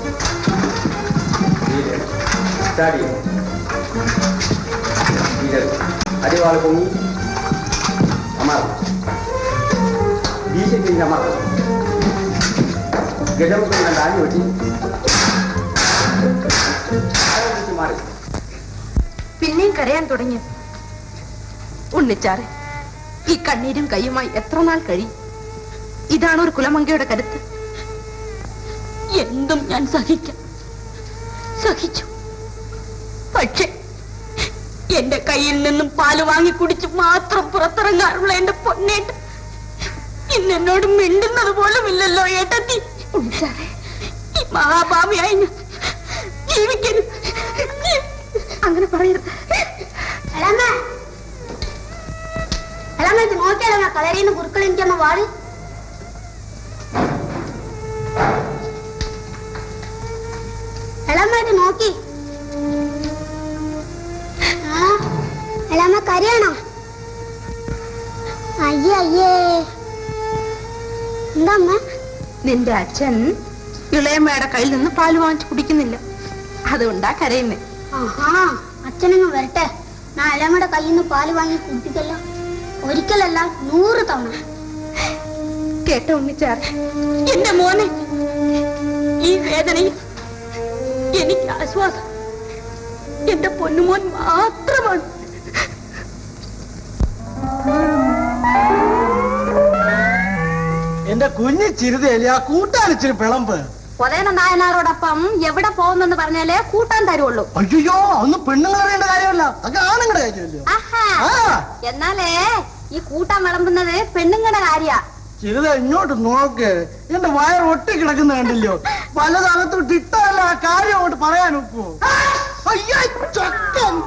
ചാടി അടിവാൾ പൊങ്ങി അമർ വീശയ്ക്ക് അമർ ഗജമുഖം കണ്ട് ആഞ്ഞു വെട്ടി മാറി പിന്നെയും കരയാൻ തുടങ്ങി ഉണ്ണിച്ചാറ് ഈ കണ്ണീരും കൈയുമായി എത്ര നാൾ കഴിയും ഇതാണ് ഒരു കുലമങ്കയുടെ കരുത്ത് എന്തും ഞാൻ സഹിക്കാം സഹിച്ചു പക്ഷേ എന്റെ കയ്യിൽ നിന്നും പാല് വാങ്ങി കുടിച്ച് മാത്രം പുറത്തിറങ്ങാറുള്ള എന്റെ പൊന്നേട്ട് ഇന്ന് എന്നോട് മിണ്ടുന്നത് പോലും ഇല്ലല്ലോ ഏട്ടത്തി ഈ മഹാഭാവിയായി ഞാൻ ജീവിക്കരുത് അങ്ങനെ പറയരുത് നോക്കിയാലോ കളരിന്ന് കുറുക്കൾ എനിക്കൊന്ന് വാടി എളമ്മ നോക്കി എളമ്മ കരയാണോ അയ്യേ അയ്യേ എന്താ അമ്മ നിന്റെ അച്ഛൻ ഇളയമ്മയുടെ കയ്യിൽ നിന്ന് പാല് വാങ്ങിച്ചു കുടിക്കുന്നില്ല അതുകൊണ്ടാ കരയുന്നേ ആഹാ അച്ഛനങ്ങ് വരട്ടെ ഞാൻ എളമ്മയുടെ കയ്യിൽ നിന്ന് പാല് വാങ്ങി കുടിപ്പിക്കല്ലോ ഒരിക്കലല്ല നൂറ് തവണ കേട്ടോ ഉണ്ണിച്ചാർ എന്റെ മോനെ ഈ വേദനയിൽ എനിക്ക് ആശ്വാസം എന്റെ പൊന്നുമോൻ മാത്രമാണ് എന്റെ കുഞ്ഞു ചിരുതയില് ആ കൂട്ടാനിച്ചിരി പിളമ്പ് കൊതേന നായനാരോടൊപ്പം എവിടെ പോകുന്നെന്ന് പറഞ്ഞാലേ കൂട്ടാൻ തരുള്ളൂ അയ്യോ അന്ന് പെണ്ണുങ്ങൾ അറിയേണ്ട കാര്യമല്ല അതൊക്കെ ആണുങ്ങളുടെ കാര്യമല്ലോ ആഹാ. ആ. എന്നാലേ ഈ കൂട്ടാൻ വിളമ്പുന്നത് പെണ്ണുങ്ങളുടെ കാര്യ ചിരുത ഇങ്ങോട്ട് നോക്ക് എന്റെ വയർ ഒട്ടി കിടക്കുന്ന കണ്ടില്ലോ പലതകത്തോട്ട് ഇട്ടല്ല ആ കാര്യം അങ്ങോട്ട് പറയാൻ ഒക്കൂ അയ്യോ ചക്കൻ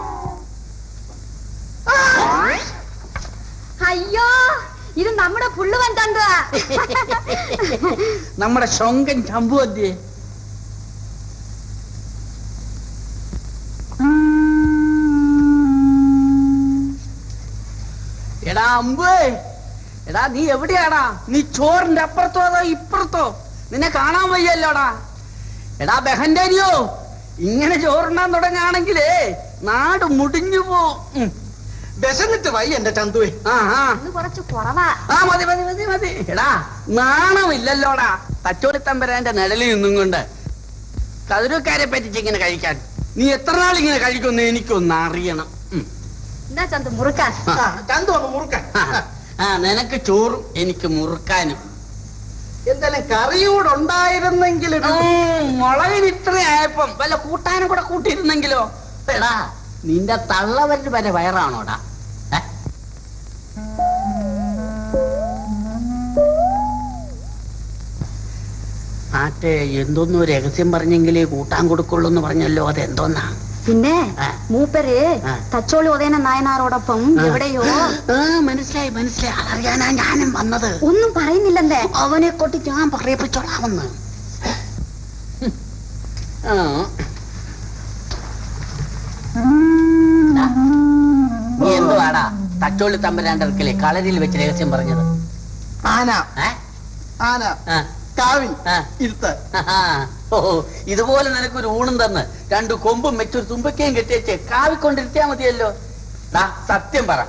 അയ്യോ ഇത് നമ്മുടെ പുള്ളുവൻ തണ്ടുവാ നമ്മുടെ ശൊങ്കൻ ചമ്പുവദ്യേ എടാ അമ്പേ എടാ നീ എവിടെയാടാ നീ ചോറിന്റെ അപ്പുറത്തോ അതോ ഇപ്പുറത്തോ നിന്നെ കാണാൻ വയ്യല്ലോടാ എടാ ബഹന്റെരിയോ ഇങ്ങനെ ചോറുണ്ണാൻ തുടങ്ങാണെങ്കിലേ നാട് മുടിഞ്ഞു പോവും വിശന്നിട്ട് വൈ എന്റെ ചന്തുവേ ആ ആ ഇന്ന് കുറച്ച് കുറവാ ആ മതി മതി മതി മതി എടാ നാണമില്ലല്ലോടാ തച്ചോടിത്തമ്പരാന്റെ നിഴലിൽ നിന്നും കൊണ്ട് കതിരക്കാരെ പറ്റിച്ച് ഇങ്ങനെ കഴിക്കാൻ നീ എത്ര നാൾ ഇങ്ങനെ കഴിക്കുമെന്ന് എനിക്കൊന്ന് അറിയണം ഉം. എന്താ ചന്തു മുറുക്കാൻ ആ. ചന്തു ഒന്ന് മുറുക്കാൻ ആ, ആ നിനക്ക് ചോറും എനിക്ക് മുറുക്കാനും എന്തായാലും കറിയൂടെ ഉണ്ടായിരുന്നെങ്കിൽ ഉം, മുളകിന് ഇത്ര ആയപ്പം വല്ല കൂട്ടാനും കൂടെ കൂട്ടിയിരുന്നെങ്കിലോ എടാ നിന്റെ തള്ളവര് വരെ വയറാണോടാ ഏ? ആട്ടെ എന്തോന്നോ രഹസ്യം പറഞ്ഞെങ്കിലേ കൂട്ടാൻ കൊടുക്കുള്ളൂ എന്ന് പറഞ്ഞല്ലോ അതെന്തോന്നാ പിന്നെ ആ. മൂപ്പര് ആ. തച്ചോളി ഉദയന നായനാരോടൊപ്പം ആ. എവിടെയോ ആ മനസ്സിലായി മനസ്സിലായി അതറിയാനാ ഞാനും വന്നത് ഒന്നും പറയുന്നില്ലെന്തേ അവനെ കൊണ്ട് ഞാൻ പറയിപ്പിച്ചോളാമെന്ന് ഹും. ആ ദാ, നീ എന്തുവാടാ തച്ചോളി തമ്പരാന്റെ അടുക്കലെ കളരിയിൽ വെച്ച് രഹസ്യം പറഞ്ഞത് ആന ഏ ആന കാവിൽ ഇരുത്ത് ഓ ഇതുപോലെ നിനക്കൊരു ഊണും തന്ന് രണ്ടു കൊമ്പും വെച്ചൊരു തുമ്പക്കയും കെട്ടിയച്ച് കാവിക്കൊണ്ടിരുത്തിയാ മതിയല്ലോ ദാ, സത്യം പറ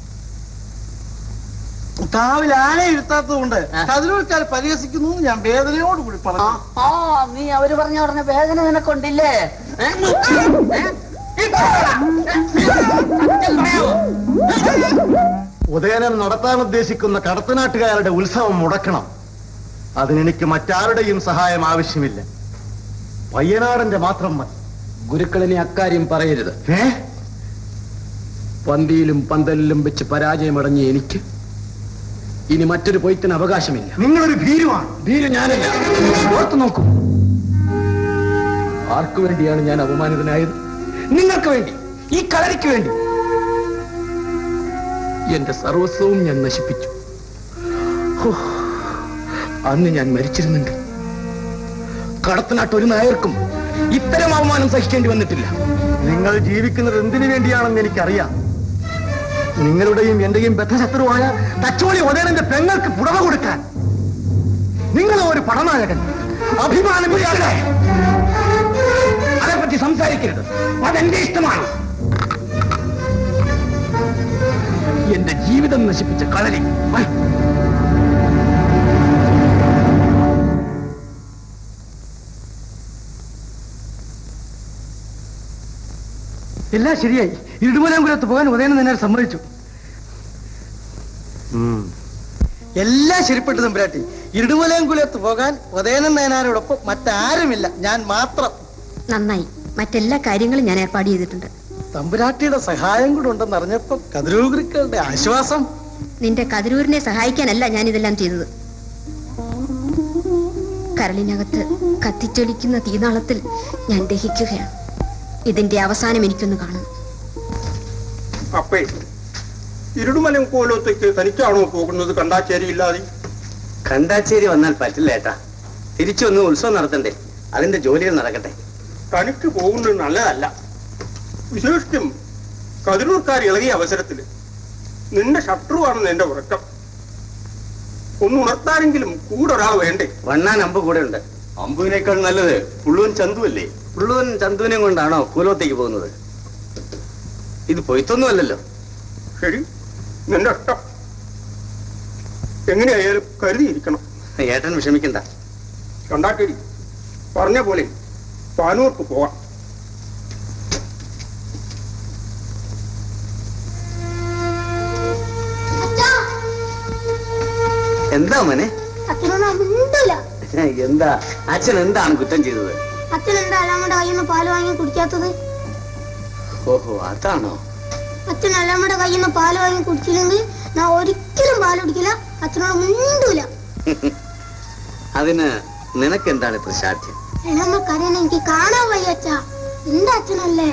കാവിൽ ആന ഇരുത്താത്തത് കൊണ്ട് കതിരൂർക്കാർ പരിഹസിക്കുന്നു എന്ന് ഞാൻ വേദനയോടുകൂടി പറഞ്ഞു ആ നീ അവര് പറഞ്ഞ ഉടനെ വേദന നിനക്കൊണ്ടില്ലേ ഏ? ഏ? സത്യം പറയാവോ ഉദയനൻ നടത്താൻ ഉദ്ദേശിക്കുന്ന കടത്തനാട്ടുകാരുടെ ഉത്സവം മുടക്കണം അതിനെനിക്ക് മറ്റാരുടെയും സഹായം ആവശ്യമില്ല പയ്യനാടന്റെ മാത്രം മതി ഗുരുക്കളിനെ അക്കാര്യം പറയരുത് ഏ പന്തിയിലും പന്തലിലും വെച്ച് പരാജയമടഞ്ഞ എനിക്ക് ഇനി മറ്റൊരു പൊയ്ത്തിന് അവകാശമില്ല നിങ്ങളൊരു ഭീരുവാണ് ഭീരു ഞാനല്ല ഓർത്തു നോക്കൂ ആർക്കു വേണ്ടിയാണ് ഞാൻ അപമാനിതനായത് നിങ്ങൾക്ക് വേണ്ടി ഈ കളരിക്ക് വേണ്ടി എന്റെ സർവസ്വവും ഞാൻ നശിപ്പിച്ചു ഹോ, അന്ന് ഞാൻ മരിച്ചിരുന്നെങ്കിൽ കടത്തനാട്ട് ഒരു നായർക്കും ഇത്തരം അവമാനം സഹിക്കേണ്ടി വന്നിട്ടില്ല നിങ്ങൾ ജീവിക്കുന്നത് എന്തിനു വേണ്ടിയാണെന്ന് എനിക്കറിയാം നിങ്ങളുടെയും എന്റെയും ബദ്ധശത്രുവായ തച്ചോളി ഉദയനന്റെ പെങ്ങൾക്ക് പുടവ കൊടുക്കാൻ നിങ്ങൾ ഒരു പടനായകൻ അഭിമാനം അതേപ്പറ്റി സംസാരിക്കരുത് അതെന്റെ ഇഷ്ടമാണ് എന്റെ ജീവിതം നശിപ്പിച്ച കളരി ഐ, എല്ലാം ശരിയായി ഇടുമലംകുലത്ത് പോകാൻ ഉദയനൻ തന്നെ സമ്മതിച്ചു എല്ലാം ശരിപ്പെട്ടു തമ്പുരാട്ടി ഇടുമലംകുലത്ത് പോകാൻ ഉദയനൻ നയനാരോടൊപ്പം മറ്റാരുമില്ല ഞാൻ മാത്രം നന്നായി മറ്റെല്ലാ കാര്യങ്ങളും ഞാൻ ഏർപ്പാട് ചെയ്തിട്ടുണ്ട് തമ്പുരാട്ടിയുടെ സഹായം കൂടെ ഉണ്ടെന്ന് അറിഞ്ഞപ്പോ കതിരൂകൃക്കളുടെ ആശ്വാസം നിന്റെ കതിരൂരിനെ സഹായിക്കാനല്ല ഞാൻ ഇതെല്ലാം ചെയ്തത് കരളിനകത്ത് കത്തിച്ചൊലിക്കുന്ന തീനാളത്തിൽ ഞാൻ ദഹിക്കുകയാണ് ഇതിന്റെ അവസാനം എനിക്കൊന്ന് കാണണം അപ്പേ ഇരുടുമലം കോലത്തേക്ക് തനിക്കാണോ പോകുന്നത് കണ്ടാച്ചേരി ഇല്ലാതെ കണ്ടാച്ചേരി വന്നാൽ പറ്റില്ല ഏട്ടാ തിരിച്ചു വന്ന് ഉത്സവം നടത്തണ്ടേ അതിന്റെ ജോലികൾ നടക്കട്ടെ തനിക്ക് പോകുന്നത് നല്ലതല്ല വിശേഷിച്ചും കതിരൂർക്കാർ ഇളകിയ അവസരത്തിൽ നിന്റെ ശത്രുവാണെന്ന് എന്റെ ഉറക്കം ഒന്ന് ഉണർത്താനെങ്കിലും കൂടെ ഒരാൾ വേണ്ടേ വണ്ണാൻ അമ്പ് കൂടെ ഉണ്ട് അമ്പുവിനേക്കാൾ നല്ലത് പുള്ളുവൻ ചന്തു അല്ലേ പുള്ളുവൻ ചന്തുവിനെ കൊണ്ടാണോ കൂലോത്തേക്ക് പോകുന്നത് ഇത് പൊയ്ത്തൊന്നുമല്ലല്ലോ ശരി നിന്റെ ഇഷ്ടം എങ്ങനെയായാലും കരുതിയിരിക്കണം ഏട്ടൻ വിഷമിക്കണ്ട കണ്ടാട്ടേരി പറഞ്ഞ പോലെ പാനൂർക്ക് പോവാം എന്താ മോനെ അച്ഛനോട് മിണ്ടൂല എന്താ അച്ഛൻ എന്താണ് കുറ്റം ചെയ്തത് അച്ഛൻ എന്താ അല്ലാമ്മയുടെ കയ്യിൽ നിന്ന് പാല് വാങ്ങി കുടിക്കാത്തത് ഓഹോ അതാണോ അച്ഛൻ അല്ലാമ്മയുടെ കയ്യിൽ നിന്ന് പാല് വാങ്ങി കുടിച്ചില്ലെങ്കിൽ ഞാൻ ഒരിക്കലും പാല് കുടിക്കില്ല അച്ഛനോട് മിണ്ടൂല അതിന് നിനക്ക് എന്താണ് ഇത്ര ശാഠ്യം എളമ്മ കരയാൻ എനിക്ക് കാണാൻ വയ്യ അച്ഛാ എന്റെ അച്ഛനല്ലേ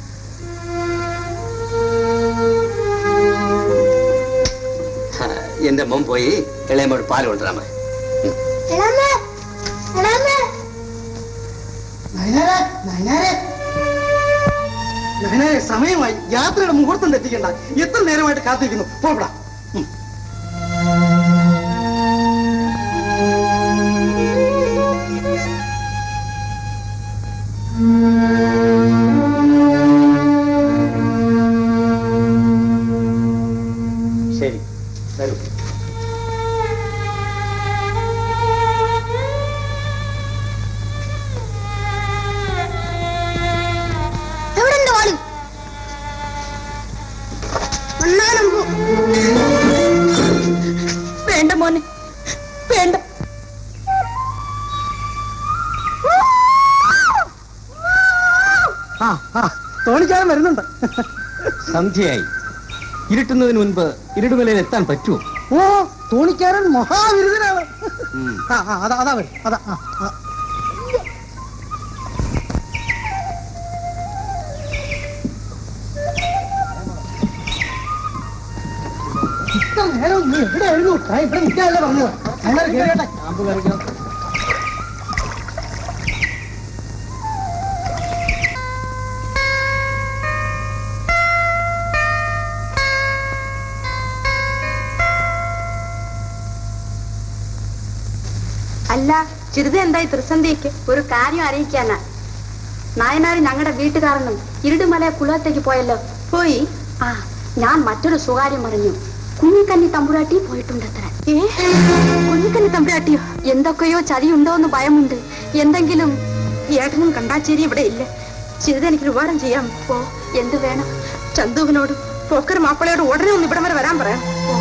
ഹാ, എന്റെ മോൻ പോയി ഇളയമ്മോട് പാല് കൊണ്ടുവരാൻ മതി എളമ്മ എളമ്മ നയനാരെ നയനാരെ നയനാരെ സമയമായി യാത്രയുടെ മുഹൂർത്തം തെറ്റിക്കണ്ട എത്ര നേരമായിട്ട് കാത്തിരിക്കുന്നു പോകടാ ശരി വരൂ എവിടെ ഉണ്ട് വാള് ഒന്നാനം പോ വേണ്ട മോനെ വേണ്ട ആ ആ തോണിച്ചാരം വരുന്നുണ്ട് സന്ധ്യയായി ഇരുട്ടുന്നതിന് മുൻപ് ഇരുടുമലയിൽ എത്താൻ പറ്റുമോ ഓ തോണിക്കാരൻ മഹാവിരുദ്ധനാണ് ആ ആ, അതാ അതാ വരും അതാ ആ, ആ. ഇത്ര നേരം നീ എവിടെയായിരുന്നു ഞാൻ ഇവിടെ നിൽക്കാനല്ലേ പറഞ്ഞത് അങ്ങനെ കേറട്ടെ ക്യാമ്പ് കയറിക്കണം അല്ല ചിറുത എന്തായി ത്രിസന്ധിക്ക് ഒരു കാര്യം അറിയിക്കാനാ നായനാര് ഞങ്ങളുടെ വീട്ടുകാരനും ഇരുടുമല കുളത്തേക്ക് പോയല്ലോ പോയി ആ ഞാൻ മറ്റൊരു സ്വകാര്യം അറിഞ്ഞു കുഞ്ഞിക്കന്നി തമ്പുരാട്ടി പോയിട്ടുണ്ടത്ര ഏ കുഞ്ഞിക്കന്നി തമ്പുരാട്ടിയോ എന്തൊക്കെയോ ചതിയുണ്ടോ എന്ന് ഭയമുണ്ട് എന്തെങ്കിലും ഏട്ടനും കണ്ടാച്ചേരി ഇവിടെ ഇല്ല ചിരിത എനിക്ക് ഉപകാരം ചെയ്യാം ഓ എന്ത് വേണം ചന്തുവിനോട് പോക്കർ മാപ്പിളയോട് ഉടനെ ഒന്ന് ഇവിടം വരെ വരാൻ പറയാം ഓ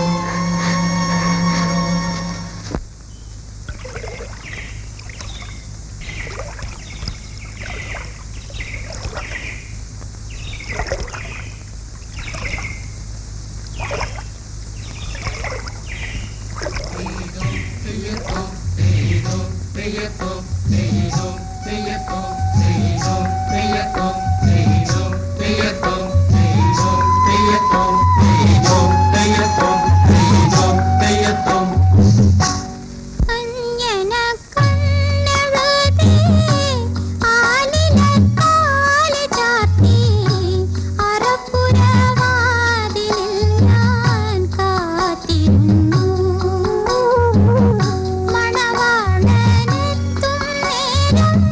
മണവാളനെത്തും നേരം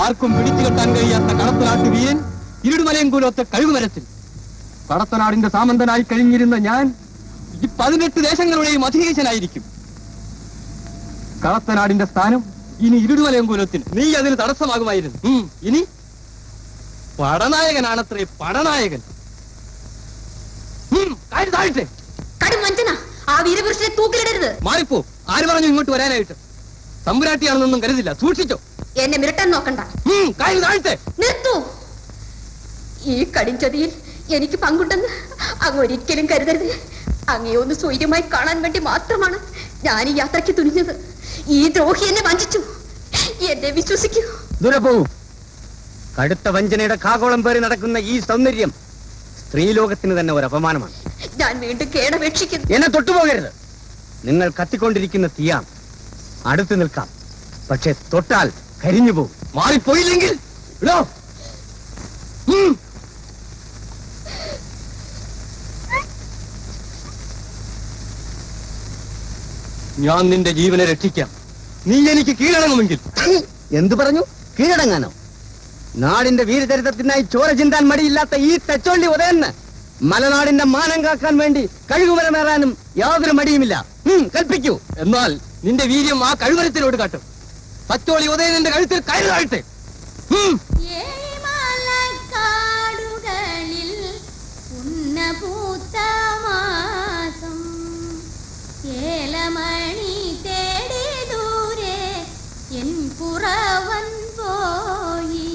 ആർക്കും പിടിച്ചു കെട്ടാൻ കഴിയാത്ത കടത്തനാട്ട് വീരൻ ഇരുടുമലയും കൂലത്തെ കഴുകുമരത്തിൽ കടത്തനാടിന്റെ സാമന്തനായി കഴിഞ്ഞിരുന്ന ഞാൻ ഈ പതിനെട്ട് ദേശങ്ങളുടെയും അധികേശനായിരിക്കും കടത്തനാടിന്റെ സ്ഥാനം ഇനി ഇരുടുമലയും കൂലത്തിന് നീ അതിന് തടസ്സമാകുമായിരുന്നു ഉം, ഇനി പടനായകനാണത്രേ പടനായകൻ ഉം, കാര്യം താഴ്ത്തെ കടും വഞ്ചന ആ വീരപുരുഷനെ തൂക്കിലിടരുത് മാറിപ്പോ ആര് പറഞ്ഞു ഇങ്ങോട്ട് വരാനായിട്ട് തമ്പുരാട്ടിയാണെന്നൊന്നും കരുതില്ല സൂക്ഷിച്ചോ എന്നെ മിരട്ടാൻ നോക്കണ്ട ഉം, കാര്യം താഴ്ത്തെ നിർത്തൂ ഈ കടിഞ്ചതിയിൽ എനിക്ക് പങ്കുണ്ടെന്ന് അങ്ങ് ഒരിക്കലും കരുതരുത് അങ്ങയെ ഒന്ന് സ്വൈര്യമായി കാണാൻ വേണ്ടി മാത്രമാണ് ഞാൻ ഈ യാത്രയ്ക്ക് തുനിഞ്ഞത് ഈ ദ്രോഹി എന്നെ വഞ്ചിച്ചു എന്നെ വിശ്വസിക്കൂ ദൂരെ പോകൂ കടുത്ത വഞ്ചനയുടെ കാകോളം പേറി നടക്കുന്ന ഈ സൗന്ദര്യം സ്ത്രീലോകത്തിന് തന്നെ ഒരു അപമാനമാണ് ഞാൻ വീണ്ടും കേടപേക്ഷിക്കുന്നു എന്നെ തൊട്ടുപോകരുത് നിങ്ങൾ കത്തിക്കൊണ്ടിരിക്കുന്ന തീയാണ് അടുത്ത് നിൽക്കാം പക്ഷെ തൊട്ടാൽ കരിഞ്ഞു പോകും മാറിപ്പോയില്ലെങ്കിൽ ഇടോ ഞാൻ നിന്റെ ജീവനെ രക്ഷിക്കാം നീ എനിക്ക് കീഴടങ്ങുമെങ്കിൽ എന്തു പറഞ്ഞു കീഴടങ്ങാനോ നാടിന്റെ വീരചരിത്രത്തിനായി ചോര ചിന്താൻ മടിയില്ലാത്ത ഈ തെച്ചോണ്ടി ഉദയന്ന് മലനാടിന്റെ മാനം കാക്കാൻ വേണ്ടി കഴുകുമരമേറാനും യാതൊരു മടിയുമില്ല ഉം, കൽപ്പിക്കൂ എന്നാൽ നിന്റെ വീര്യം ആ കഴുവരത്തിലോട്ട് കാട്ടും പച്ചോളി ഉദയം നിന്റെ കഴുത്തിൽ കയറി താഴ്ത്തെ ഉം. കാടുകളിൽ ഉന്നപൂത്ത മാസം ഏലമണി തേടി ദൂരെ എൻ പുറവൻ പോയി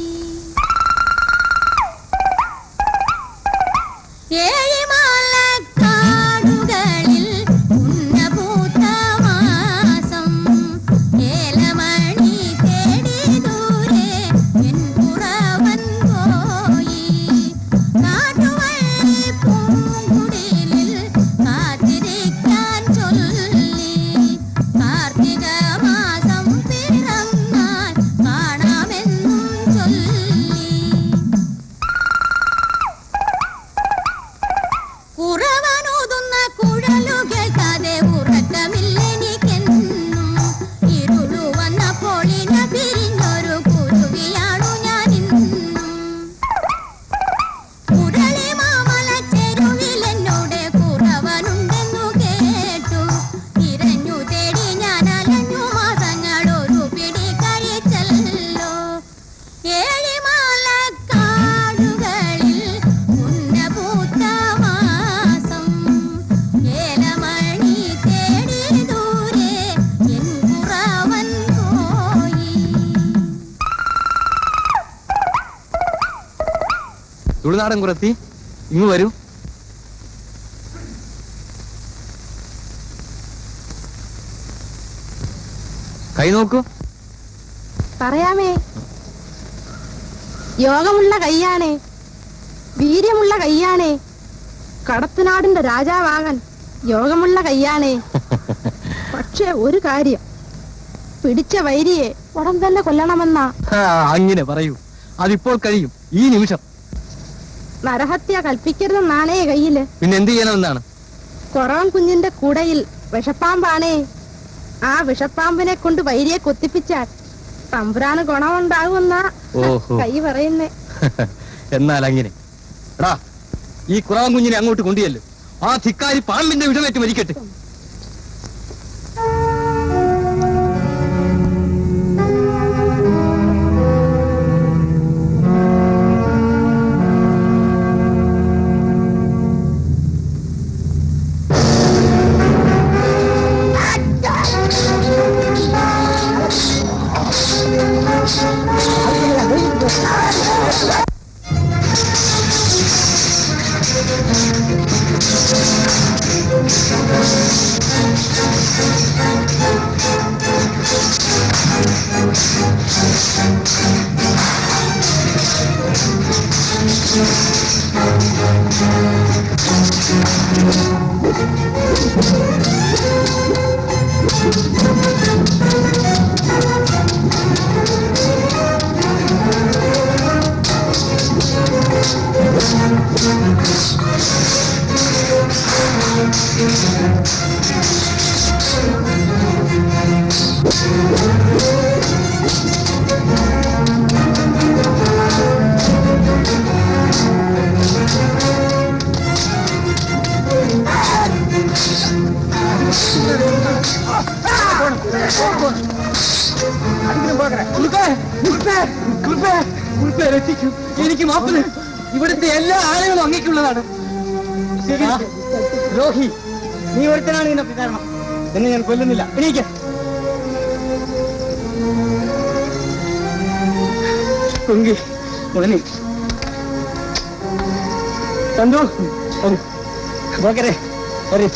ഏഴിമാലക്കാടുകളിൽ ഉന്നപൂത്ത മാസം ഏലമണി തേടി ദൂരെ എൻ പുറവൻ പോയി കാട്ടുവള്ളി പൂങ്കുടിലിൽ കാത്തിരിക്കാൻ ചൊല്ലി കാർത്തിക മാസം പിറന്നാൽ കാണാമെന്നും ചൊല്ലി കുറവനൂതുന്ന കുഴലു കേൾക്കാതെ ഉറക്കമില്ലെനിക്കെന്നും ഇരുളു വന്നപ്പോൾ ഇന പിരിഞ്ഞൊരു കുരുവിയാണു ഞാൻ ഇന്നും കുടളി മാമല ചെരുവിൽ എന്നോട് കുറവനുണ്ടെന്നു കേട്ടു തിരഞ്ഞു തേടി ഞാൻ അലഞ്ഞു മാസങ്ങൾ ഒരു പിടി കഴിച്ചല്ലോ ഏഴിമാലക്കാടുകളിൽ ഉന്നപൂത്ത മാസം ഏലമണി തേടി ദൂരെ എൻ കുറവൻ പോയി തുളുനാടൻ കുറത്തി ഇങ്ങ് വരൂ കൈ നോക്കൂ പറയാമേ യോഗമുള്ള കയ്യാണേ വീര്യമുള്ള കയ്യാണേ കടത്തനാടിന്റെ രാജാവാകാൻ യോഗമുള്ള കയ്യാണേ പക്ഷേ ഒരു കാര്യം പിടിച്ച വൈരിയെ ഉടൻ തന്നെ കൊല്ലണമെന്നാ ആ, അങ്ങനെ പറയൂ അതിപ്പോൾ കഴിയും ഈ നിമിഷം നരഹത്യ കൽപ്പിക്കരുതെന്നാണേ കയ്യില് പിന്നെ എന്ത് ചെയ്യണമെന്നാണ് കൊറവൻ കുഞ്ഞിന്റെ കൂടയിൽ വിഷപ്പാമ്പാണേ ആ വിഷപ്പാമ്പിനെ കൊണ്ട് വൈരിയെ കൊത്തിപ്പിച്ചാൽ തമ്പുരാന് ഗുണമുണ്ടാകുമെന്നാ ഓഹോ കൈ പറയുന്നേ എന്നാൽ അങ്ങനെ എടാ ഈ കുറവൻ കുഞ്ഞിനെ അങ്ങോട്ട് കൊണ്ടുചെല്ലും ആ ധിക്കാരി പാമ്പിന്റെ വിഷമേറ്റ് മരിക്കട്ടെ Thank you. രക്ഷിക്കും എനിക്ക് മാപ്പ് തരൂ. ഇവിടുത്തെ എല്ലാ ആളുകളും അങ്ങേക്കുള്ളതാണ് ദ്രോഹി നീ ഒരുത്തനാണ് ഇതിനൊക്കെ കാരണം എന്നെ ഞാൻ കൊല്ലുന്നില്ല എണീക്ക കുങ്കി ഉടനെ കണ്ടു പോക്കരെ വരൂ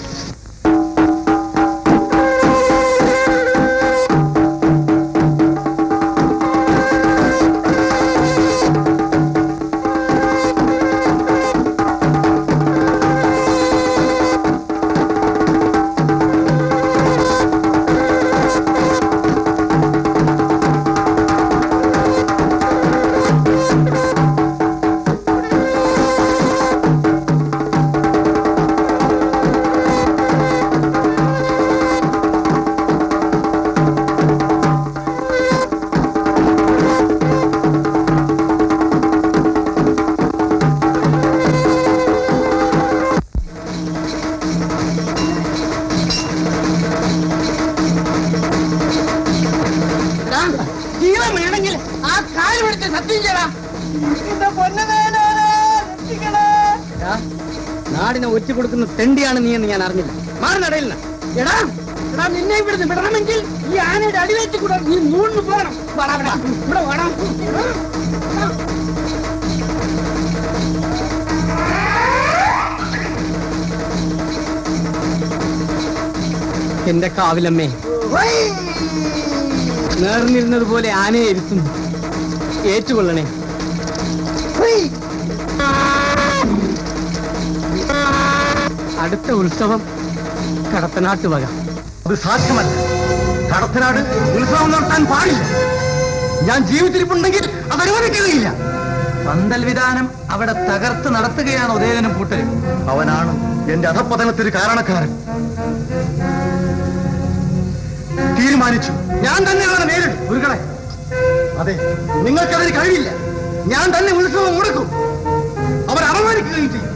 ജീവൻ വേണമെങ്കിൽ ആ കാല് പിടിച്ച് സത്യം ചെയ്യണം നാടിനെ ഒറ്റ കൊടുക്കുന്ന തെണ്ടിയാണ് നീ എന്ന് ഞാൻ അറിഞ്ഞില്ല മാറി നടയില്ല എടാ എടാ നിന്നെ ഇവിടുന്ന് വിടണമെങ്കിൽ ഈ ആനയുടെ അടിവേറ്റ് കൂടെ നീ നൂന്ന് പോകണം വാടാ ഇവിടെ ഇവിടെ വാടാ എന്റെ കാവിലമ്മേ നേർന്നിരുന്നത് പോലെ ആനയെ ഇരുത്തുന്നു ഏറ്റുകൊള്ളണേ അടുത്ത ഉത്സവം കടത്തനാട്ട് വക അത് സാധ്യമല്ല കടത്തനാട് ഉത്സവം നടത്താൻ പാടില്ല ഞാൻ ജീവിച്ചിരിപ്പുണ്ടെങ്കിൽ അത് അനുവദിക്കുകയില്ല പന്തൽ വിധാനം അവിടെ തകർത്ത് നടത്തുകയാണ് ഉദയനും കൂട്ടരും അവനാണ് എന്റെ അധപ്പതനത്തിന് കാരണക്കാരൻ തീരുമാനിച്ചു ഞാൻ തന്നെ അവനെ നേരിടും ഗുരുക്കളെ അതെ നിങ്ങൾക്കതിന് കഴിയില്ല ഞാൻ തന്നെ ഉത്സവം മുടക്കും അവർ അപമാനിക്കുകയും ചെയ്യും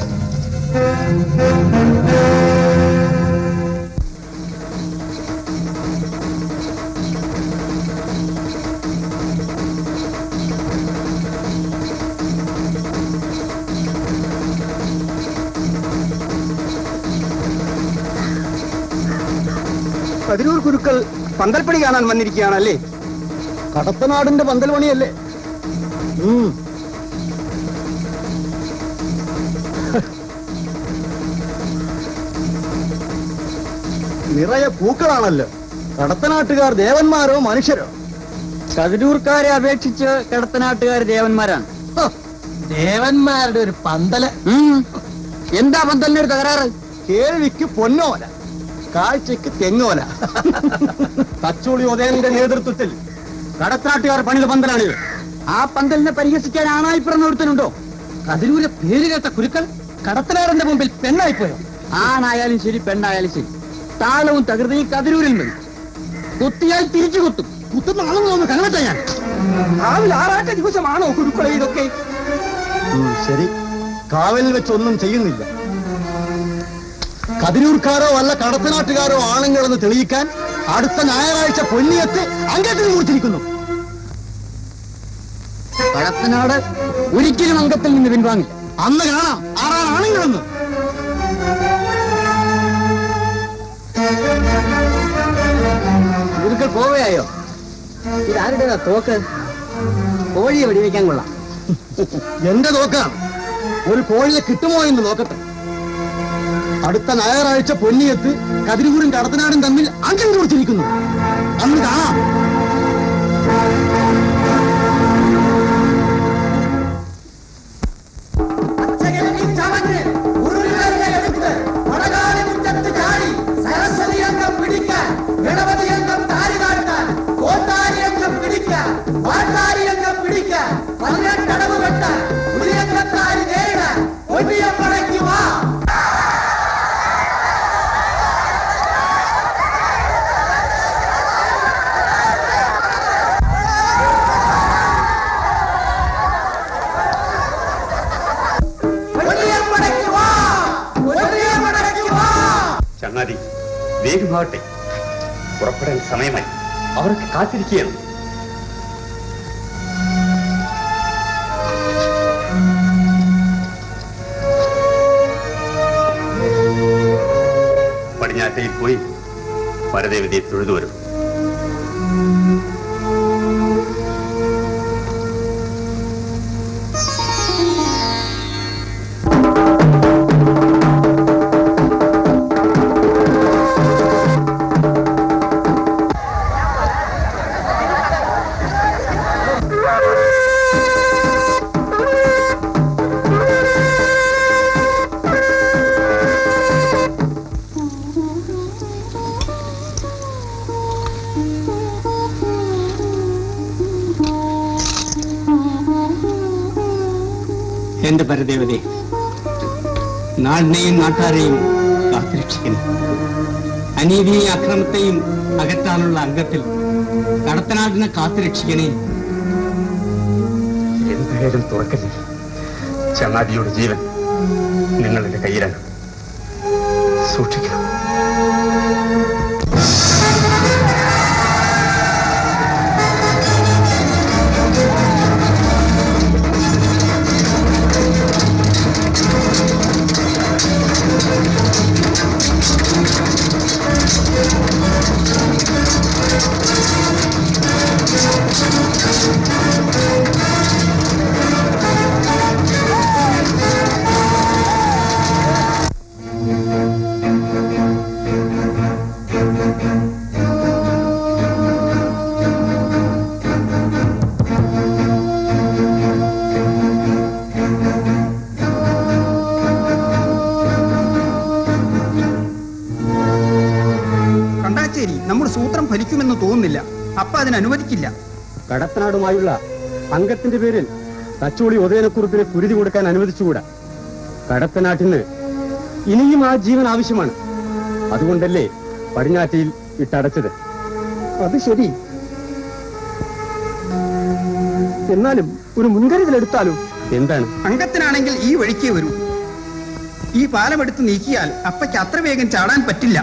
കതിരൂർ ഗുരുക്കൾ പന്തൽപ്പണി കാണാൻ വന്നിരിക്കുകയാണല്ലേ കടത്തനാടിന്റെ പന്തൽ പണിയല്ലേ ഉം. നിറയെ പൂക്കളാണല്ലോ കടത്തനാട്ടുകാർ ദേവന്മാരോ മനുഷ്യരോ കതിരൂർക്കാരെ അപേക്ഷിച്ച് കടത്തനാട്ടുകാർ ദേവന്മാരാണ് ദേവന്മാരുടെ ഒരു പന്തല് എന്താ പന്തലിന് ഒരു തകരാറ് കേൾവിക്ക് പൊന്നോല കാഴ്ചക്ക് തെങ്ങോല തച്ചോളി ഉദയന്റെ നേതൃത്വത്തിൽ കടത്തനാട്ടുകാർ പണിത പന്തലാണിത് ആ പന്തലിനെ പരിഹസിക്കാൻ ആണായി പിറന്ന ഒരുത്തനുണ്ടോ കതിരൂരെ പേര് കേട്ട കുരുക്കൾ കടത്തനാടിന്റെ മുമ്പിൽ പെണ്ണായിപ്പോയോ ആണായാലും ശരി പെണ്ണായാലും ശരി താളവും തകൃതിയും കതിരൂരിൽ മതി കുത്തിയാൽ തിരിച്ചു കുത്തും കുത്തുന്ന ആളെന്ന് തോന്നുന്നു കങ്ങട്ടെ ഞാൻ രാവിലെ ആറാട്ട ദിവസമാണോ ഗുരുക്കളെ ഇതൊക്കെ ഉം, ശരി കാവലിൽ വെച്ചൊന്നും ചെയ്യുന്നില്ല കതിരൂർക്കാരോ അല്ല കടത്തനാട്ടുകാരോ ആണുങ്ങളെന്ന് തെളിയിക്കാൻ അടുത്ത ഞായറാഴ്ച പൊന്നിയത്ത് അംഗത്തിന് കൊടുത്തിരിക്കുന്നു കടത്തനാട് ഒരിക്കലും അംഗത്തിൽ നിന്ന് പിൻവാങ്ങില്ല അന്ന് കാണാം ആറാണ് ആണുങ്ങളെന്ന് ഗുരുക്കൾ പോവുകയായോ ഇതാരുടേതാ തോക്ക് കോഴിയെ വെടിവെക്കാൻ കൊള്ളാം എന്റെ നോക്കാം ഒരു കോഴിയെ കിട്ടുമോ എന്ന് നോക്കട്ടെ അടുത്ത ഞായറാഴ്ച പൊന്നിയത്ത് കതിരൂരും കടത്തനാടും തമ്മിൽ അംഗം കൊടുത്തിരിക്കുന്നു അന്ന് കാണാം ചങ്ങാതി വേഗമാവട്ടെ പുറപ്പെടാൻ സമയമായി അവർക്ക് കാത്തിരിക്കുകയാണ് പടിഞ്ഞാറ്റയിൽ പോയി പരദേവതയെ തൊഴുതു വരും എന്റെ പരദേവതേ നാടിനെയും നാട്ടാരെയും കാത്തുരക്ഷിക്കുന്നു അനീതിയെയും അക്രമത്തെയും അകറ്റാനുള്ള അംഗത്തിൽ കടത്തനാടിനെ കാത്തുരക്ഷിക്കണേ എന്തായാലും തുറക്കല്ലേ ചങ്ങാതിയുടെ ജീവൻ നിങ്ങളുടെ കയ്യിലാണ് സൂക്ഷിക്കണം കണ്ടാച്ചേരി നമ്മുടെ സൂത്രം ഫലിക്കുമെന്ന് തോന്നുന്നില്ല അപ്പ അതിന് അനുവദിക്കില്ല കടത്തനാടുമായുള്ള അംഗത്തിന്റെ പേരിൽ തച്ചോളി ഉദയനക്കുറിപ്പിന് കുരുതി കൊടുക്കാൻ അനുവദിച്ചുകൂടാ കടത്തനാട്ടിന് ഇനിയും ആ ജീവൻ ആവശ്യമാണ് അതുകൊണ്ടല്ലേ പടിഞ്ഞാറ്റയിൽ ഇട്ടടച്ചത് അത് ശരി എന്നാലും ഒരു മുൻകരുതൽ എടുത്താലും എന്താണ് അംഗത്തിനാണെങ്കിൽ ഈ വഴിക്കേ വരൂ ഈ പാലം എടുത്ത് നീക്കിയാൽ അപ്പയ്ക്ക് അത്ര വേഗം ചാടാൻ പറ്റില്ല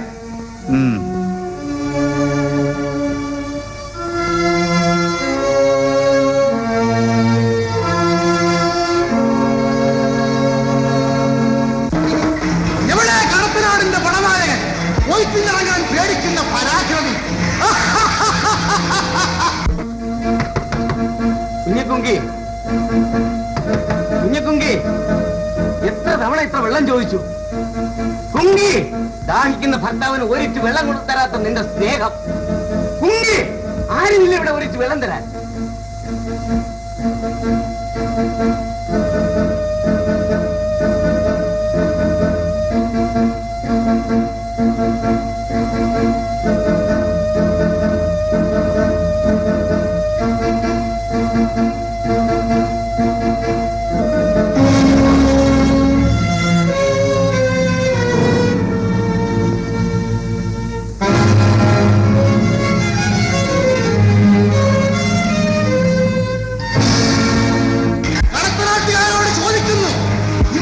എവിടെ കടത്തനാടിന്റെ പടനായകൻ ഒയ്പിന്നിറങ്ങാൻ പേടിക്കുന്ന പരാക്രമി കുഞ്ഞക്കുങ്കി കുഞ്ഞക്കുങ്കി എത്ര തവണ ഇത്ര വെള്ളം ചോദിച്ചു കുങ്കി ദാഹിക്കുന്ന ഭർത്താവിന് ഒരിച്ച് വെള്ളം കൊണ്ടു തരാത്ത നിന്റെ സ്നേഹം കുങ്കി ആരുമില്ല ഇവിടെ ഒരിച്ച് വെള്ളം തരാൻ കടത്തനാട്ടുകാരോട് ചോദിക്കുന്നു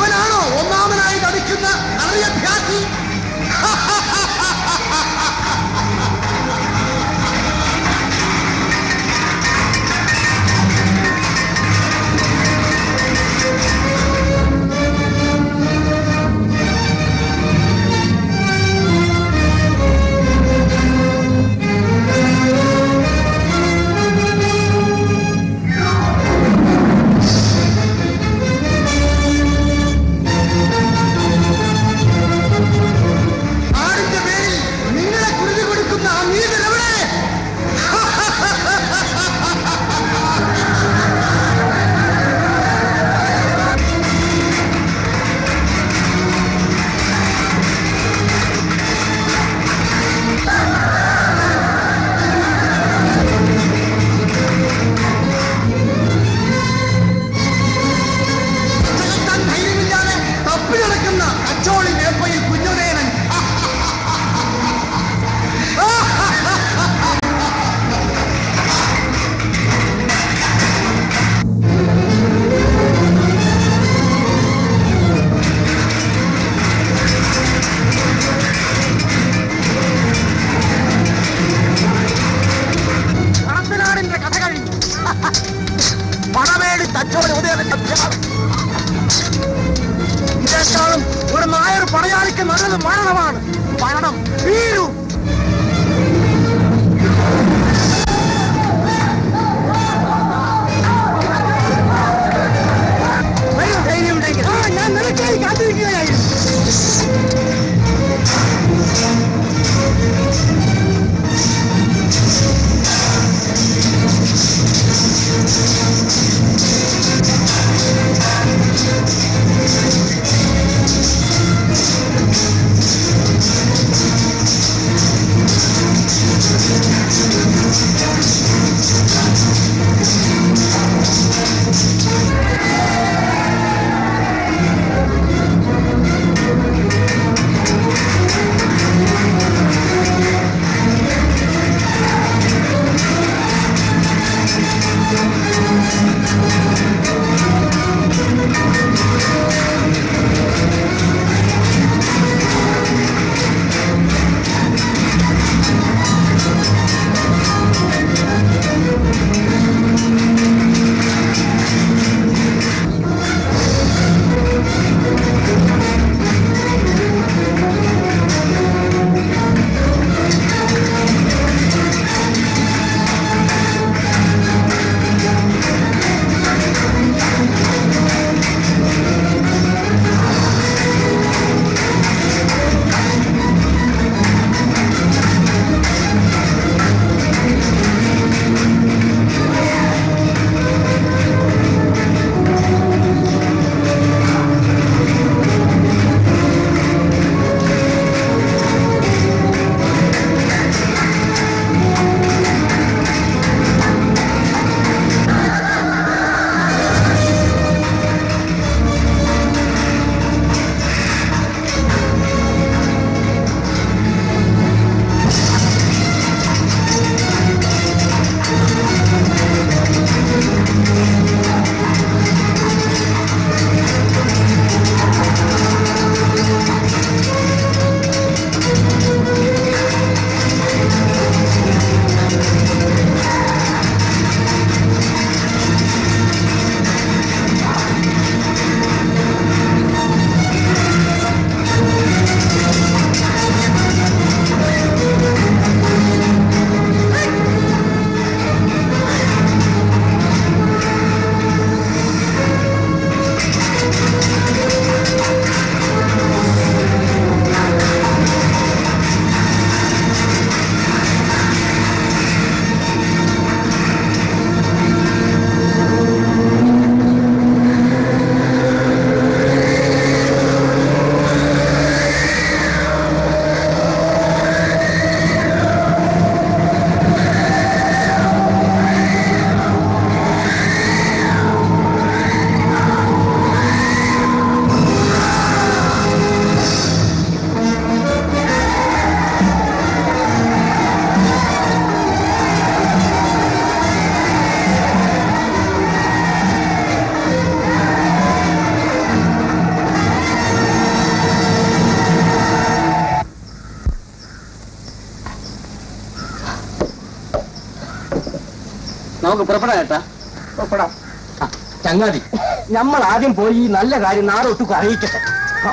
നമുക്ക് പുറപ്പെടാം കേട്ടാ പുറപ്പെടാം ആ, ചങ്ങാതി നമ്മൾ ആദ്യം പോയി ഈ നല്ല കാര്യം നാടൊട്ടുക്ക് അറിയിക്കട്ടെ ആ.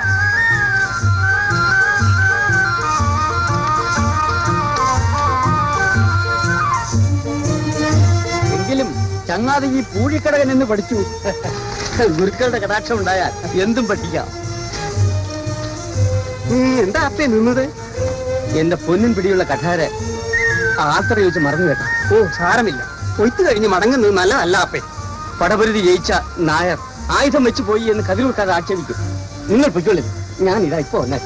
എങ്കിലും ചങ്ങാതി ഈ പൂഴിക്കടകൻ എന്ന് പഠിച്ചു ഗുരുക്കളുടെ കടാക്ഷം ഉണ്ടായാൽ എന്തും പഠിക്കാം ഉം, എന്താ അപ്പേ നിന്നത് എന്റെ പൊന്നിൻ പിടിയുള്ള കഠാര ആത്ര ചോദിച്ച് മറന്നു കേട്ടോ ഓ സാരമില്ല കൊയ്ത്തു കഴിഞ്ഞ് മടങ്ങുന്നത് നല്ലതല്ല അപ്പേ പടപരുതി ജയിച്ച നായർ ആയുധം വെച്ച് പോയി എന്ന് കതിരൂർക്കാതെ ആക്ഷേപിക്കും നിങ്ങൾ പൊയ്ക്കൊള്ളു ഞാൻ ഇതാ ഇപ്പൊ വന്നേ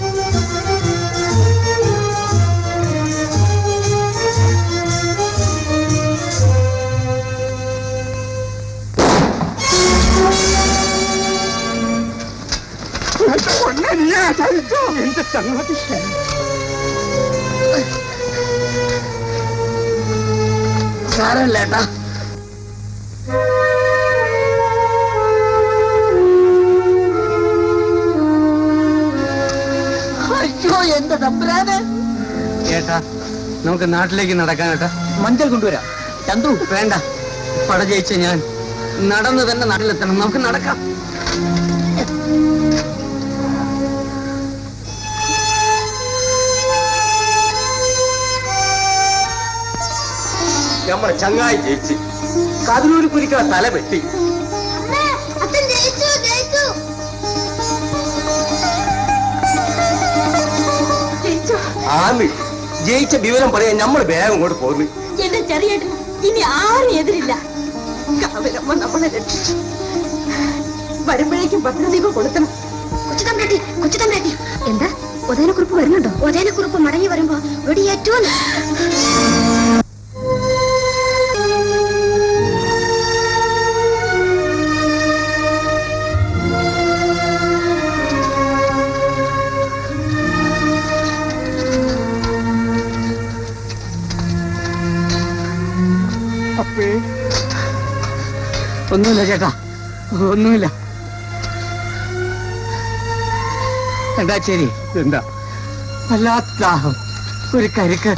എന്റെ ചങ്ങാതി സാരമില്ല ഏട്ടാ അയ്യോ എന്റെ തമ്പുരാനെ ഏട്ടാ നമുക്ക് നാട്ടിലേക്ക് നടക്കാൻ ഏട്ടാ മഞ്ചൽ കൊണ്ടുവരാം ചന്തു വേണ്ട പട ജയിച്ച ഞാൻ നടന്നു തന്നെ നാട്ടിലെത്തണം നമുക്ക് നടക്കാം നമ്മുടെ ചങ്ങായി ജയിച്ച് കതിരൂര് കുരിക്കള തല വെട്ടി അച്ഛൻ ജയിച്ചു ജയിച്ചു ആന്ന് ജയിച്ച വിവരം പറയാൻ നമ്മൾ വേഗം ഇങ്ങോട്ട് പോന്നു എന്റെ ചെറിയേട്ടൻ ഇനി ആരും എതിരില്ല കാവിലമ്മ നമ്മളെ രക്ഷിച്ചു വരുമ്പോഴേക്കും ഭദ്രദീപം കൊടുക്കണം കൊച്ചുതമ്പേട്ടി കൊച്ചുതമ്പേട്ടി എന്താ ഉദയനക്കുറിപ്പ് വരുന്നുണ്ടോ ഉദയനക്കുറിപ്പ് മടങ്ങി വരുമ്പോ വെടിയേറ്റുവല്ലോ അപ്പേ ഒന്നുമില്ല ചേട്ടാ ഒന്നുമില്ല എന്താ ശരി എന്താ വല്ലാത്ത ദാഹം ഒരു കരിക്ക്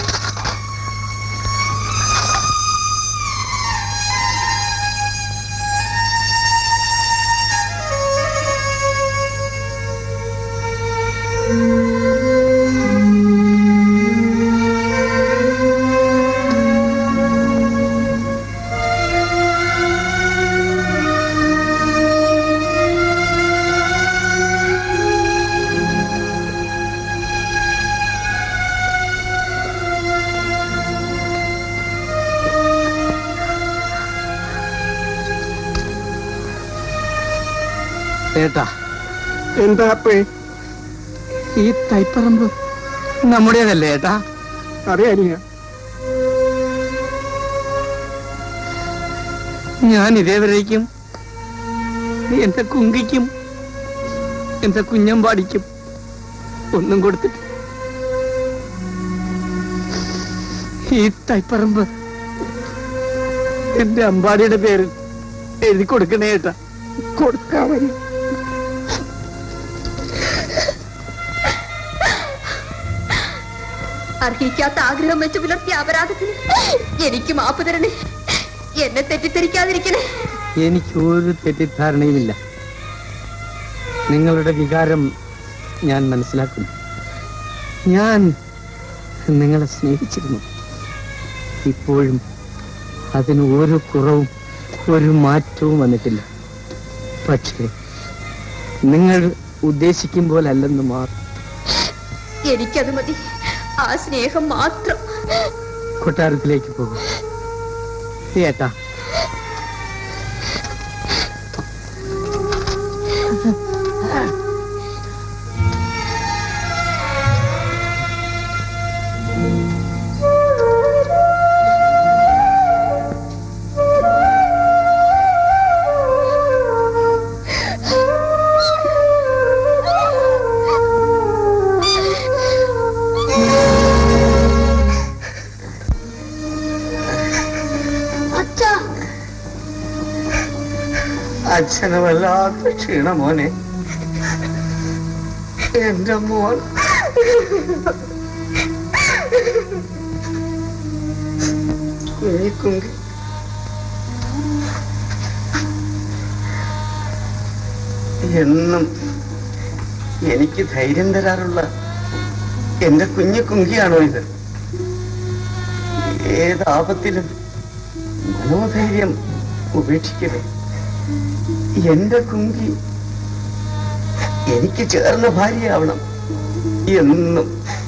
ഏട്ടാ എന്താ അപ്പേ ഈ തൈപ്പറമ്പ് നമ്മുടേതല്ലേ ഏട്ടാ അതെ അനിയ ഞാൻ ഇതേവരേക്കും എന്റെ കുങ്കിക്കും എന്റെ കുഞ്ഞമ്പാടിക്കും ഒന്നും കൊടുത്തിട്ട് ഈ തൈപ്പറമ്പ് എന്റെ അമ്പാടിയുടെ പേരിൽ എഴുതി കൊടുക്കണേ ഏട്ടാ കൊടുക്കാമതി അർഹിക്കാത്ത ആഗ്രഹം വെച്ച് പുലർത്തിയ അപരാധത്തിന് എനിക്ക് മാപ്പ് തരണേ എന്നെ തെറ്റിദ്ധരിക്കാതിരിക്കണേ എനിക്ക് ഒരു തെറ്റിദ്ധാരണയുമില്ല നിങ്ങളുടെ വികാരം ഞാൻ മനസ്സിലാക്കുന്നു ഞാൻ നിങ്ങളെ സ്നേഹിച്ചിരുന്നു ഇപ്പോഴും അതിന് ഒരു കുറവും ഒരു മാറ്റവും വന്നിട്ടില്ല പക്ഷേ നിങ്ങൾ ഉദ്ദേശിക്കും പോലല്ലെന്ന് മാറും എനിക്കത് മതി ആ സ്നേഹം മാത്രം കൊട്ടാരത്തിലേക്ക് പോകും ഏട്ടാ അച്ഛാ അച്ഛന് വല്ലാത്ത ക്ഷീണ മോനെ എന്റെ മോൻ കുഞ്ഞി കുങ്കി എന്നും എനിക്ക് ധൈര്യം തരാറുള്ള എന്റെ കുഞ്ഞു കുങ്കിയാണോ ഇത് ഏത് ആപത്തിലും മനോധൈര്യം ഉപേക്ഷിക്കരുത് എന്റെ കുങ്കി എനിക്ക് ചേർന്ന ഭാര്യയാവണം എന്നും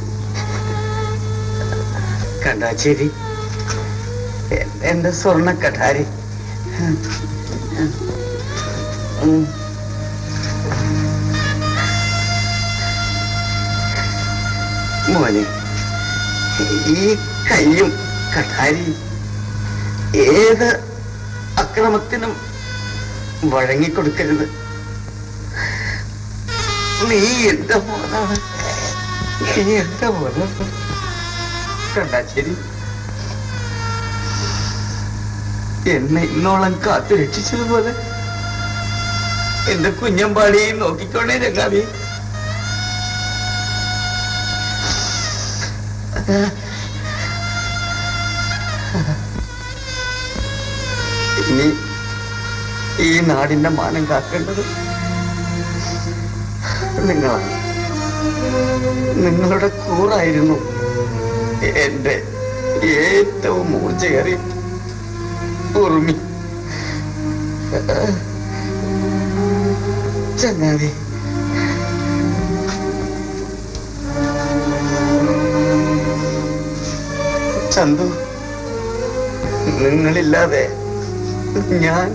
കണ്ടാച്ചേരി എ- എന്റെ സ്വർണ്ണ കഠാരി ഉം. മോനെ ഈ കയ്യും കഠാരി ഏത് അക്രമത്തിനും വഴങ്ങിക്കൊടുക്കരുത് നീ എന്റെ മോനാണ് നീ എന്റെ മോനാണ് കണ്ടാച്ചേരി എന്നെ ഇന്നോളം കാത്തു രക്ഷിച്ചതുപോലെ എന്റെ കുഞ്ഞമ്പാടിയെയും നോക്കിക്കോണേ രംഗാവി ഇനി ഈ നാടിന്റെ മാനം കാക്കേണ്ടത് നിങ്ങളാണ് നിങ്ങളുടെ കൂറായിരുന്നു എന്റെ ഏറ്റവും മൂർച്ചയേറി ഉറുമി ചങ്ങാതി ചന്തു നിങ്ങളില്ലാതെ ഞാൻ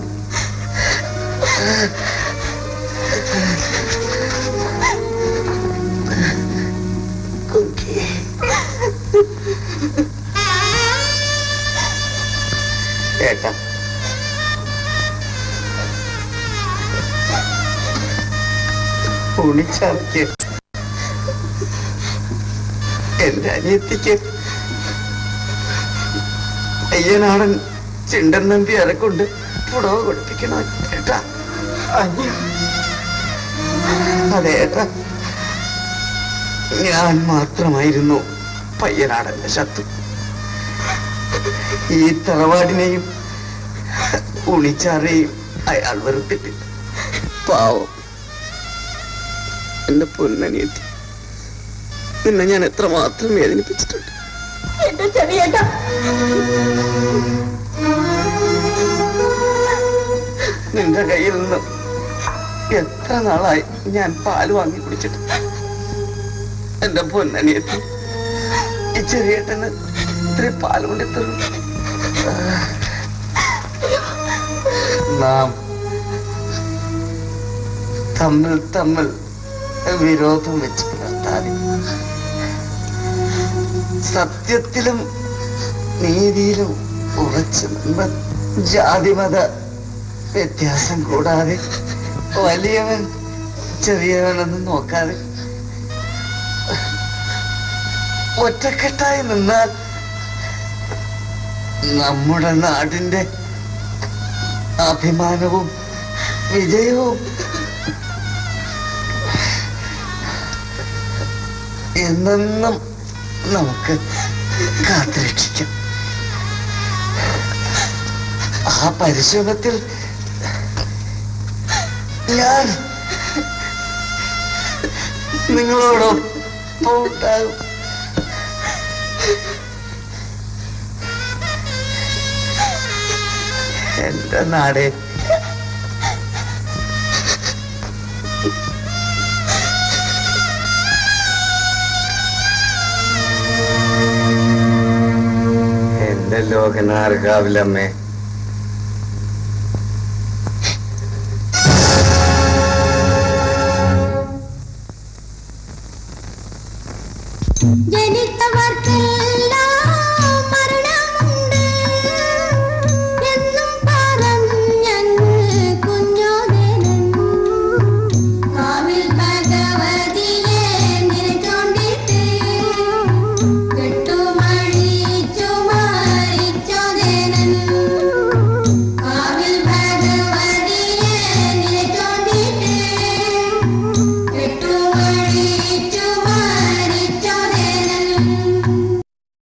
കുക്കി ഏട്ടാ ഉണിച്ചാലയ്ക്ക് എന്റെ അനിയത്തിക്ക് അയ്യനാടൻ ചിണ്ടൻ നമ്പി അരക്കൊണ്ട് പുടവ കൊടുപ്പിക്കണം ഏട്ടാ അയ്യ. അതെ ഏട്ടാ ഞാൻ മാത്രമായിരുന്നു പയ്യനാടന്റെ ശത്രു ഈ തറവാടിനെയും ഉണിച്ചാറേയും അയാൾ വെറുത്തിട്ടില്ല പാവം എന്റെ പൊന്നനിയത്തി നിന്നെ ഞാൻ എത്രമാത്രം വേദനിപ്പിച്ചിട്ടുണ്ട് എന്റെ ചെറിയേട്ടാ നിന്റെ കയ്യിൽ നിന്ന് എത്ര നാളായി ഞാൻ പാല് വാങ്ങി കുടിച്ചിട്ട് എന്റെ പൊന്നനിയത്തി ഈ ചെറിയേട്ടന് ഇത്തിരി പാല് കൊണ്ട് തരും നാം തമ്മിൽ തമ്മിൽ വിരോധം വെച്ച് പുലർത്താതെ സത്യത്തിലും നീതിയിലും ഉറച്ചു നിന്ന് ജാതിമത വ്യത്യാസം കൂടാതെ വലിയവൻ ചെറിയവനെന്ന് നോക്കാതെ ഒറ്റക്കെട്ടായി നിന്നാൽ നമ്മുടെ നാടിന്റെ അഭിമാനവും വിജയവും എന്നെന്നും നമുക്ക് കാത്തുരക്ഷിക്കാം ആ പരിശ്രമത്തിൽ ഞാൻ നിങ്ങളോടൊപ്പം ഉണ്ടാകും എന്റെ നാടേ എന്റെ ലോകനാർഗാവിലമ്മേ